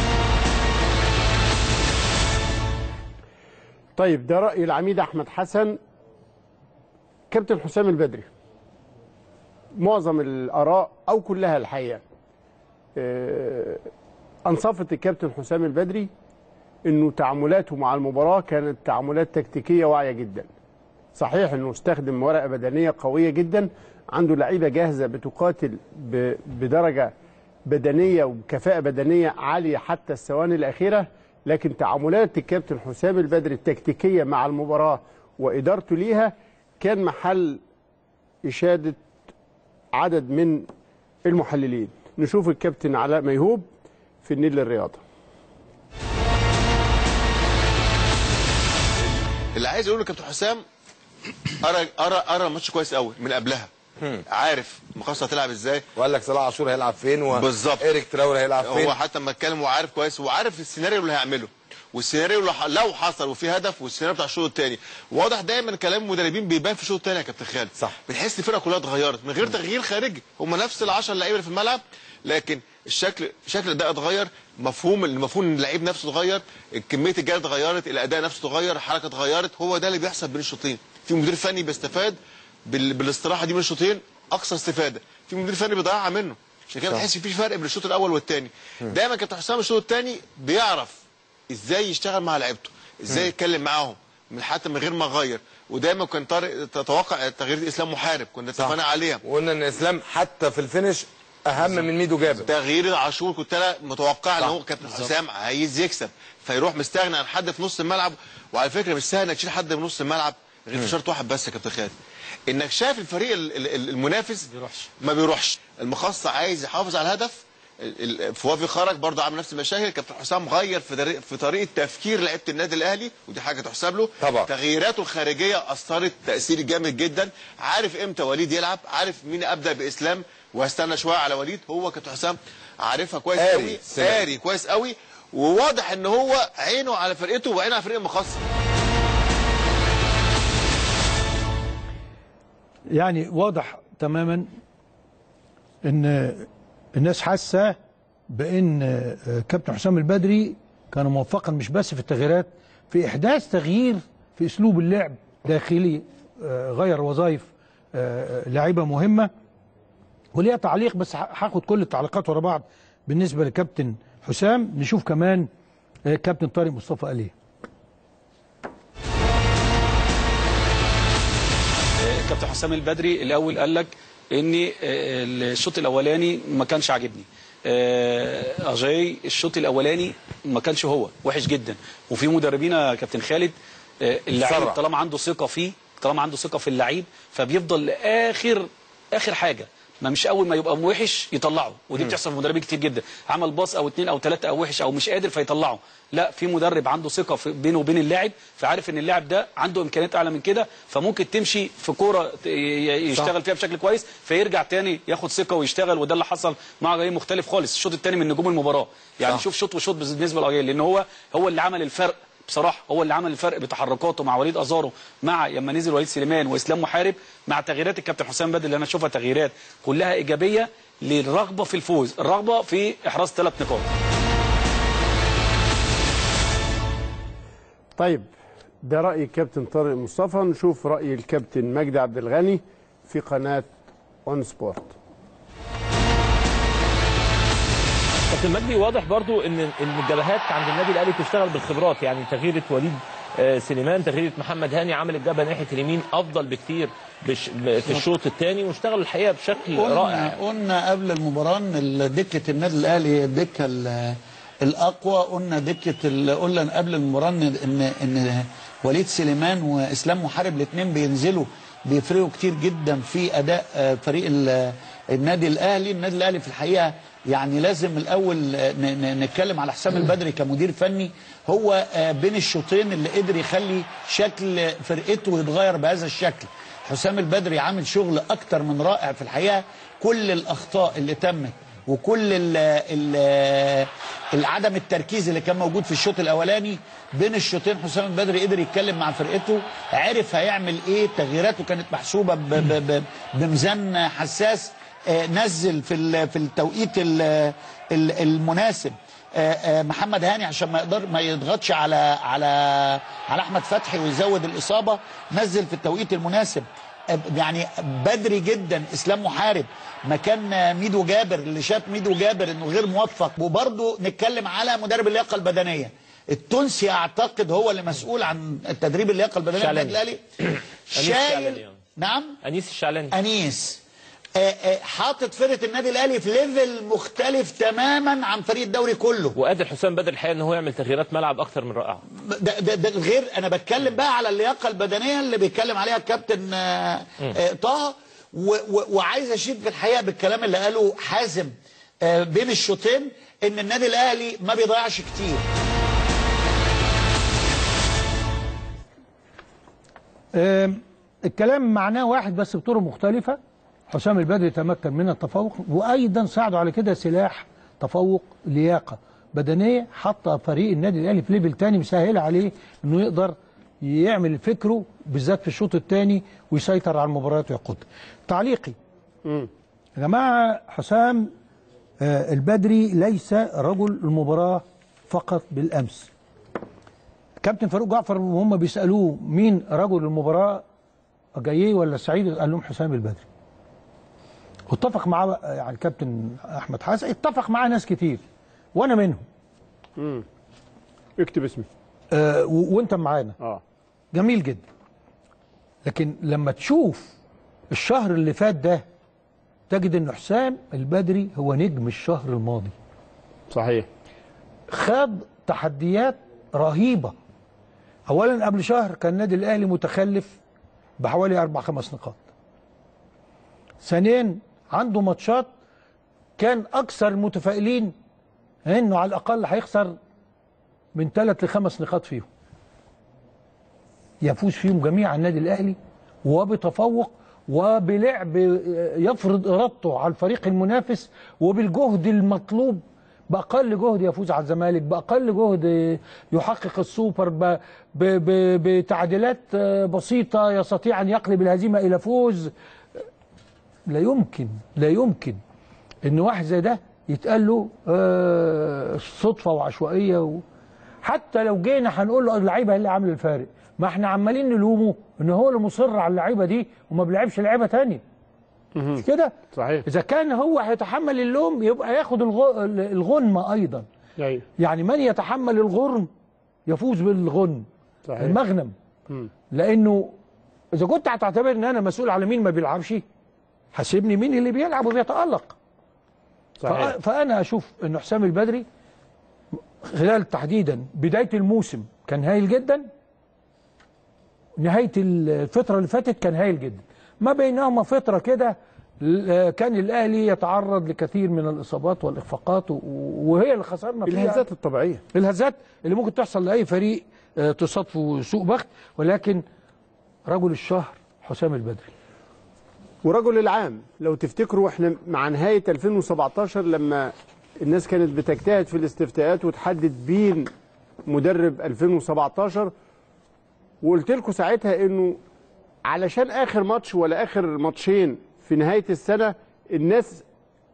طيب ده رأي العميد أحمد حسن كابتن حسام البدري معظم الآراء أو كلها الحقيقة آه، أنصفت الكابتن حسام البدري أنه تعاملاته مع المباراة كانت تعاملات تكتيكية واعية جدا صحيح أنه استخدم ورقة بدنية قوية جدا عنده لعيبة جاهزة بتقاتل ب- بدرجة بدنية وكفاءة بدنية عالية حتى الثواني الأخيرة لكن تعاملات الكابتن حسام البدري التكتيكية مع المباراة وإدارته ليها كان محل إشادة عدد من المحللين نشوف الكابتن علاء ميهوب في النيل الرياضة اللي عايز اقوله لكابتن حسام ارى ارى ارى الماتش كويس قوي من قبلها عارف مقصه هتلعب ازاي وقال لك صلاح عاشور هيلعب فين و... بالظبط ايريك تراور هيلعب فين هو حتى لما اتكلم هو عارف كويس وعارف السيناريو اللي هيعمله والسيناريو اللي ح- لو حصل وفي هدف والسيناريو بتاع الشوط الثاني واضح دايما كلام المدربين بيبان في الشوط الثاني يا كابتن خالد صح بتحس الفرقه كلها اتغيرت من غير تغيير خارجي هم نفس ال 10 لعيبه اللي في الملعب لكن الشكل شكل الاداء اتغير مفهوم المفهوم ان اللعيب نفسه اتغير كميه الجري اتغيرت الاداء نفسه اتغير الحركه اتغيرت هو ده اللي بيحصل بين الشوطين في مدير فني بيستفاد بال... بالاستراحه دي من الشوطين اقصى استفاده في مدير فني بيضيعها منه عشان كده صح. بتحس في فرق بين الشوط الاول والثاني دايما كابتن حسام الشوط الثاني بيعرف ازاي يشتغل مع لعيبته ازاي مم. يتكلم معاهم من حتى من غير ما يغير ودايما كان طارق تتوقع تغيير اسلام محارب كنا اتفقنا عليها وقلنا ان اسلام حتى في الفينش اهم من ميدو جابر تغيير عاشور كنت انا متوقع ان صح. هو كابتن حسام عايز يكسب فيروح مستغني عن حد في نص الملعب وعلى فكره مش سهل انك تشيل حد من نص الملعب غير في شرط واحد بس يا كابتن خالد انك شايف الفريق ال- ال- ال- المنافس ما بيروحش المخصص عايز يحافظ على الهدف ال- ال- فوافي خرج برضه عامل نفس المشاكل كابتن حسام غير في دري- في طريقه تفكير لعيبه النادي الاهلي ودي حاجه تحسب له طبعا. تغييراته الخارجيه اثرت تاثير جامد جدا عارف امتى وليد يلعب عارف مين ابدا باسلام وهستنى شويه على وليد هو كابتن حسام عارفها كويس قاري قوي سلام. قاري كويس قوي وواضح ان هو عينه على فرقته وعينه على فريق المخصص يعني واضح تماما ان الناس حاسه بان كابتن حسام البدري كان موفقا مش بس في التغييرات في احداث تغيير في اسلوب اللعب داخلي آه، غير وظائف آه، لعيبه مهمه وليها تعليق بس ه- هاخد كل التعليقات ورا بعض بالنسبه لكابتن حسام نشوف كمان آه، كابتن طارق مصطفى قال ايه كابتن حسام البدري الاول قال لك ان آه، الشوط الاولاني ما كانش عاجبني آه، اجاي الشوط الاولاني ما كانش هو وحش جدا وفي مدربين يا كابتن خالد آه، اللعيب بيسرع. طالما عنده ثقه فيه طالما عنده ثقه في اللعيب فبيفضل لاخر اخر حاجه ما مش اول ما يبقى وحش يطلعه ودي مم. بتحصل في مدربين كتير جدا عمل باص او اتنين او ثلاثه او وحش او مش قادر فيطلعه لا في مدرب عنده ثقه في بينه وبين اللاعب فعارف ان اللاعب ده عنده امكانيات اعلى من كده فممكن تمشي في كوره ت- ي- يشتغل فيها بشكل كويس فيرجع تاني ياخد ثقه ويشتغل وده اللي حصل مع جاي مختلف خالص الشوط الثاني من نجوم المباراه يعني صح. شوف شوط وشوط بالنسبه لأجاي لان هو هو اللي عمل الفرق بصراحه هو اللي عمل الفرق بتحركاته مع وليد ازارو مع لما نزل وليد سليمان واسلام محارب مع تغييرات الكابتن حسام بدر اللي انا اشوفها تغييرات كلها ايجابيه للرغبه في الفوز الرغبه في احراز ثلاث نقاط طيب ده رأي الكابتن طارق مصطفى نشوف رأي الكابتن مجدي عبد الغني في قناة اون سبورت كابتن مجدي واضح برضو ان ان الجبهات عند النادي الاهلي بتشتغل بالخبرات يعني تغييره وليد آه، سليمان تغييره محمد هاني عمل الجبهه ناحيه اليمين افضل بكتير بش في الشوط الثاني واشتغل الحقيقه بشكل قلنا رائع قلنا قبل المباراه ان دكه النادي الاهلي هي الدكه ال- الاقوى قلنا دكه ال- قلنا قبل المباراه ان ان ان وليد سليمان واسلام محارب الاثنين بينزلوا بيفرقوا كتير جدا في اداء آه، فريق ال- النادي الاهلي النادي الاهلي في الحقيقه يعني لازم الاول آه، ن- ن- نتكلم على حسام البدري كمدير فني هو آه، بين الشوطين اللي قدر يخلي شكل فرقته يتغير بهذا الشكل حسام البدري عامل شغل اكتر من رائع في الحقيقه كل الاخطاء اللي تمت وكل ال ال العدم التركيز اللي كان موجود في الشوط الاولاني بين الشوطين حسام البدري قدر يتكلم مع فرقته عرف هيعمل ايه تغييراته كانت محسوبه ب ب ب بميزان حساس آه، نزل في ال- في التوقيت ال- ال- المناسب آه، آه، محمد هاني عشان ما يقدر ما يضغطش على على على احمد فتحي ويزود الاصابه نزل في التوقيت المناسب آه، يعني بدري جدا اسلام محارب مكان آه، ميدو جابر اللي شاف ميدو جابر انه غير موفق وبرضه نتكلم على مدرب اللياقه البدنيه التونسي اعتقد هو اللي مسؤول عن تدريب اللياقه البدنيه في النادي شعلاني. الاهلي أنيس الشعلاني. شايل نعم انيس الشعلاني انيس آه، آه، حاطط فرقه النادي الاهلي في ليفل مختلف تماما عن فريق الدوري كله وقادر حسام بدر الحقيقه ان هو يعمل تغييرات ملعب اكتر من رائعه ده, ده, ده غير انا بتكلم بقى على اللياقه البدنيه اللي بيتكلم عليها الكابتن آه، آه، طه و- و- وعايز اشيد في الحقيقه بالكلام اللي قاله حازم آه، بين الشوطين ان النادي الاهلي ما بيضيعش كتير آم، الكلام معناه واحد بس بطرق مختلفة حسام البدري تمكن من التفوق وأيضا ساعده على كده سلاح تفوق لياقة بدنية حط فريق النادي الأهلي في ليفل تاني مسهل عليه إنه يقدر يعمل فكره بالذات في الشوط الثاني ويسيطر على المباريات ويقودها. تعليقي يا جماعة حسام آه، البدري ليس رجل المباراة فقط بالأمس كابتن فاروق جعفر وهم بيسالوه مين رجل المباراه جاييه ولا سعيد قال لهم حسام البدري واتفق معاه يعني الكابتن احمد حسن اتفق معاه ناس كتير وانا منهم امم اكتب اسمي آه و- وانت معانا اه جميل جدا لكن لما تشوف الشهر اللي فات ده تجد ان حسام البدري هو نجم الشهر الماضي صحيح خاض تحديات رهيبه اولا قبل شهر كان النادي الاهلي متخلف بحوالي اربع خمس نقاط ثانيا عنده ماتشات كان اكثر المتفائلين انه على الاقل هيخسر من ثلاث لخمس نقاط فيهم يفوز فيهم جميعا النادي الاهلي وبتفوق وبلعب يفرض ارادته على الفريق المنافس وبالجهد المطلوب باقل جهد يفوز على الزمالك باقل جهد يحقق السوبر ب- ب- ب- بتعديلات بسيطه يستطيع ان يقلب الهزيمه الى فوز لا يمكن لا يمكن ان واحد زي ده يتقال له آه، صدفه وعشوائيه و... حتى لو جينا هنقول له اللعيبه هي اللي عامله الفارق ما احنا عمالين نلومه ان هو اللي مصر على اللعيبه دي وما بيلعبش لعيبه تانية مش كده صحيح اذا كان هو هيتحمل اللوم يبقى ياخد الغ... الغنمه ايضا ايوه يعني من يتحمل الغرم يفوز بالغنم صحيح. المغنم مم. لانه اذا كنت هتعتبر ان انا مسؤول على مين ما بيلعبش حاسبني مين اللي بيلعب وبيتالق صحيح. فأ- فانا اشوف ان حسام البدري خلال تحديدا بدايه الموسم كان هايل جدا نهايه الفتره اللي فاتت كان هايل جدا ما بينهما فتره كده ل- كان الاهلي يتعرض لكثير من الاصابات والاخفاقات و- وهي اللي خسرنا فيها الهزات الطبيعيه الهزات اللي ممكن تحصل لاي فريق آه، تصادفه سوء بخت ولكن رجل الشهر حسام البدري ورجل العام لو تفتكروا احنا مع نهايه 2017 لما الناس كانت بتجتهد في الاستفتاءات وتحدد مين مدرب 2017 وقلت لكم ساعتها انه علشان اخر ماتش ولا اخر ماتشين في نهايه السنه الناس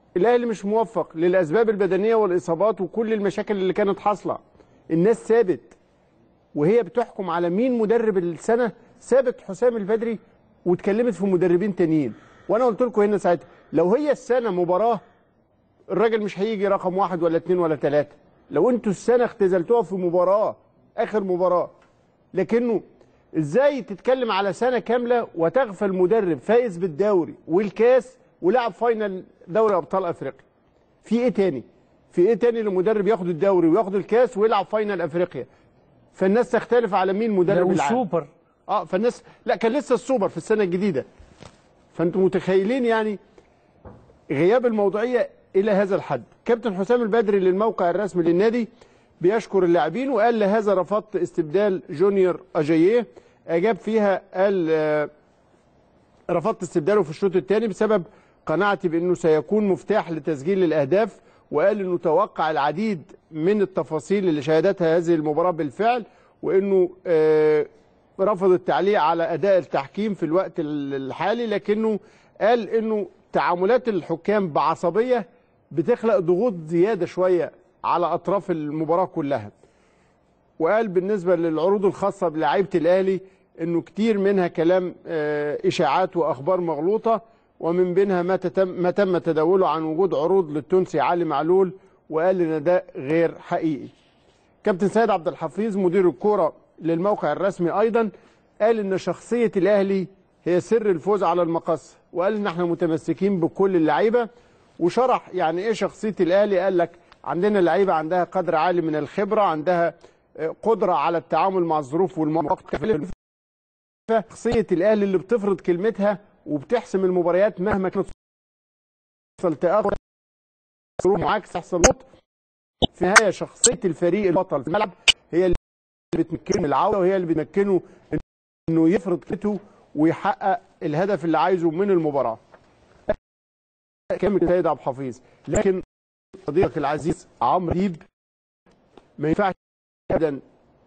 الاهلي مش موفق للاسباب البدنيه والاصابات وكل المشاكل اللي كانت حاصله الناس سابت وهي بتحكم على مين مدرب السنه سابت حسام البدري واتكلمت في مدربين تانيين وانا قلت لكم هنا ساعتها لو هي السنه مباراه الراجل مش هيجي رقم واحد ولا اتنين ولا تلاته لو انتوا السنه اختزلتوها في مباراه اخر مباراه لكنه ازاي تتكلم على سنه كامله وتغفل مدرب فايز بالدوري والكاس ولعب فاينل دوري ابطال افريقيا في ايه تاني في ايه تاني لمدرب ياخد الدوري وياخد الكاس ويلعب فاينل افريقيا فالناس تختلف على مين مدرب لا، العام والسوبر. اه فالناس لا كان لسه السوبر في السنه الجديده فانتم متخيلين يعني غياب الموضوعيه الى هذا الحد كابتن حسام البدري للموقع الرسمي للنادي بيشكر اللاعبين وقال لهذا رفضت استبدال جونيور اجاييه اجاب فيها قال آه، رفضت استبداله في الشوط الثاني بسبب قناعتي بانه سيكون مفتاح لتسجيل الاهداف وقال انه توقع العديد من التفاصيل اللي شهدتها هذه المباراه بالفعل وانه آه، رفض التعليق على اداء التحكيم في الوقت الحالي لكنه قال انه تعاملات الحكام بعصبيه بتخلق ضغوط زياده شويه على اطراف المباراه كلها وقال بالنسبه للعروض الخاصه بلعيبه الاهلي انه كتير منها كلام آه، اشاعات واخبار مغلوطه ومن بينها ما تتم ما تم تداوله عن وجود عروض للتونسي علي معلول وقال ان ده غير حقيقي. كابتن سيد عبد الحفيظ مدير الكوره للموقع الرسمي ايضا قال ان شخصيه الاهلي هي سر الفوز على المقص وقال ان احنا متمسكين بكل اللعيبه وشرح يعني ايه شخصيه الاهلي قال لك عندنا لعيبه عندها قدر عالي من الخبره عندها آه، قدره على التعامل مع الظروف والمواقف شخصيه الاهلي اللي بتفرض كلمتها وبتحسم المباريات مهما كانت يحصل تاخر معاكس يحصل نط في النهايه شخصيه الفريق البطل في الملعب هي اللي بتمكنه من العوده وهي اللي بتمكنه انه يفرض كلمته ويحقق الهدف اللي عايزه من المباراه. كامل سيد عبد الحفيظ لكن صديقك العزيز عمرو ديب ما ينفعش ابدا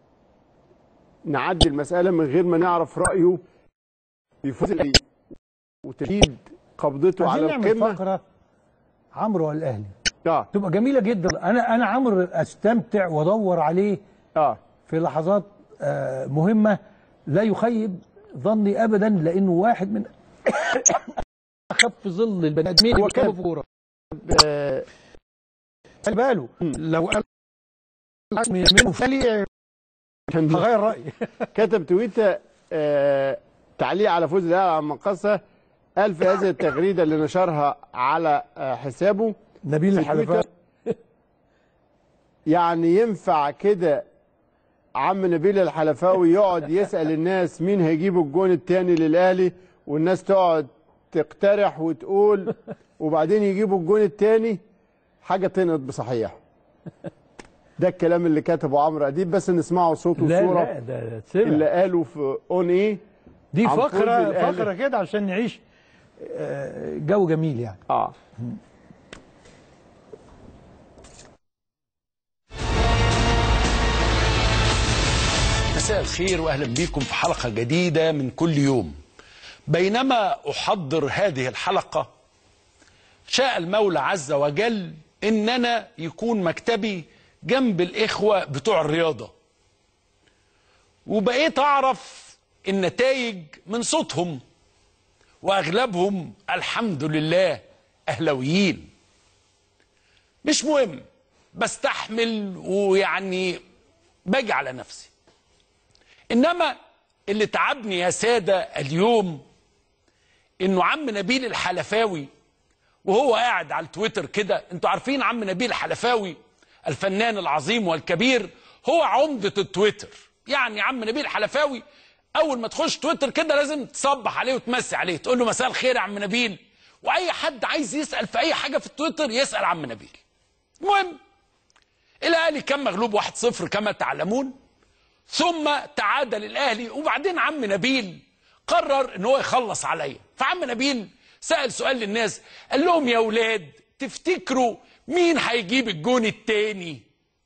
نعدي المساله من غير ما نعرف رايه في فوز الاهلي وتشديد قبضته على عايزين نعمل القمه فقره عمرو والاهلي اه تبقى جميله جدا انا انا عمرو استمتع وادور عليه اه في لحظات آه مهمه لا يخيب ظني ابدا لانه واحد من اخف ظل البني ادمين هو اللي كان- بيلعبوا في كوره آه، خلي باله لو قال منه فلي هغير رايي كتب تويتر آه تعليق على فوز الاهلي على المقصه قال في هذه التغريده اللي نشرها على آه حسابه نبيل في الحلفاء تويتر، يعني ينفع كده عم نبيل الحلفاوي يقعد يسال الناس مين هيجيب الجون الثاني للاهلي والناس تقعد تقترح وتقول وبعدين يجيبوا الجون الثاني حاجه تنقط بصحيح ده الكلام اللي كتبه عمرو اديب بس نسمعه صوت لا وصوره لا ده ده سمع. اللي قالوا في اون ايه دي عن فوز فقره الأهلي. فقره كده عشان نعيش آه، جو جميل يعني اه مساء الخير واهلا بكم في حلقه جديده من كل يوم. بينما احضر هذه الحلقه شاء المولى عز وجل ان انا يكون مكتبي جنب الاخوه بتوع الرياضه. وبقيت اعرف النتائج من صوتهم واغلبهم الحمد لله اهلاويين. مش مهم بستحمل ويعني باجي على نفسي. انما اللي تعبني يا ساده اليوم انه عم نبيل الحلفاوي وهو قاعد على التويتر كده انتوا عارفين عم نبيل الحلفاوي الفنان العظيم والكبير هو عمدة التويتر يعني عم نبيل الحلفاوي اول ما تخش تويتر كده لازم تصبح عليه وتمسي عليه تقول له مساء الخير يا عم نبيل واي حد عايز يسال في اي حاجه في التويتر يسال عم نبيل المهم الاهلي كان مغلوب 1-0 كما تعلمون ثم تعادل الاهلي وبعدين عم نبيل قرر ان هو يخلص عليا فعم نبيل سال سؤال للناس قال لهم يا اولاد تفتكروا مين هيجيب الجون التاني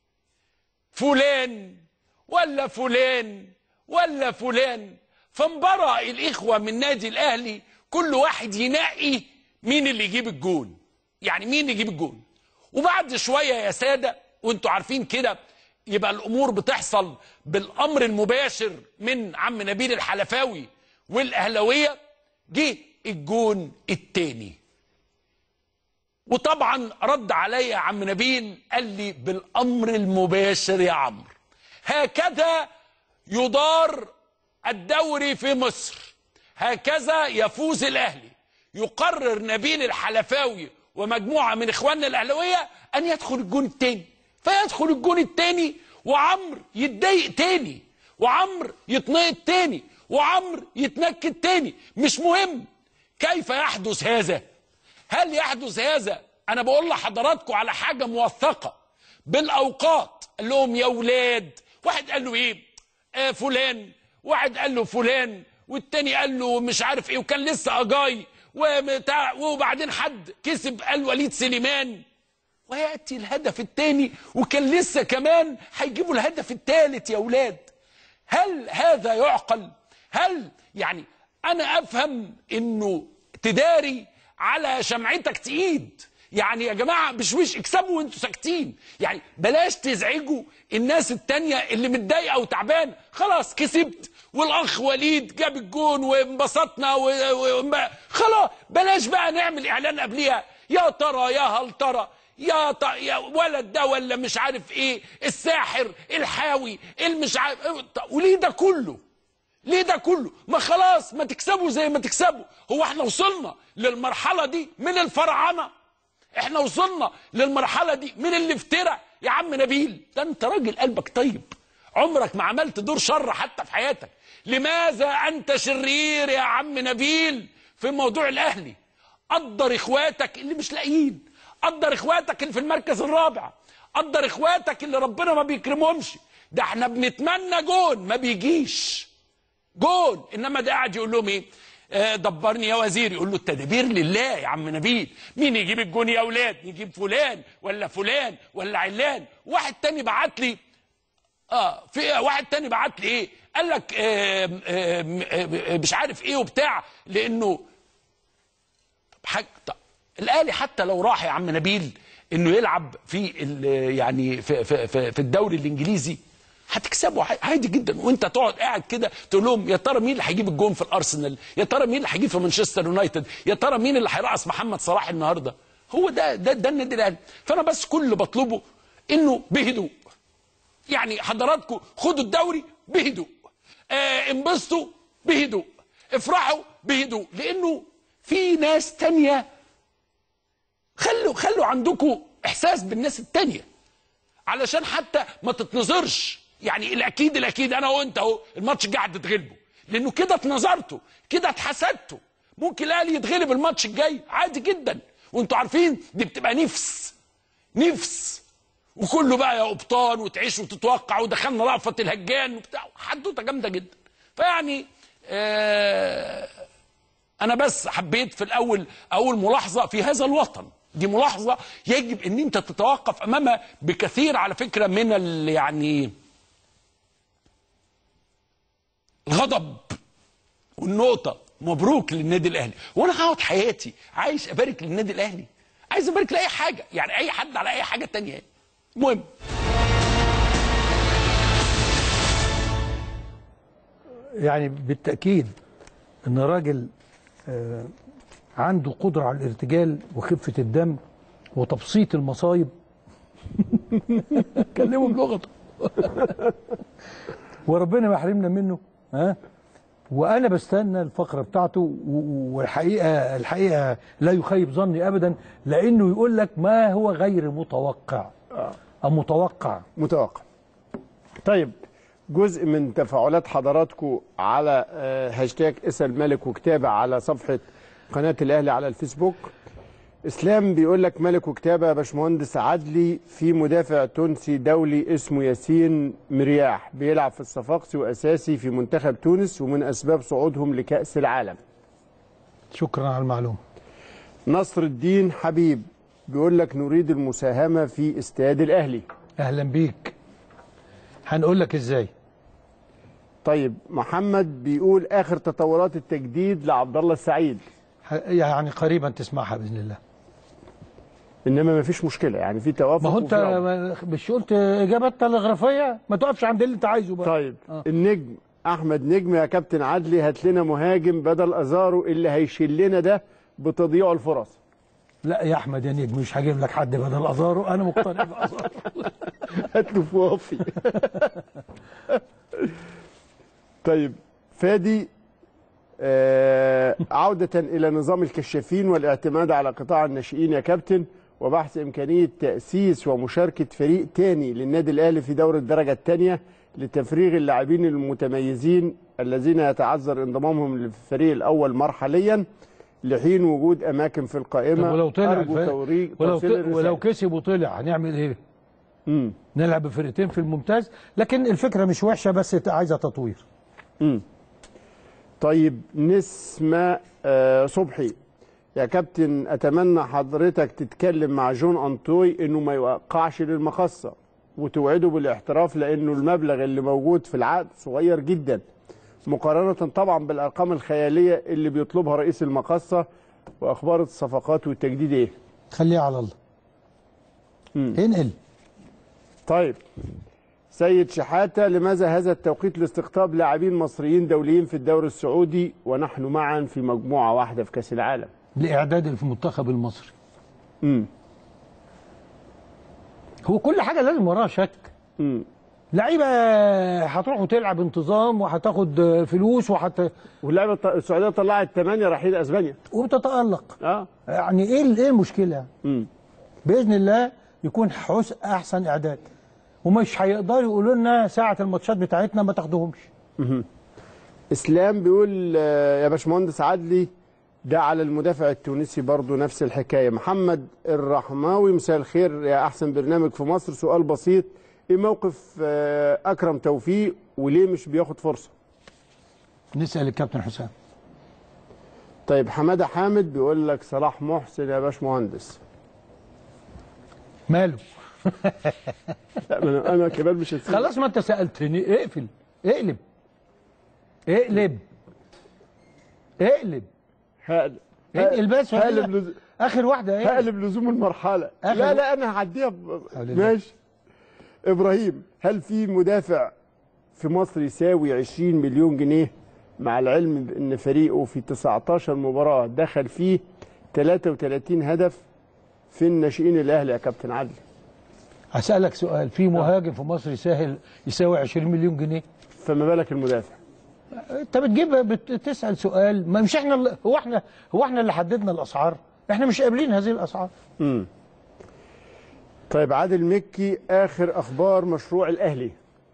فلان ولا فلان ولا فلان فانبرأ الاخوه من نادي الاهلي كل واحد ينقي مين اللي يجيب الجون يعني مين يجيب الجون وبعد شويه يا ساده وانتوا عارفين كده يبقى الامور بتحصل بالامر المباشر من عم نبيل الحلفاوي والاهلاويه جه الجون التاني وطبعا رد عليا عم نبيل قال لي بالامر المباشر يا عمرو هكذا يدار الدوري في مصر هكذا يفوز الاهلي يقرر نبيل الحلفاوي ومجموعه من اخواننا الاهلاويه ان يدخل الجون الثاني فيدخل الجون الثاني وعمرو يتضايق تاني وعمرو يتنقط تاني وعمرو يتنكد تاني مش مهم كيف يحدث هذا هل يحدث هذا انا بقول لحضراتكم على حاجه موثقه بالاوقات قال لهم يا ولاد واحد قال له ايه آه فلان واحد قال له فلان والتاني قال له مش عارف ايه وكان لسه اجاي وبتاع وبعدين حد كسب قال وليد سليمان وياتي الهدف الثاني وكان لسه كمان هيجيبوا الهدف الثالث يا ولاد هل هذا يعقل هل يعني انا افهم انه تداري على شمعتك تقيد يعني يا جماعه بشويش اكسبوا وانتوا ساكتين يعني بلاش تزعجوا الناس التانية اللي متضايقه وتعبانه خلاص كسبت والاخ وليد جاب الجون وانبسطنا و... و... خلاص بلاش بقى نعمل اعلان قبليها يا ترى يا هل ترى يا ط... يا ولد ده ولا مش عارف ايه الساحر الحاوي المش عارف وليه ده كله ليه ده كله ما خلاص ما تكسبوا زي ما تكسبوا هو احنا وصلنا للمرحله دي من الفرعنه احنا وصلنا للمرحله دي من الافتراء يا عم نبيل ده انت راجل قلبك طيب عمرك ما عملت دور شر حتى في حياتك لماذا انت شرير يا عم نبيل في موضوع الاهلي قدر اخواتك اللي مش لاقيين قدر اخواتك اللي في المركز الرابع قدر اخواتك اللي ربنا ما بيكرمهمش ده احنا بنتمنى جون ما بيجيش جون انما ده قاعد يقول لهم ايه آه دبرني يا وزير يقول له التدابير لله يا عم نبيل مين يجيب الجون يا اولاد يجيب فلان ولا فلان ولا علان واحد تاني بعت لي اه في واحد تاني بعت لي ايه قال لك آه آه آه مش عارف ايه وبتاع لانه طب حاجه طب الاهلي حتى لو راح يا عم نبيل انه يلعب في يعني في في في, في الدوري الانجليزي هتكسبوا عادي جدا وانت تقعد قاعد كده تقول لهم يا ترى مين اللي هيجيب الجون في الارسنال يا ترى مين اللي هيجيب في مانشستر يونايتد يا ترى مين اللي هيرقص محمد صلاح النهارده هو ده ده ده النادي الاهلي فانا بس كل اللي بطلبه انه بهدوء يعني حضراتكم خدوا الدوري بهدوء آه انبسطوا بهدوء افرحوا بهدوء لانه في ناس تانية خلوا خلوا عندكم احساس بالناس التانية علشان حتى ما تتنظرش يعني الاكيد الاكيد انا وانت اهو الماتش الجاي هتتغلبوا لانه كده اتنظرتوا كده اتحسدتوا ممكن الاهلي يتغلب الماتش الجاي عادي جدا وانتوا عارفين دي بتبقى نفس نفس وكله بقى يا قبطان وتعيش وتتوقع ودخلنا رأفة الهجان وبتاع حدوته جامده جدا فيعني آه انا بس حبيت في الاول اول ملاحظه في هذا الوطن دي ملاحظه يجب ان انت تتوقف امامها بكثير على فكره من ال يعني الغضب والنقطه مبروك للنادي الاهلي وانا هقعد حياتي عايز ابارك للنادي الاهلي عايز ابارك لاي حاجه يعني اي حد على اي حاجه تانية المهم يعني بالتاكيد ان راجل آه عنده قدرة على الارتجال وخفة الدم وتبسيط المصايب كلمه بلغته وربنا ما يحرمنا منه ها وانا بستنى الفقره بتاعته والحقيقه الحقيقه لا يخيب ظني ابدا لانه يقول لك ما هو غير متوقع او متوقع متوقع طيب جزء من تفاعلات حضراتكم على هاشتاج اسال مالك وكتابه على صفحه قناة الأهلي على الفيسبوك إسلام بيقول لك ملك وكتابة يا باشمهندس عدلي في مدافع تونسي دولي اسمه ياسين مرياح بيلعب في الصفاقسي وأساسي في منتخب تونس ومن أسباب صعودهم لكأس العالم شكرا على المعلومة نصر الدين حبيب بيقول لك نريد المساهمة في استاد الأهلي أهلا بيك هنقول لك إزاي طيب محمد بيقول آخر تطورات التجديد لعبد الله السعيد يعني قريبا تسمعها باذن الله انما ما فيش مشكله يعني في توافق ما هو انت وفي عمر. ما- مش قلت اجابات تلغرافيه ما تقفش عند اللي انت عايزه بقى طيب آه. النجم احمد نجم يا كابتن عدلي هات لنا مهاجم بدل ازارو اللي هيشيل لنا ده بتضييع الفرص لا يا احمد يا نجم مش هجيب لك حد بدل ازارو انا مقتنع بازارو هات له فوافي طيب فادي آه عودة إلى نظام الكشافين والاعتماد على قطاع الناشئين يا كابتن وبحث إمكانية تأسيس ومشاركة فريق تاني للنادي الأهلي في دور الدرجة الثانية لتفريغ اللاعبين المتميزين الذين يتعذر انضمامهم للفريق الأول مرحليا لحين وجود أماكن في طب القائمة ولو طلع أرجو الف- توريق ولو توصيل ط- الرسالة. ولو كسب وطلع هنعمل ايه؟ مم. نلعب بفرقتين في الممتاز لكن الفكره مش وحشه بس عايزه تطوير مم. طيب نسمة آه، صبحي يا كابتن أتمنى حضرتك تتكلم مع جون أنطوي إنه ما يوقعش للمخصة وتوعده بالاحتراف لأنه المبلغ اللي موجود في العقد صغير جدا مقارنة طبعا بالأرقام الخيالية اللي بيطلبها رئيس المخصة وأخبار الصفقات والتجديد إيه؟ خليها على الله انقل طيب سيد شحاتة لماذا هذا التوقيت لاستقطاب لاعبين مصريين دوليين في الدوري السعودي ونحن معا في مجموعة واحدة في كأس العالم لاعداد المنتخب المصري امم هو كل حاجه لازم وراها شك امم لعيبه هتروح وتلعب انتظام وهتاخد فلوس وهت واللعيبه الط- السعوديه طلعت ثمانيه رايحين اسبانيا وبتتالق اه يعني ايه ال- ايه المشكله؟ امم باذن الله يكون حسن احسن اعداد ومش هيقدروا يقولوا لنا ساعه الماتشات بتاعتنا ما تاخدوهمش مهم. اسلام بيقول آه، يا باشمهندس عدلي ده على المدافع التونسي برضو نفس الحكايه محمد الرحماوي مساء الخير يا احسن برنامج في مصر سؤال بسيط ايه موقف آه، اكرم توفيق وليه مش بياخد فرصه نسال الكابتن حسام طيب حماده حامد بيقول لك صلاح محسن يا باشمهندس ماله لا ما انا انا كمان مش هسيب خلاص ما انت سالتني اقفل اقلب اقلب اقلب هقلب انقل بس ولا هقلب لا؟ لز... اخر واحده ايه هقلب لزوم المرحله آخر لا و- لا انا هعديها ب- حول الله. ماشي ابراهيم هل في مدافع في مصر يساوي 20 مليون جنيه مع العلم بان فريقه في 19 مباراه دخل فيه 33 هدف في الناشئين الاهلي يا كابتن عدلي هسالك سؤال في مهاجم في مصر يسهل يساوي 20 مليون جنيه فما بالك المدافع انت بتجيب بتسال سؤال ما مش احنا اللي- هو احنا هو احنا اللي حددنا الاسعار احنا مش قابلين هذه الاسعار امم طيب عادل مكي اخر اخبار مشروع الاهلي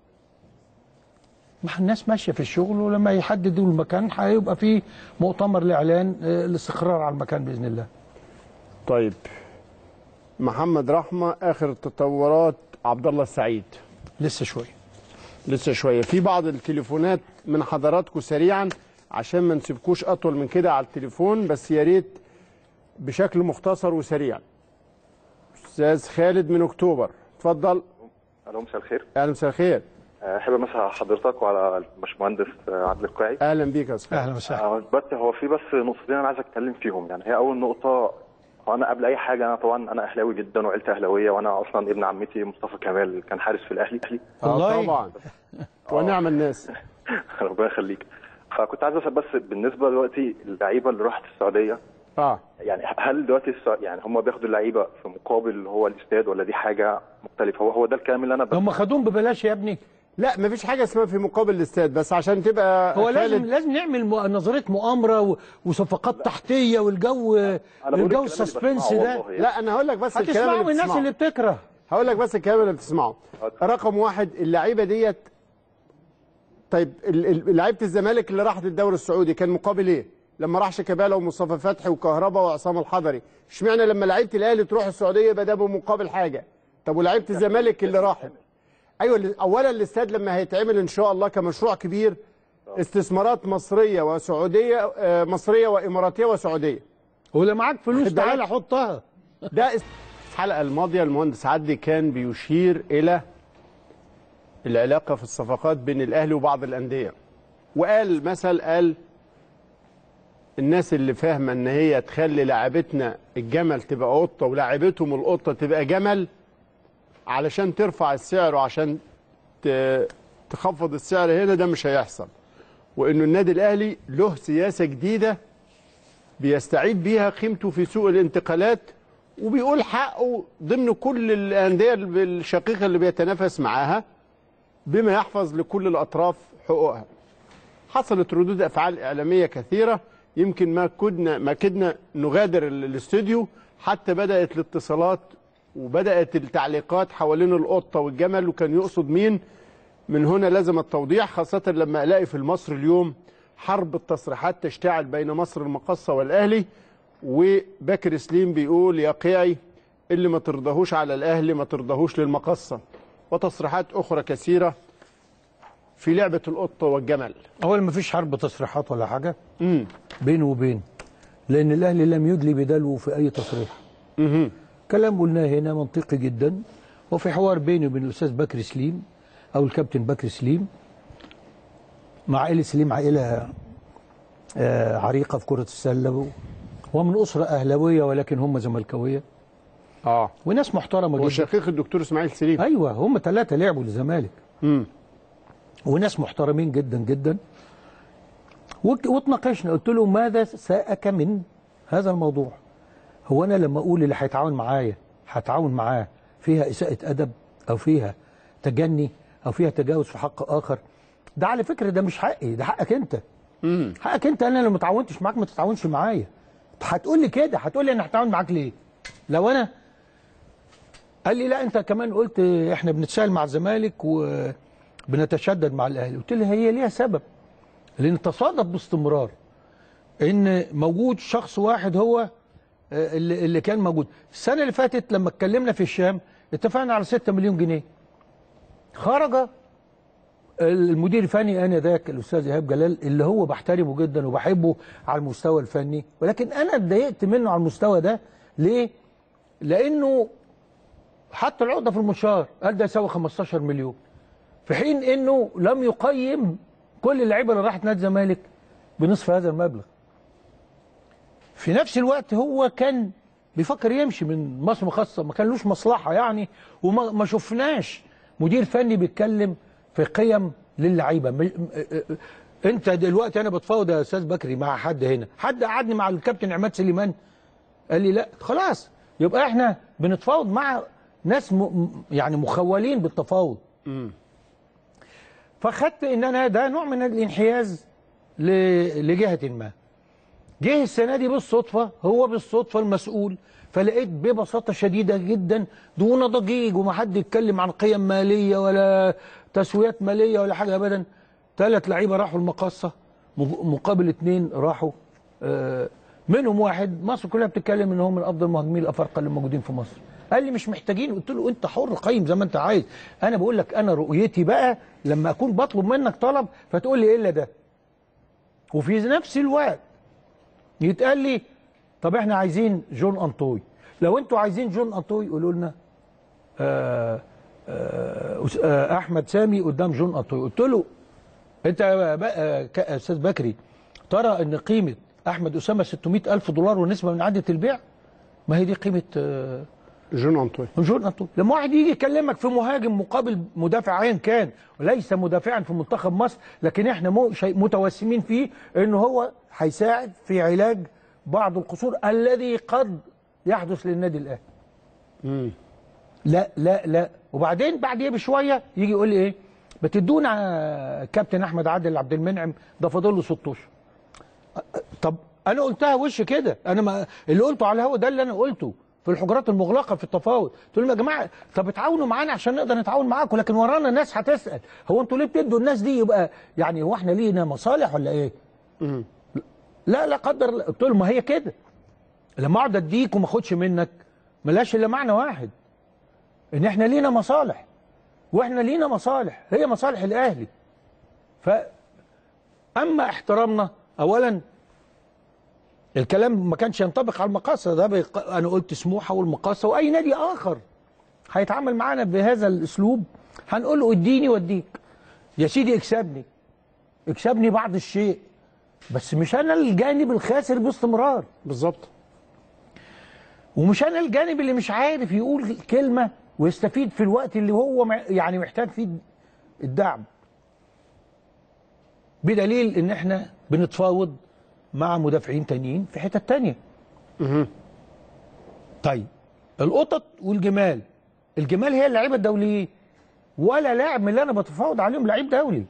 ما الناس ماشيه في الشغل ولما يحددوا المكان هيبقى في مؤتمر لاعلان آه، الاستقرار على المكان باذن الله طيب محمد رحمه اخر التطورات عبد الله السعيد لسه شويه لسه شويه في بعض التليفونات من حضراتكم سريعا عشان ما نسيبكوش اطول من كده على التليفون بس يا ريت بشكل مختصر وسريع استاذ خالد من اكتوبر اتفضل الو مساء الخير اهلا مساء الخير احب امسي على حضرتك وعلى الباشمهندس عادل القاعي اهلا بيك يا استاذ اهلا وسهلا آه، بس هو في بس نقطتين انا عايز اتكلم فيهم يعني هي اول نقطه هو انا قبل اي حاجه انا طبعا انا اهلاوي جدا وعيلتي اهلاويه وانا اصلا ابن عمتي مصطفى كمال كان حارس في الاهلي آه طبعا ونعم الناس ربنا يخليك فكنت عايز اسال بس بالنسبه دلوقتي اللعيبه اللي راحت السعوديه اه يعني هل دلوقتي السع... يعني هم بياخدوا اللعيبه في مقابل اللي هو الاستاد ولا دي حاجه مختلفه هو هو ده الكلام اللي انا بس هم خدوهم ببلاش يا ابني لا مفيش حاجه اسمها في مقابل الاستاد بس عشان تبقى هو لازم خالد لازم نعمل م- نظريه مؤامره و- وصفقات تحتيه والجو بقول الجو الكلام اللي السسبنس بسمعه ده والله يعني. لا انا هقول لك بس الكلام هتسمعوا اللي من الناس بتسمعه. اللي بتكره هقول لك بس الكلام اللي بتسمعه رقم واحد اللعيبه ديت طيب ال- ال- لعيبه الزمالك اللي راحت الدوري السعودي كان مقابل ايه؟ لما راح شيكابالا ومصطفى فتحي وكهربا وعصام الحضري اشمعنى لما لعيبه الاهلي تروح السعوديه يبقى ده بمقابل حاجه طب ولعيبه الزمالك اللي راحت ايوه ال- اولا الاستاد لما هيتعمل ان شاء الله كمشروع كبير استثمارات مصريه وسعوديه آه، مصريه واماراتيه وسعوديه ولو معاك فلوس خد بالك. تعالى حطها ده است- الحلقه الماضيه المهندس عدلي كان بيشير الى العلاقه في الصفقات بين الاهلي وبعض الانديه وقال مثل قال الناس اللي فاهمه ان هي تخلي لاعبتنا الجمل تبقى قطه ولاعبتهم القطه تبقى جمل علشان ترفع السعر وعشان ت- تخفض السعر هنا ده مش هيحصل وانه النادي الاهلي له سياسه جديده بيستعيد بيها قيمته في سوق الانتقالات وبيقول حقه ضمن كل الانديه الشقيقه اللي بيتنافس معاها بما يحفظ لكل الاطراف حقوقها. حصلت ردود افعال اعلاميه كثيره يمكن ما كدنا ما كدنا نغادر ال- الاستوديو حتى بدات الاتصالات وبدات التعليقات حوالين القطه والجمل وكان يقصد مين من هنا لازم التوضيح خاصه لما الاقي في المصر اليوم حرب التصريحات تشتعل بين مصر المقصه والاهلي وبكر سليم بيقول يا قيعي اللي ما ترضاهوش على الاهلي ما ترضاهوش للمقصه وتصريحات اخرى كثيره في لعبه القطه والجمل اولا ما فيش حرب تصريحات ولا حاجه امم بينه وبين لان الاهلي لم يدلي بدلو في اي تصريح امم كلام قلناه هنا منطقي جدا وفي حوار بيني وبين الاستاذ بكر سليم او الكابتن بكر سليم مع عائله سليم عائله آه، عريقه في كره السله ومن اسره اهلاويه ولكن هم زملكاويه اه وناس محترمه جدا وشقيق الدكتور اسماعيل سليم ايوه هم ثلاثه لعبوا للزمالك امم وناس محترمين جدا جدا وك- واتناقشنا قلت له ماذا ساءك من هذا الموضوع هو انا لما اقول اللي هيتعاون معايا هتعاون معاه فيها اساءه ادب او فيها تجني او فيها تجاوز في حق اخر ده على فكره ده مش حقي ده حقك انت امم حقك انت انا لو ما تعاونتش معاك ما تتعاونش معايا هتقول لي كده هتقول لي انا هتعاون معاك ليه لو انا قال لي لا انت كمان قلت احنا بنتساهل مع الزمالك وبنتشدد مع الاهلي قلت له هي ليها سبب لان تصادف باستمرار ان موجود شخص واحد هو آه، اللي اللي كان موجود السنه اللي فاتت لما اتكلمنا في الشام اتفقنا على 6 مليون جنيه خرج المدير الفني انذاك الاستاذ ايهاب جلال اللي هو بحترمه جدا وبحبه على المستوى الفني ولكن انا اتضايقت منه على المستوى ده ليه؟ لانه حط العقده في المشوار قال ده يساوي 15 مليون في حين انه لم يقيم كل اللعيبه اللي راحت نادي الزمالك بنصف هذا المبلغ في نفس الوقت هو كان بيفكر يمشي من مصر خاصه ما كانلوش مصلحه يعني وما ما شفناش مدير فني بيتكلم في قيم للعيبه م- م- انت دلوقتي انا بتفاوض يا استاذ بكري مع حد هنا حد قعدني مع الكابتن عماد سليمان قال لي لا خلاص يبقى احنا بنتفاوض مع ناس م... م- يعني مخولين بالتفاوض فخدت ان انا ده نوع من الانحياز ل... لجهه ما جه السنه دي بالصدفه هو بالصدفه المسؤول فلقيت ببساطه شديده جدا دون ضجيج وما حد يتكلم عن قيم ماليه ولا تسويات ماليه ولا حاجه ابدا ثلاث لعيبه راحوا المقاصه مج- مقابل اثنين راحوا آه، منهم واحد مصر كلها بتتكلم ان هو من افضل المهاجمين الافارقه اللي موجودين في مصر قال لي مش محتاجين قلت له انت حر قيم زي ما انت عايز انا بقول لك انا رؤيتي بقى لما اكون بطلب منك طلب فتقول لي ايه الا ده وفي نفس الوقت يتقال لي طب احنا عايزين جون انطوي لو انتوا عايزين جون انطوي قولوا لنا آه آه أس- آه احمد سامي قدام جون انطوي قلت له انت يا بقى- آه، ك- استاذ بكري ترى ان قيمه احمد اسامه 600 الف دولار ونسبه من عاده البيع ما هي دي قيمه آه جون انطوي جون انطوي لما واحد يجي يكلمك في مهاجم مقابل مدافع ايا كان وليس مدافعا في منتخب مصر لكن احنا مو شيء متوسمين فيه انه هو هيساعد في علاج بعض القصور الذي قد يحدث للنادي الاهلي امم لا لا لا وبعدين بعديها بشويه يجي يقول لي ايه بتدونا كابتن احمد عادل عبد المنعم ده فاضل له ست اشهر طب انا قلتها وش كده انا ما اللي قلته على الهوا ده اللي انا قلته في الحجرات المغلقه في التفاوض قلت لهم يا جماعه طب اتعاونوا معانا عشان نقدر نتعاون معاكم لكن ورانا ناس هتسال هو انتوا ليه بتدوا الناس دي يبقى يعني هو احنا لينا مصالح ولا ايه؟ لا لا قدر الله. قلت لهم ما هي كده لما اقعد اديك وما اخدش منك ملاش الا معنى واحد ان احنا لينا مصالح واحنا لينا مصالح هي مصالح الاهلي ف اما احترامنا اولا الكلام ما كانش ينطبق على المقاصه ده بيق... انا قلت سموحه والمقاصه واي نادي اخر هيتعامل معانا بهذا الاسلوب هنقول له اديني واديك يا سيدي اكسبني اكسبني بعض الشيء بس مش انا الجانب الخاسر باستمرار بالظبط ومش انا الجانب اللي مش عارف يقول كلمه ويستفيد في الوقت اللي هو مع- يعني محتاج فيه الدعم بدليل ان احنا بنتفاوض مع مدافعين تانيين في حتت تانية طيب القطط والجمال الجمال هي اللعيبه الدوليين ولا لاعب من اللي انا بتفاوض عليهم لعيب دولي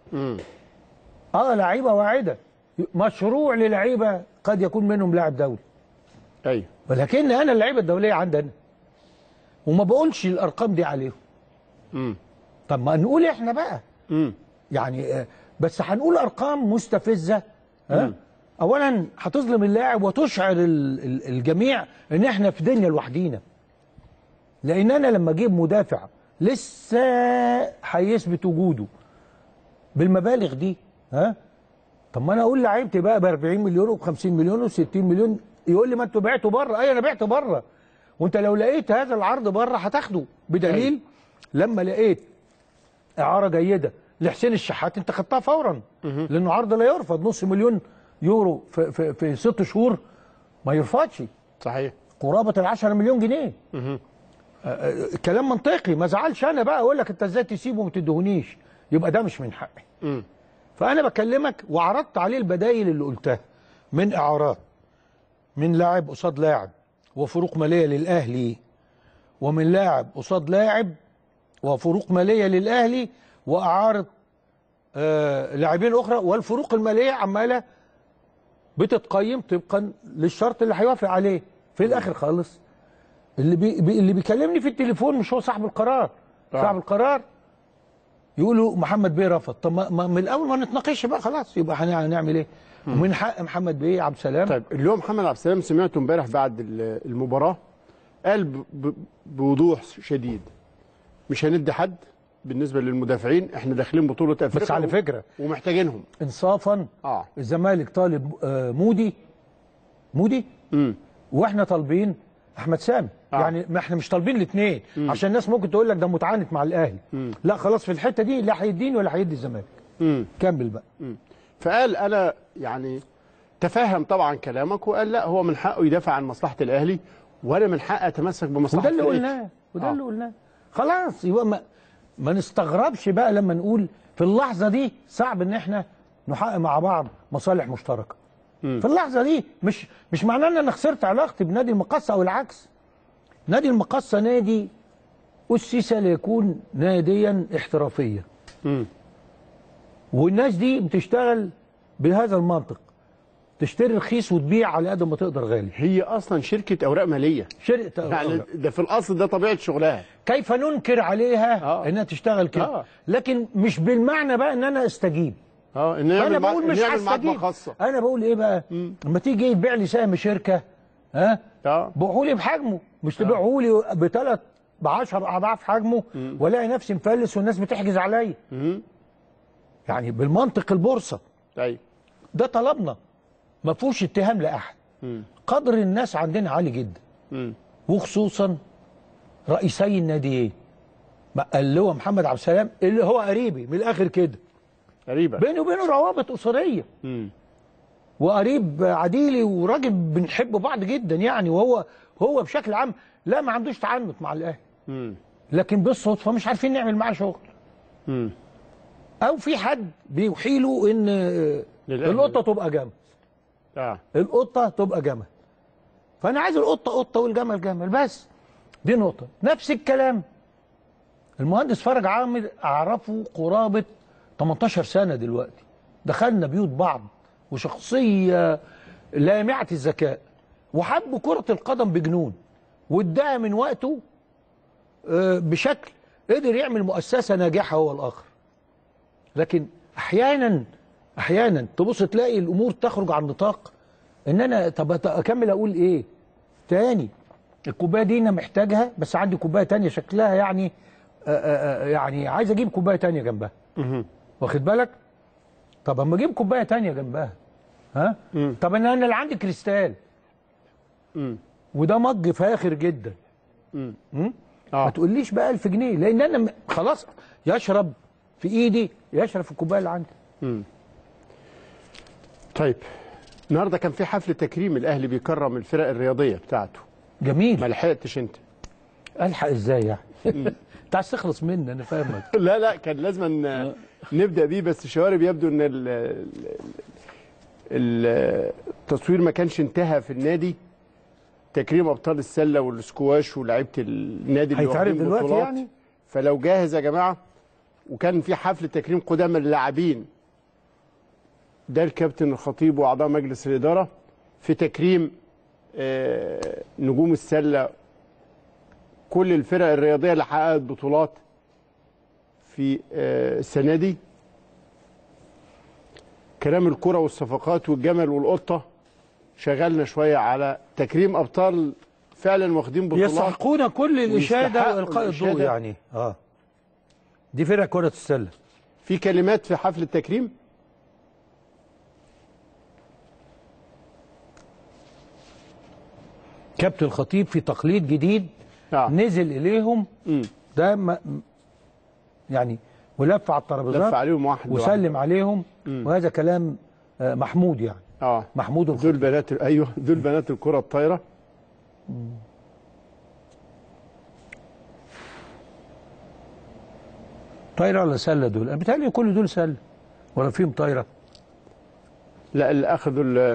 اه لعيبه واعده مشروع للعيبه قد يكون منهم لاعب دولي ايوه ولكن انا اللعيبه الدوليه عندنا وما بقولش الارقام دي عليهم امم طب ما نقول احنا بقى امم يعني آه، بس هنقول ارقام مستفزه ها مم. اولا هتظلم اللاعب وتشعر ال- ال- الجميع ان احنا في دنيا لوحدينا لان انا لما اجيب مدافع لسه هيثبت وجوده بالمبالغ دي ها طب ما انا اقول لعيبتي بقى ب 40 مليون وب 50 مليون وب 60 مليون يقول لي ما انتوا بعتوا بره اي انا بعت بره وانت لو لقيت هذا العرض بره هتاخده بدليل لما لقيت اعاره جيده لحسين الشحات انت خدتها فورا لانه عرض لا يرفض نص مليون يورو في, في, في ست شهور ما يرفضش صحيح قرابه ال 10 مليون جنيه آه، آه، كلام منطقي ما زعلش انا بقى اقول لك انت ازاي تسيبه وما تدهونيش يبقى ده مش من حقي امم فانا بكلمك وعرضت عليه البدايل اللي قلتها من اعارات من لاعب قصاد لاعب وفروق ماليه للاهلي ومن لاعب قصاد لاعب وفروق ماليه للاهلي واعاره آه لاعبين اخرى والفروق الماليه عماله بتتقيم طبقا للشرط اللي هيوافق عليه في الاخر خالص اللي بي بي- اللي بيكلمني في التليفون مش هو صاحب القرار آه. صاحب القرار يقولوا محمد بيه رفض طب ما ما- من الاول ما نتناقش بقى خلاص يبقى هن- هنعمل ايه ومن حق محمد بيه عبد السلام طيب اليوم محمد عبد السلام سمعته امبارح بعد ال- المباراه قال ب- ب- بوضوح شديد مش هندي حد بالنسبه للمدافعين احنا داخلين بطوله افريقيا بس على و- فكره ومحتاجينهم انصافا اه الزمالك طالب آه، مودي مودي امم واحنا طالبين احمد سامي آه. يعني ما احنا مش طالبين الاثنين مم. عشان الناس ممكن تقول لك ده متعاند مع الاهلي مم. لا خلاص في الحته دي لا هيديني ولا هيدي الزمالك امم كمل بقى فقال انا يعني تفهم طبعا كلامك وقال لا هو من حقه يدافع عن مصلحه الاهلي وانا من حقي اتمسك بمصلحه وده اللي فرقتي. قلناه وده آه. اللي قلناه خلاص يبقى ما, ما نستغربش بقى لما نقول في اللحظه دي صعب ان احنا نحقق مع بعض مصالح مشتركه في اللحظه دي مش مش معناه ان انا خسرت علاقتي بنادي المقصه او العكس نادي المقصه نادي اسس ليكون ناديا احترافيا مم. والناس دي بتشتغل بهذا المنطق تشتري رخيص وتبيع على قد ما تقدر غالي هي اصلا شركه اوراق ماليه شركه يعني ده في الاصل ده طبيعه شغلها كيف ننكر عليها آه. انها تشتغل كده آه. آه. لكن مش بالمعنى بقى ان انا استجيب اه ان انا يعمل مع- بقول إن مش يعمل معاك هستجيب خاصه انا بقول ايه بقى لما تيجي تبيع لي سهم شركه ها اه بيعوا لي بحجمه مش تبيعوا لي بثلاث ب 10 اضعاف حجمه والاقي نفسي مفلس والناس بتحجز عليا يعني بالمنطق البورصه ايوه ده طلبنا ما فيهوش اتهام لاحد قدر الناس عندنا عالي جدا مم. وخصوصا رئيسي الناديين ما اللي هو محمد عبد السلام اللي هو قريبي من الاخر كده قريبه بيني وبينه روابط اسريه مم. وقريب عديلي وراجل بنحب بعض جدا يعني وهو هو بشكل عام لا ما عندوش تعنت مع الاهلي مم. لكن بالصدفه مش عارفين نعمل معاه شغل مم. او في حد بيوحي له ان للأهلي. القطه تبقى جمل اه القطه تبقى جمل فانا عايز القطه قطه والجمل جمل بس دي نقطه نفس الكلام المهندس فرج عامر اعرفه قرابه 18 سنه دلوقتي دخلنا بيوت بعض وشخصيه لامعه الذكاء وحب كره القدم بجنون وادعى من وقته آه، بشكل قدر يعمل مؤسسه ناجحه هو الاخر لكن احيانا احيانا تبص تلاقي الامور تخرج عن نطاق ان انا طب أت- اكمل اقول ايه تاني الكوبايه دي انا محتاجها بس عندي كوبايه تانية شكلها يعني آآ آآ يعني عايز اجيب كوبايه تانية جنبها واخد بالك طب اما اجيب كوبايه تانية جنبها ها طب انا انا اللي عندي كريستال وده مج فاخر جدا مم. مم؟ ما تقوليش بقى 1000 جنيه لان انا م- خلاص يشرب في ايدي يشرب في الكوبايه اللي عندي مم. طيب النهارده كان في حفل تكريم الاهلي بيكرم الفرق الرياضيه بتاعته جميل ما لحقتش انت الحق ازاي يعني انت عايز تخلص مني انا فاهمك لا لا كان لازم ن- نبدا بيه بس شوارب يبدو ان ال- ال- التصوير ما كانش انتهى في النادي تكريم ابطال السله والسكواش ولاعيبه النادي اللي هيتعرض واخدين دلوقتي بطولات. يعني؟ فلو جاهز يا جماعه وكان في حفل تكريم قدام اللاعبين ده الكابتن الخطيب واعضاء مجلس الاداره في تكريم آه، نجوم السله كل الفرق الرياضيه اللي حققت بطولات في آه، السنه دي كلام الكره والصفقات والجمل والقطه شغلنا شويه على تكريم ابطال فعلا واخدين بطولات يستحقون كل الاشاده ويستحقوا والقاء الضوء الإشادة. يعني اه دي فرق كره السله في كلمات في حفل التكريم كابتن الخطيب في تقليد جديد آه. نزل اليهم ده ما يعني ولف على الترابيزات لف عليهم واحد وسلم واحد. عليهم مم. وهذا كلام آه، محمود يعني اه محمود دول بنات ايوه دول بنات الكره الطايره طايره ولا سله دول؟ انا بيتهيألي كل دول سله ولا فيهم طايره؟ لا اللي اخذوا ال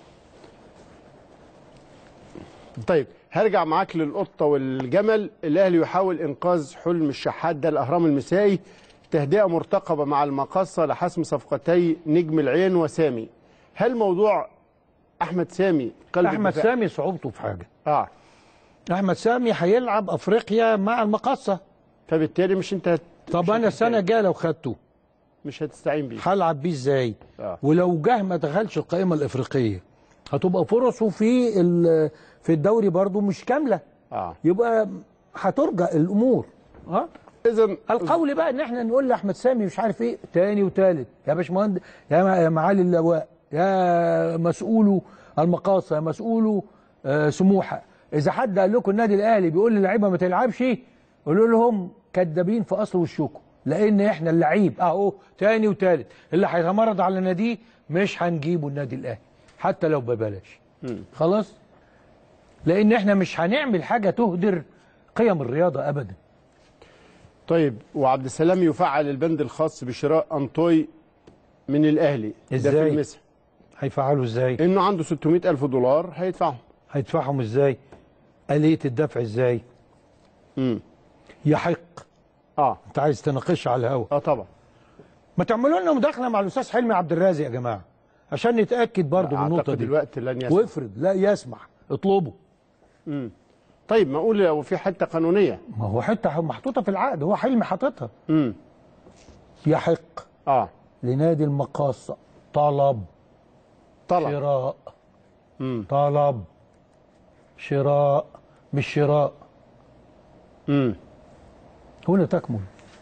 طيب هرجع معاك للقطه والجمل الاهلي يحاول انقاذ حلم الشحات ده الاهرام المسائي تهدئه مرتقبه مع المقصه لحسم صفقتي نجم العين وسامي هل موضوع احمد سامي قلب احمد الدفاع- سامي صعوبته في حاجه اه احمد سامي هيلعب افريقيا مع المقصه فبالتالي مش انت هت... طب انا السنه الجايه لو خدته مش هتستعين بيه هلعب بيه ازاي آه. ولو جه ما دخلش القائمه الافريقيه هتبقى فرصه في ال- في الدوري برضو مش كامله اه يبقى هترجع الامور اه اذا القول بقى ان احنا نقول لاحمد سامي مش عارف ايه تاني وتالت يا باشمهندس يا مع- يا معالي اللواء يا مسؤوله المقاصه يا مسؤوله آه سموحه اذا حد قال لكم النادي الاهلي بيقول للعيبه ما تلعبش قولوا لهم كدابين في اصل وشكم لان احنا اللعيب اهو تاني وتالت اللي هيتمرد على ناديه مش هنجيبه النادي الاهلي حتى لو ببلاش خلاص لان احنا مش هنعمل حاجه تهدر قيم الرياضه ابدا طيب وعبد السلام يفعل البند الخاص بشراء انطوي من الاهلي ده في إزاي؟ المسا هيفعلوا ازاي انه عنده 600 الف دولار هيدفعهم هيدفعهم ازاي آلية الدفع ازاي امم يحق اه انت عايز تناقش على الهوا اه طبعا ما تعملوا لنا مداخله مع الاستاذ حلمي عبد الرازق يا جماعه عشان نتاكد برضو من النقطه اعتقد دي الوقت لن يسمح وافرض لا يسمح اطلبه امم طيب ما اقول لو في حته قانونيه ما هو حته محطوطه في العقد هو حلمي حاططها امم يحق اه لنادي المقاصه طلب طلب شراء امم طلب شراء مش شراء امم هنا تكمن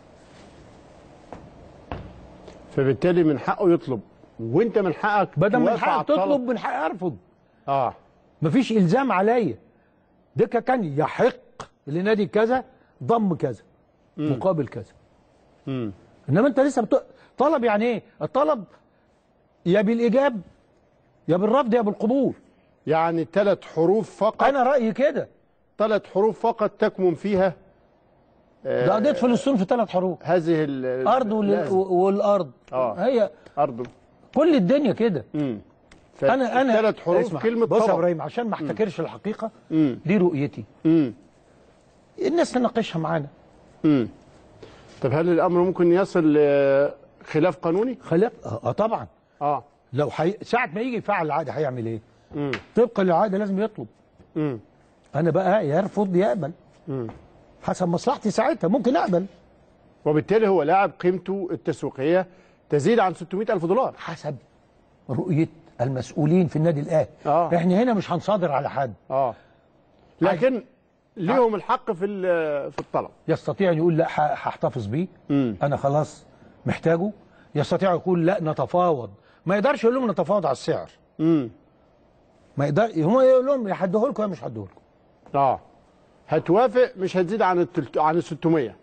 فبالتالي من حقه يطلب وانت من حقك بدل من توافق على حقك الطلب. تطلب من حقي ارفض اه مفيش الزام عليا ده كان يحق لنادي كذا ضم كذا مقابل كذا امم انما انت لسه بت... طلب يعني ايه الطلب يا بالايجاب يا بالرفض يا بالقبول يعني ثلاث حروف فقط انا رايي كده ثلاث حروف فقط تكمن فيها آه، ده قضيه فلسطين في ثلاث حروف هذه ال- ارض وال... لازم. والارض اه هي ارض كل الدنيا كده امم انا انا ثلاث حروف اسمع، كلمه بص يا طلب. ابراهيم عشان ما احتكرش الحقيقه امم دي رؤيتي امم الناس تناقشها معانا امم طب هل الامر ممكن يصل لخلاف قانوني؟ خلاف اه آه طبعا اه لو حي... ساعه ما يجي يفعل العقد هيعمل ايه امم طبقا للعقد لازم يطلب امم انا بقى يرفض يقبل امم حسب مصلحتي ساعتها ممكن اقبل وبالتالي هو لاعب قيمته التسويقيه تزيد عن 600 الف دولار حسب رؤيه المسؤولين في النادي الاهلي آه. احنا هنا مش هنصادر على حد اه لكن ليهم الحق في ال- في الطلب يستطيع ان يقول لا ه- هحتفظ بيه امم انا خلاص محتاجه يستطيع يقول لا نتفاوض ما يقدرش يقول لهم نتفاوض على السعر امم ما يقدر هم يقول لهم يا هديه لكم يا مش هديه لكم اه هتوافق مش هتزيد عن التلت... عن ال 600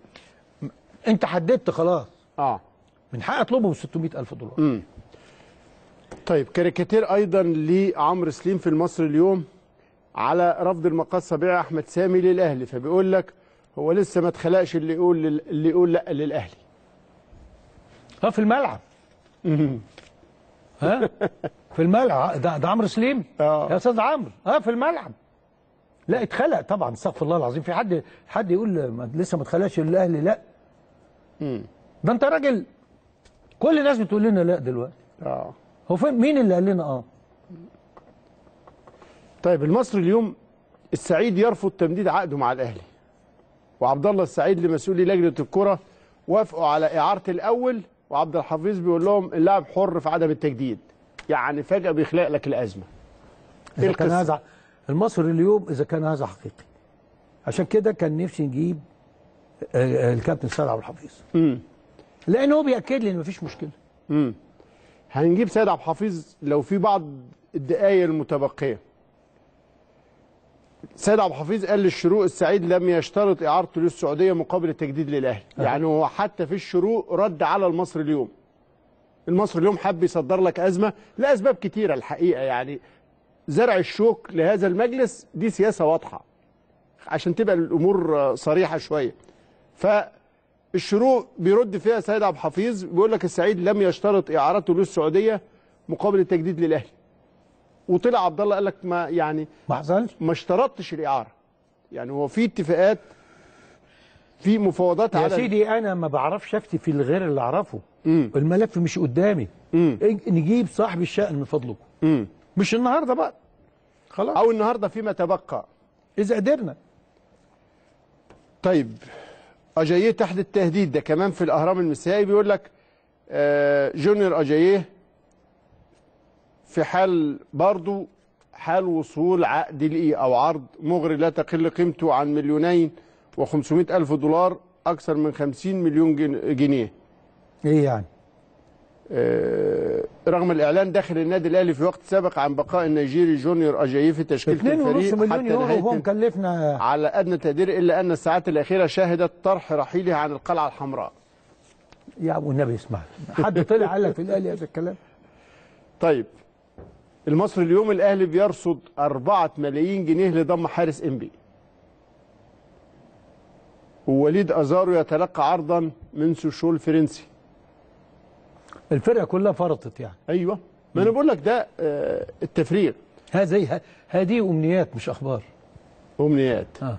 انت حددت خلاص اه من حق اطلبه ب 600 الف دولار امم طيب كاريكاتير ايضا لعمرو سليم في المصري اليوم على رفض المقصه بيع احمد سامي للاهلي فبيقول لك هو لسه ما اتخلقش اللي يقول لل- اللي يقول لا للاهلي اه في الملعب ها في الملعب ده, ده عمرو سليم يا استاذ عمرو اه في الملعب لا اتخلق طبعا استغفر الله العظيم في حد حد يقول ما لسه ما اتخلقش الاهلي لا ده انت راجل كل الناس بتقول لنا لا دلوقتي اه هو فين مين اللي قال لنا اه طيب المصري اليوم السعيد يرفض تمديد عقده مع الاهلي وعبد الله السعيد لمسؤولي لجنه الكره وافقوا على اعاره الاول وعبد الحفيظ بيقول لهم اللاعب حر في عدم التجديد يعني فجاه بيخلق لك الازمه اذا إيه كان القصة؟ هذا المصري اليوم اذا كان هذا حقيقي عشان كده كان نفسي نجيب آه، آه، الكابتن سيد عبد الحفيظ امم لان هو بياكد لي ان مفيش مشكله امم هنجيب سيد عبد الحفيظ لو في بعض الدقايق المتبقيه سيد عبد الحفيظ قال للشروق السعيد لم يشترط اعارته للسعوديه مقابل التجديد للاهلي أه. يعني هو حتى في الشروق رد على المصري اليوم المصري اليوم حب يصدر لك ازمه لاسباب كتيره الحقيقه يعني زرع الشوك لهذا المجلس دي سياسه واضحه عشان تبقى الامور آه، صريحه شويه فالشروق بيرد فيها سيد عبد الحفيظ بيقول لك السعيد لم يشترط اعارته للسعوديه مقابل التجديد للاهلي وطلع عبد الله قال لك ما يعني ما حصلش ما اشترطتش الاعاره يعني هو في اتفاقات في مفاوضات يا على سيدي انا ما بعرفش افتي في الغير اللي اعرفه الملف مش قدامي إج- نجيب صاحب الشأن من فضلكم مم. مش النهارده بقى خلاص او النهارده فيما تبقى اذا قدرنا طيب اجاييه تحت التهديد ده كمان في الاهرام المسائي بيقول لك آه، جونيور اجاييه في حال برضو حال وصول عقد ليه او عرض مغري لا تقل قيمته عن مليونين و500 الف دولار اكثر من 50 مليون جن- جنيه ايه يعني آه، رغم الاعلان داخل النادي الاهلي في وقت سابق عن بقاء النيجيري جونيور اجاييه في تشكيله 2.5 الفريق مليون حتى يورو نهايه وهو مكلفنا على ادنى تقدير الا ان الساعات الاخيره شهدت طرح رحيله عن القلعه الحمراء يا ابو النبي اسمع حد طلع قال لك في الاهلي هذا الكلام طيب المصري اليوم الاهلي بيرصد 4 ملايين جنيه لضم حارس انبي ووليد ازارو يتلقى عرضا من سوشول فرنسي الفرقه كلها فرطت يعني ايوه ما انا بقول لك ده آه، التفريغ هذه هذه امنيات مش اخبار امنيات اه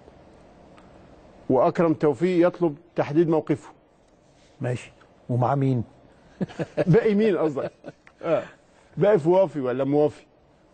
واكرم توفيق يطلب تحديد موقفه ماشي ومع مين باقي مين قصدك اه باقي في وافي ولا موافي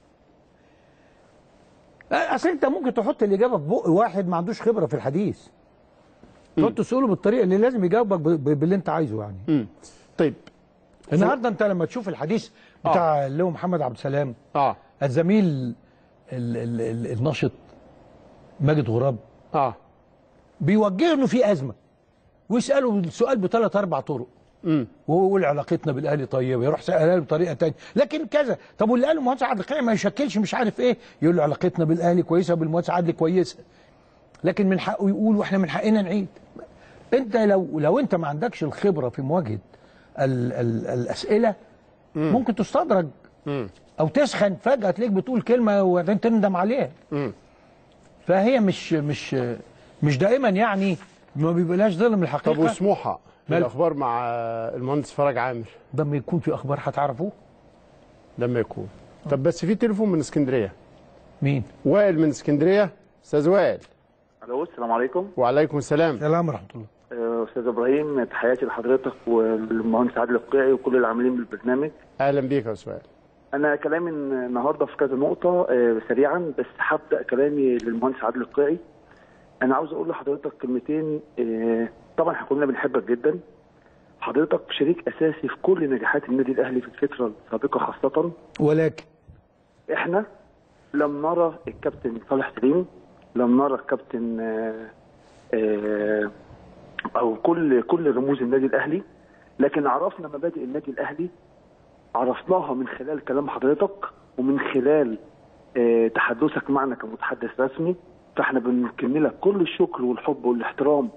اصل انت ممكن تحط الاجابه في بق واحد ما عندوش خبره في الحديث تقعد تساله بالطريقه اللي لازم يجاوبك ب- ب- باللي انت عايزه يعني امم طيب النهارده انت لما تشوف الحديث بتاع اللي هو محمد عبد السلام اه الزميل ال ال ال الناشط ماجد غراب اه بيوجه انه في ازمه ويساله السؤال بثلاث اربع طرق امم وهو يقول علاقتنا بالاهلي طيبه يروح سالها له بطريقه ثانيه لكن كذا طب واللي قاله المهندس عادل القيعي ما يشكلش مش عارف ايه يقول له علاقتنا بالاهلي كويسه وبالمهندس عادل كويسه لكن من حقه يقول واحنا من حقنا نعيد انت لو لو انت ما عندكش الخبره في مواجهه ال ال الاسئله ممكن تستدرج او تسخن فجاه تلاقيك بتقول كلمه وبعدين تندم عليها فهي مش مش مش دائما يعني ما بيبقاش ظلم الحقيقه طب وسموحه مال؟ الاخبار مع المهندس فرج عامر لما يكون في اخبار هتعرفوه لما يكون طب بس في تليفون من اسكندريه مين وائل من اسكندريه استاذ وائل الو السلام عليكم وعليكم السلام السلام ورحمه الله آه، استاذ ابراهيم تحياتي لحضرتك والمهندس عادل القيعي وكل العاملين بالبرنامج اهلا بيك يا استاذ وائل انا كلامي النهارده في كذا نقطه آه، سريعا بس هبدا كلامي للمهندس عادل القيعي انا عاوز اقول لحضرتك كلمتين آه، طبعا احنا كلنا بنحبك جدا حضرتك شريك اساسي في كل نجاحات النادي الاهلي في الفتره السابقه خاصه ولكن احنا لم نرى الكابتن صالح سليم لم نرى الكابتن آه، آه، او كل كل رموز النادي الاهلي لكن عرفنا مبادئ النادي الاهلي عرفناها من خلال كلام حضرتك ومن خلال آه، تحدثك معنا كمتحدث رسمي فاحنا بنكن لك كل الشكر والحب والاحترام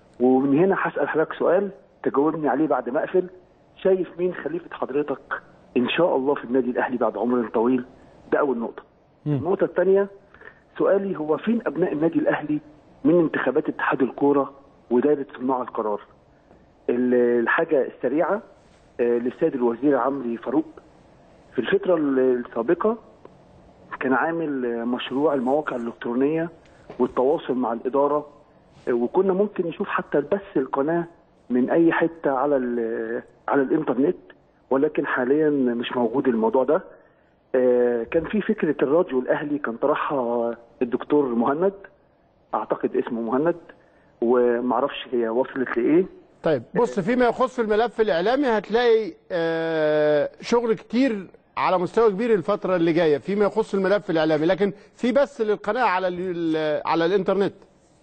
ومن هنا هسال حضرتك سؤال تجاوبني عليه بعد ما اقفل شايف مين خليفه حضرتك ان شاء الله في النادي الاهلي بعد عمر طويل ده اول نقطه النقطه الثانيه سؤالي هو فين ابناء النادي الاهلي من انتخابات اتحاد الكوره ودائره صناع القرار ال- الحاجه السريعه آه، للسيد الوزير عمرو فاروق في الفتره السابقه كان عامل آه، مشروع المواقع الالكترونيه والتواصل مع الاداره آه، وكنا ممكن نشوف حتى بث القناه من اي حته على ال- على الانترنت ولكن حاليا مش موجود الموضوع ده آه، كان في فكره الراديو الاهلي كان طرحها الدكتور مهند اعتقد اسمه مهند ومعرفش هي وصلت لايه طيب بص فيما يخص الملف الاعلامي هتلاقي آه، شغل كتير على مستوى كبير الفتره اللي جايه فيما يخص الملف الاعلامي لكن في بث للقناه على ال- على الانترنت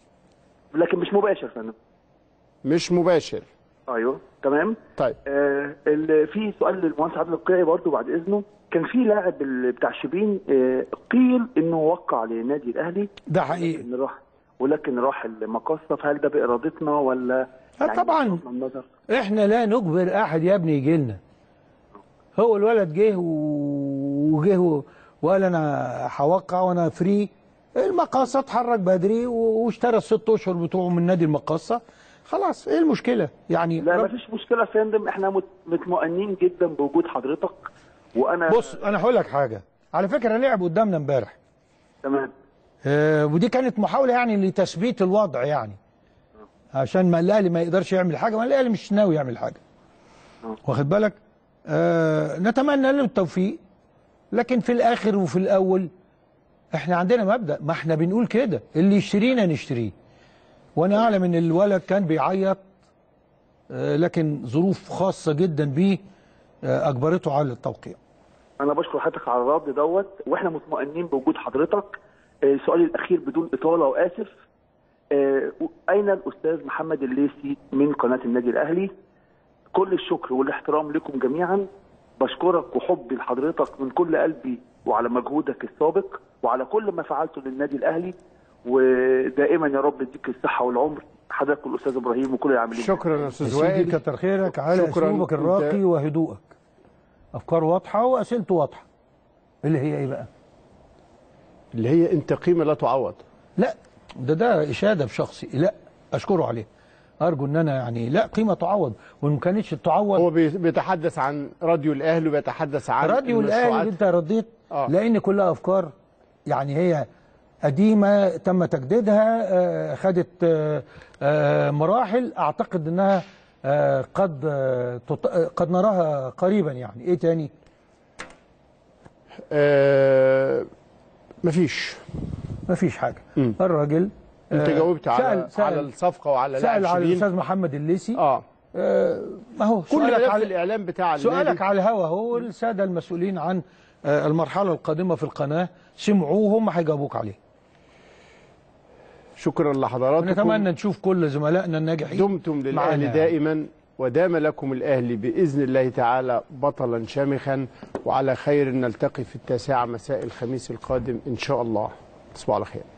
لكن مش مباشر يا فندم مش مباشر ايوه تمام طيب آه ال- في سؤال للمهندس عادل القيعي برضه بعد اذنه كان في لاعب ال- بتاع شبين آه قيل انه وقع للنادي الاهلي ده حقيقي ولكن راح ولكن راح المقصه فهل ده بارادتنا ولا آه طبعاً. بغض النظر احنا لا نجبر احد يا ابني يجي لنا هو الولد جه و- وجه و- وقال انا هوقع وانا فري المقاصه اتحرك بدري و- واشترى الست اشهر بتوعه من نادي المقاصه خلاص ايه المشكله يعني لا مفيش مشكله يا فندم احنا مت- مطمئنين جدا بوجود حضرتك وانا بص انا هقول لك حاجه على فكره لعب قدامنا امبارح تمام آه ودي كانت محاوله يعني لتثبيت الوضع يعني عشان ما الاهلي ما يقدرش يعمل حاجه ما الاهلي مش ناوي يعمل حاجه واخد بالك آه نتمنى له التوفيق لكن في الاخر وفي الاول احنا عندنا مبدا ما احنا بنقول كده اللي يشترينا نشتريه وانا اعلم ان الولد كان بيعيط آه لكن ظروف خاصه جدا بيه آه اجبرته على التوقيع انا بشكر حضرتك على الرد دوت واحنا مطمئنين بوجود حضرتك آه، سؤالي الاخير بدون اطاله واسف آه، اين الاستاذ محمد الليثي من قناه النادي الاهلي كل الشكر والاحترام لكم جميعا بشكرك وحبي لحضرتك من كل قلبي وعلى مجهودك السابق وعلى كل ما فعلته للنادي الاهلي ودائما يا رب يديك الصحه والعمر حضرتك والاستاذ ابراهيم وكل العاملين شكرا يا استاذ يا سيدي وائل كتر خيرك على شكراً. اسلوبك أنت- الراقي وهدوءك افكار واضحه واسئلته واضحه اللي هي ايه بقى اللي هي انت قيمه لا تعوض لا ده ده اشاده بشخصي لا اشكره عليه ارجو ان انا يعني لا قيمه تعوض وان كانتش تعوض هو بي- بيتحدث عن راديو الاهلي وبيتحدث عن راديو الاهلي المشروعات. انت رديت آه. لان كلها افكار يعني هي قديمه تم تجديدها آه، خدت آه، آه، مراحل اعتقد انها آه، قد آه، تط- آه، قد نراها قريبا يعني ايه تاني آه مفيش مفيش حاجه الراجل انت آه، جاوبت على سأل- سأل- على الصفقه وعلى سأل لاعب على شبين. الاستاذ محمد الليسي اه آه، ما هو كل سؤالك ملف على الاعلام بتاع سؤالك النادي. على الهوا هو الساده المسؤولين عن آه، المرحله القادمه في القناه سمعوه هم هيجاوبوك عليه شكرا لحضراتكم ونتمنى نشوف كل زملائنا الناجحين دمتم للاهلي معانا. دائما ودام لكم الاهلي باذن الله تعالى بطلا شامخا وعلى خير نلتقي في التاسعه مساء الخميس القادم ان شاء الله تصبحوا على خير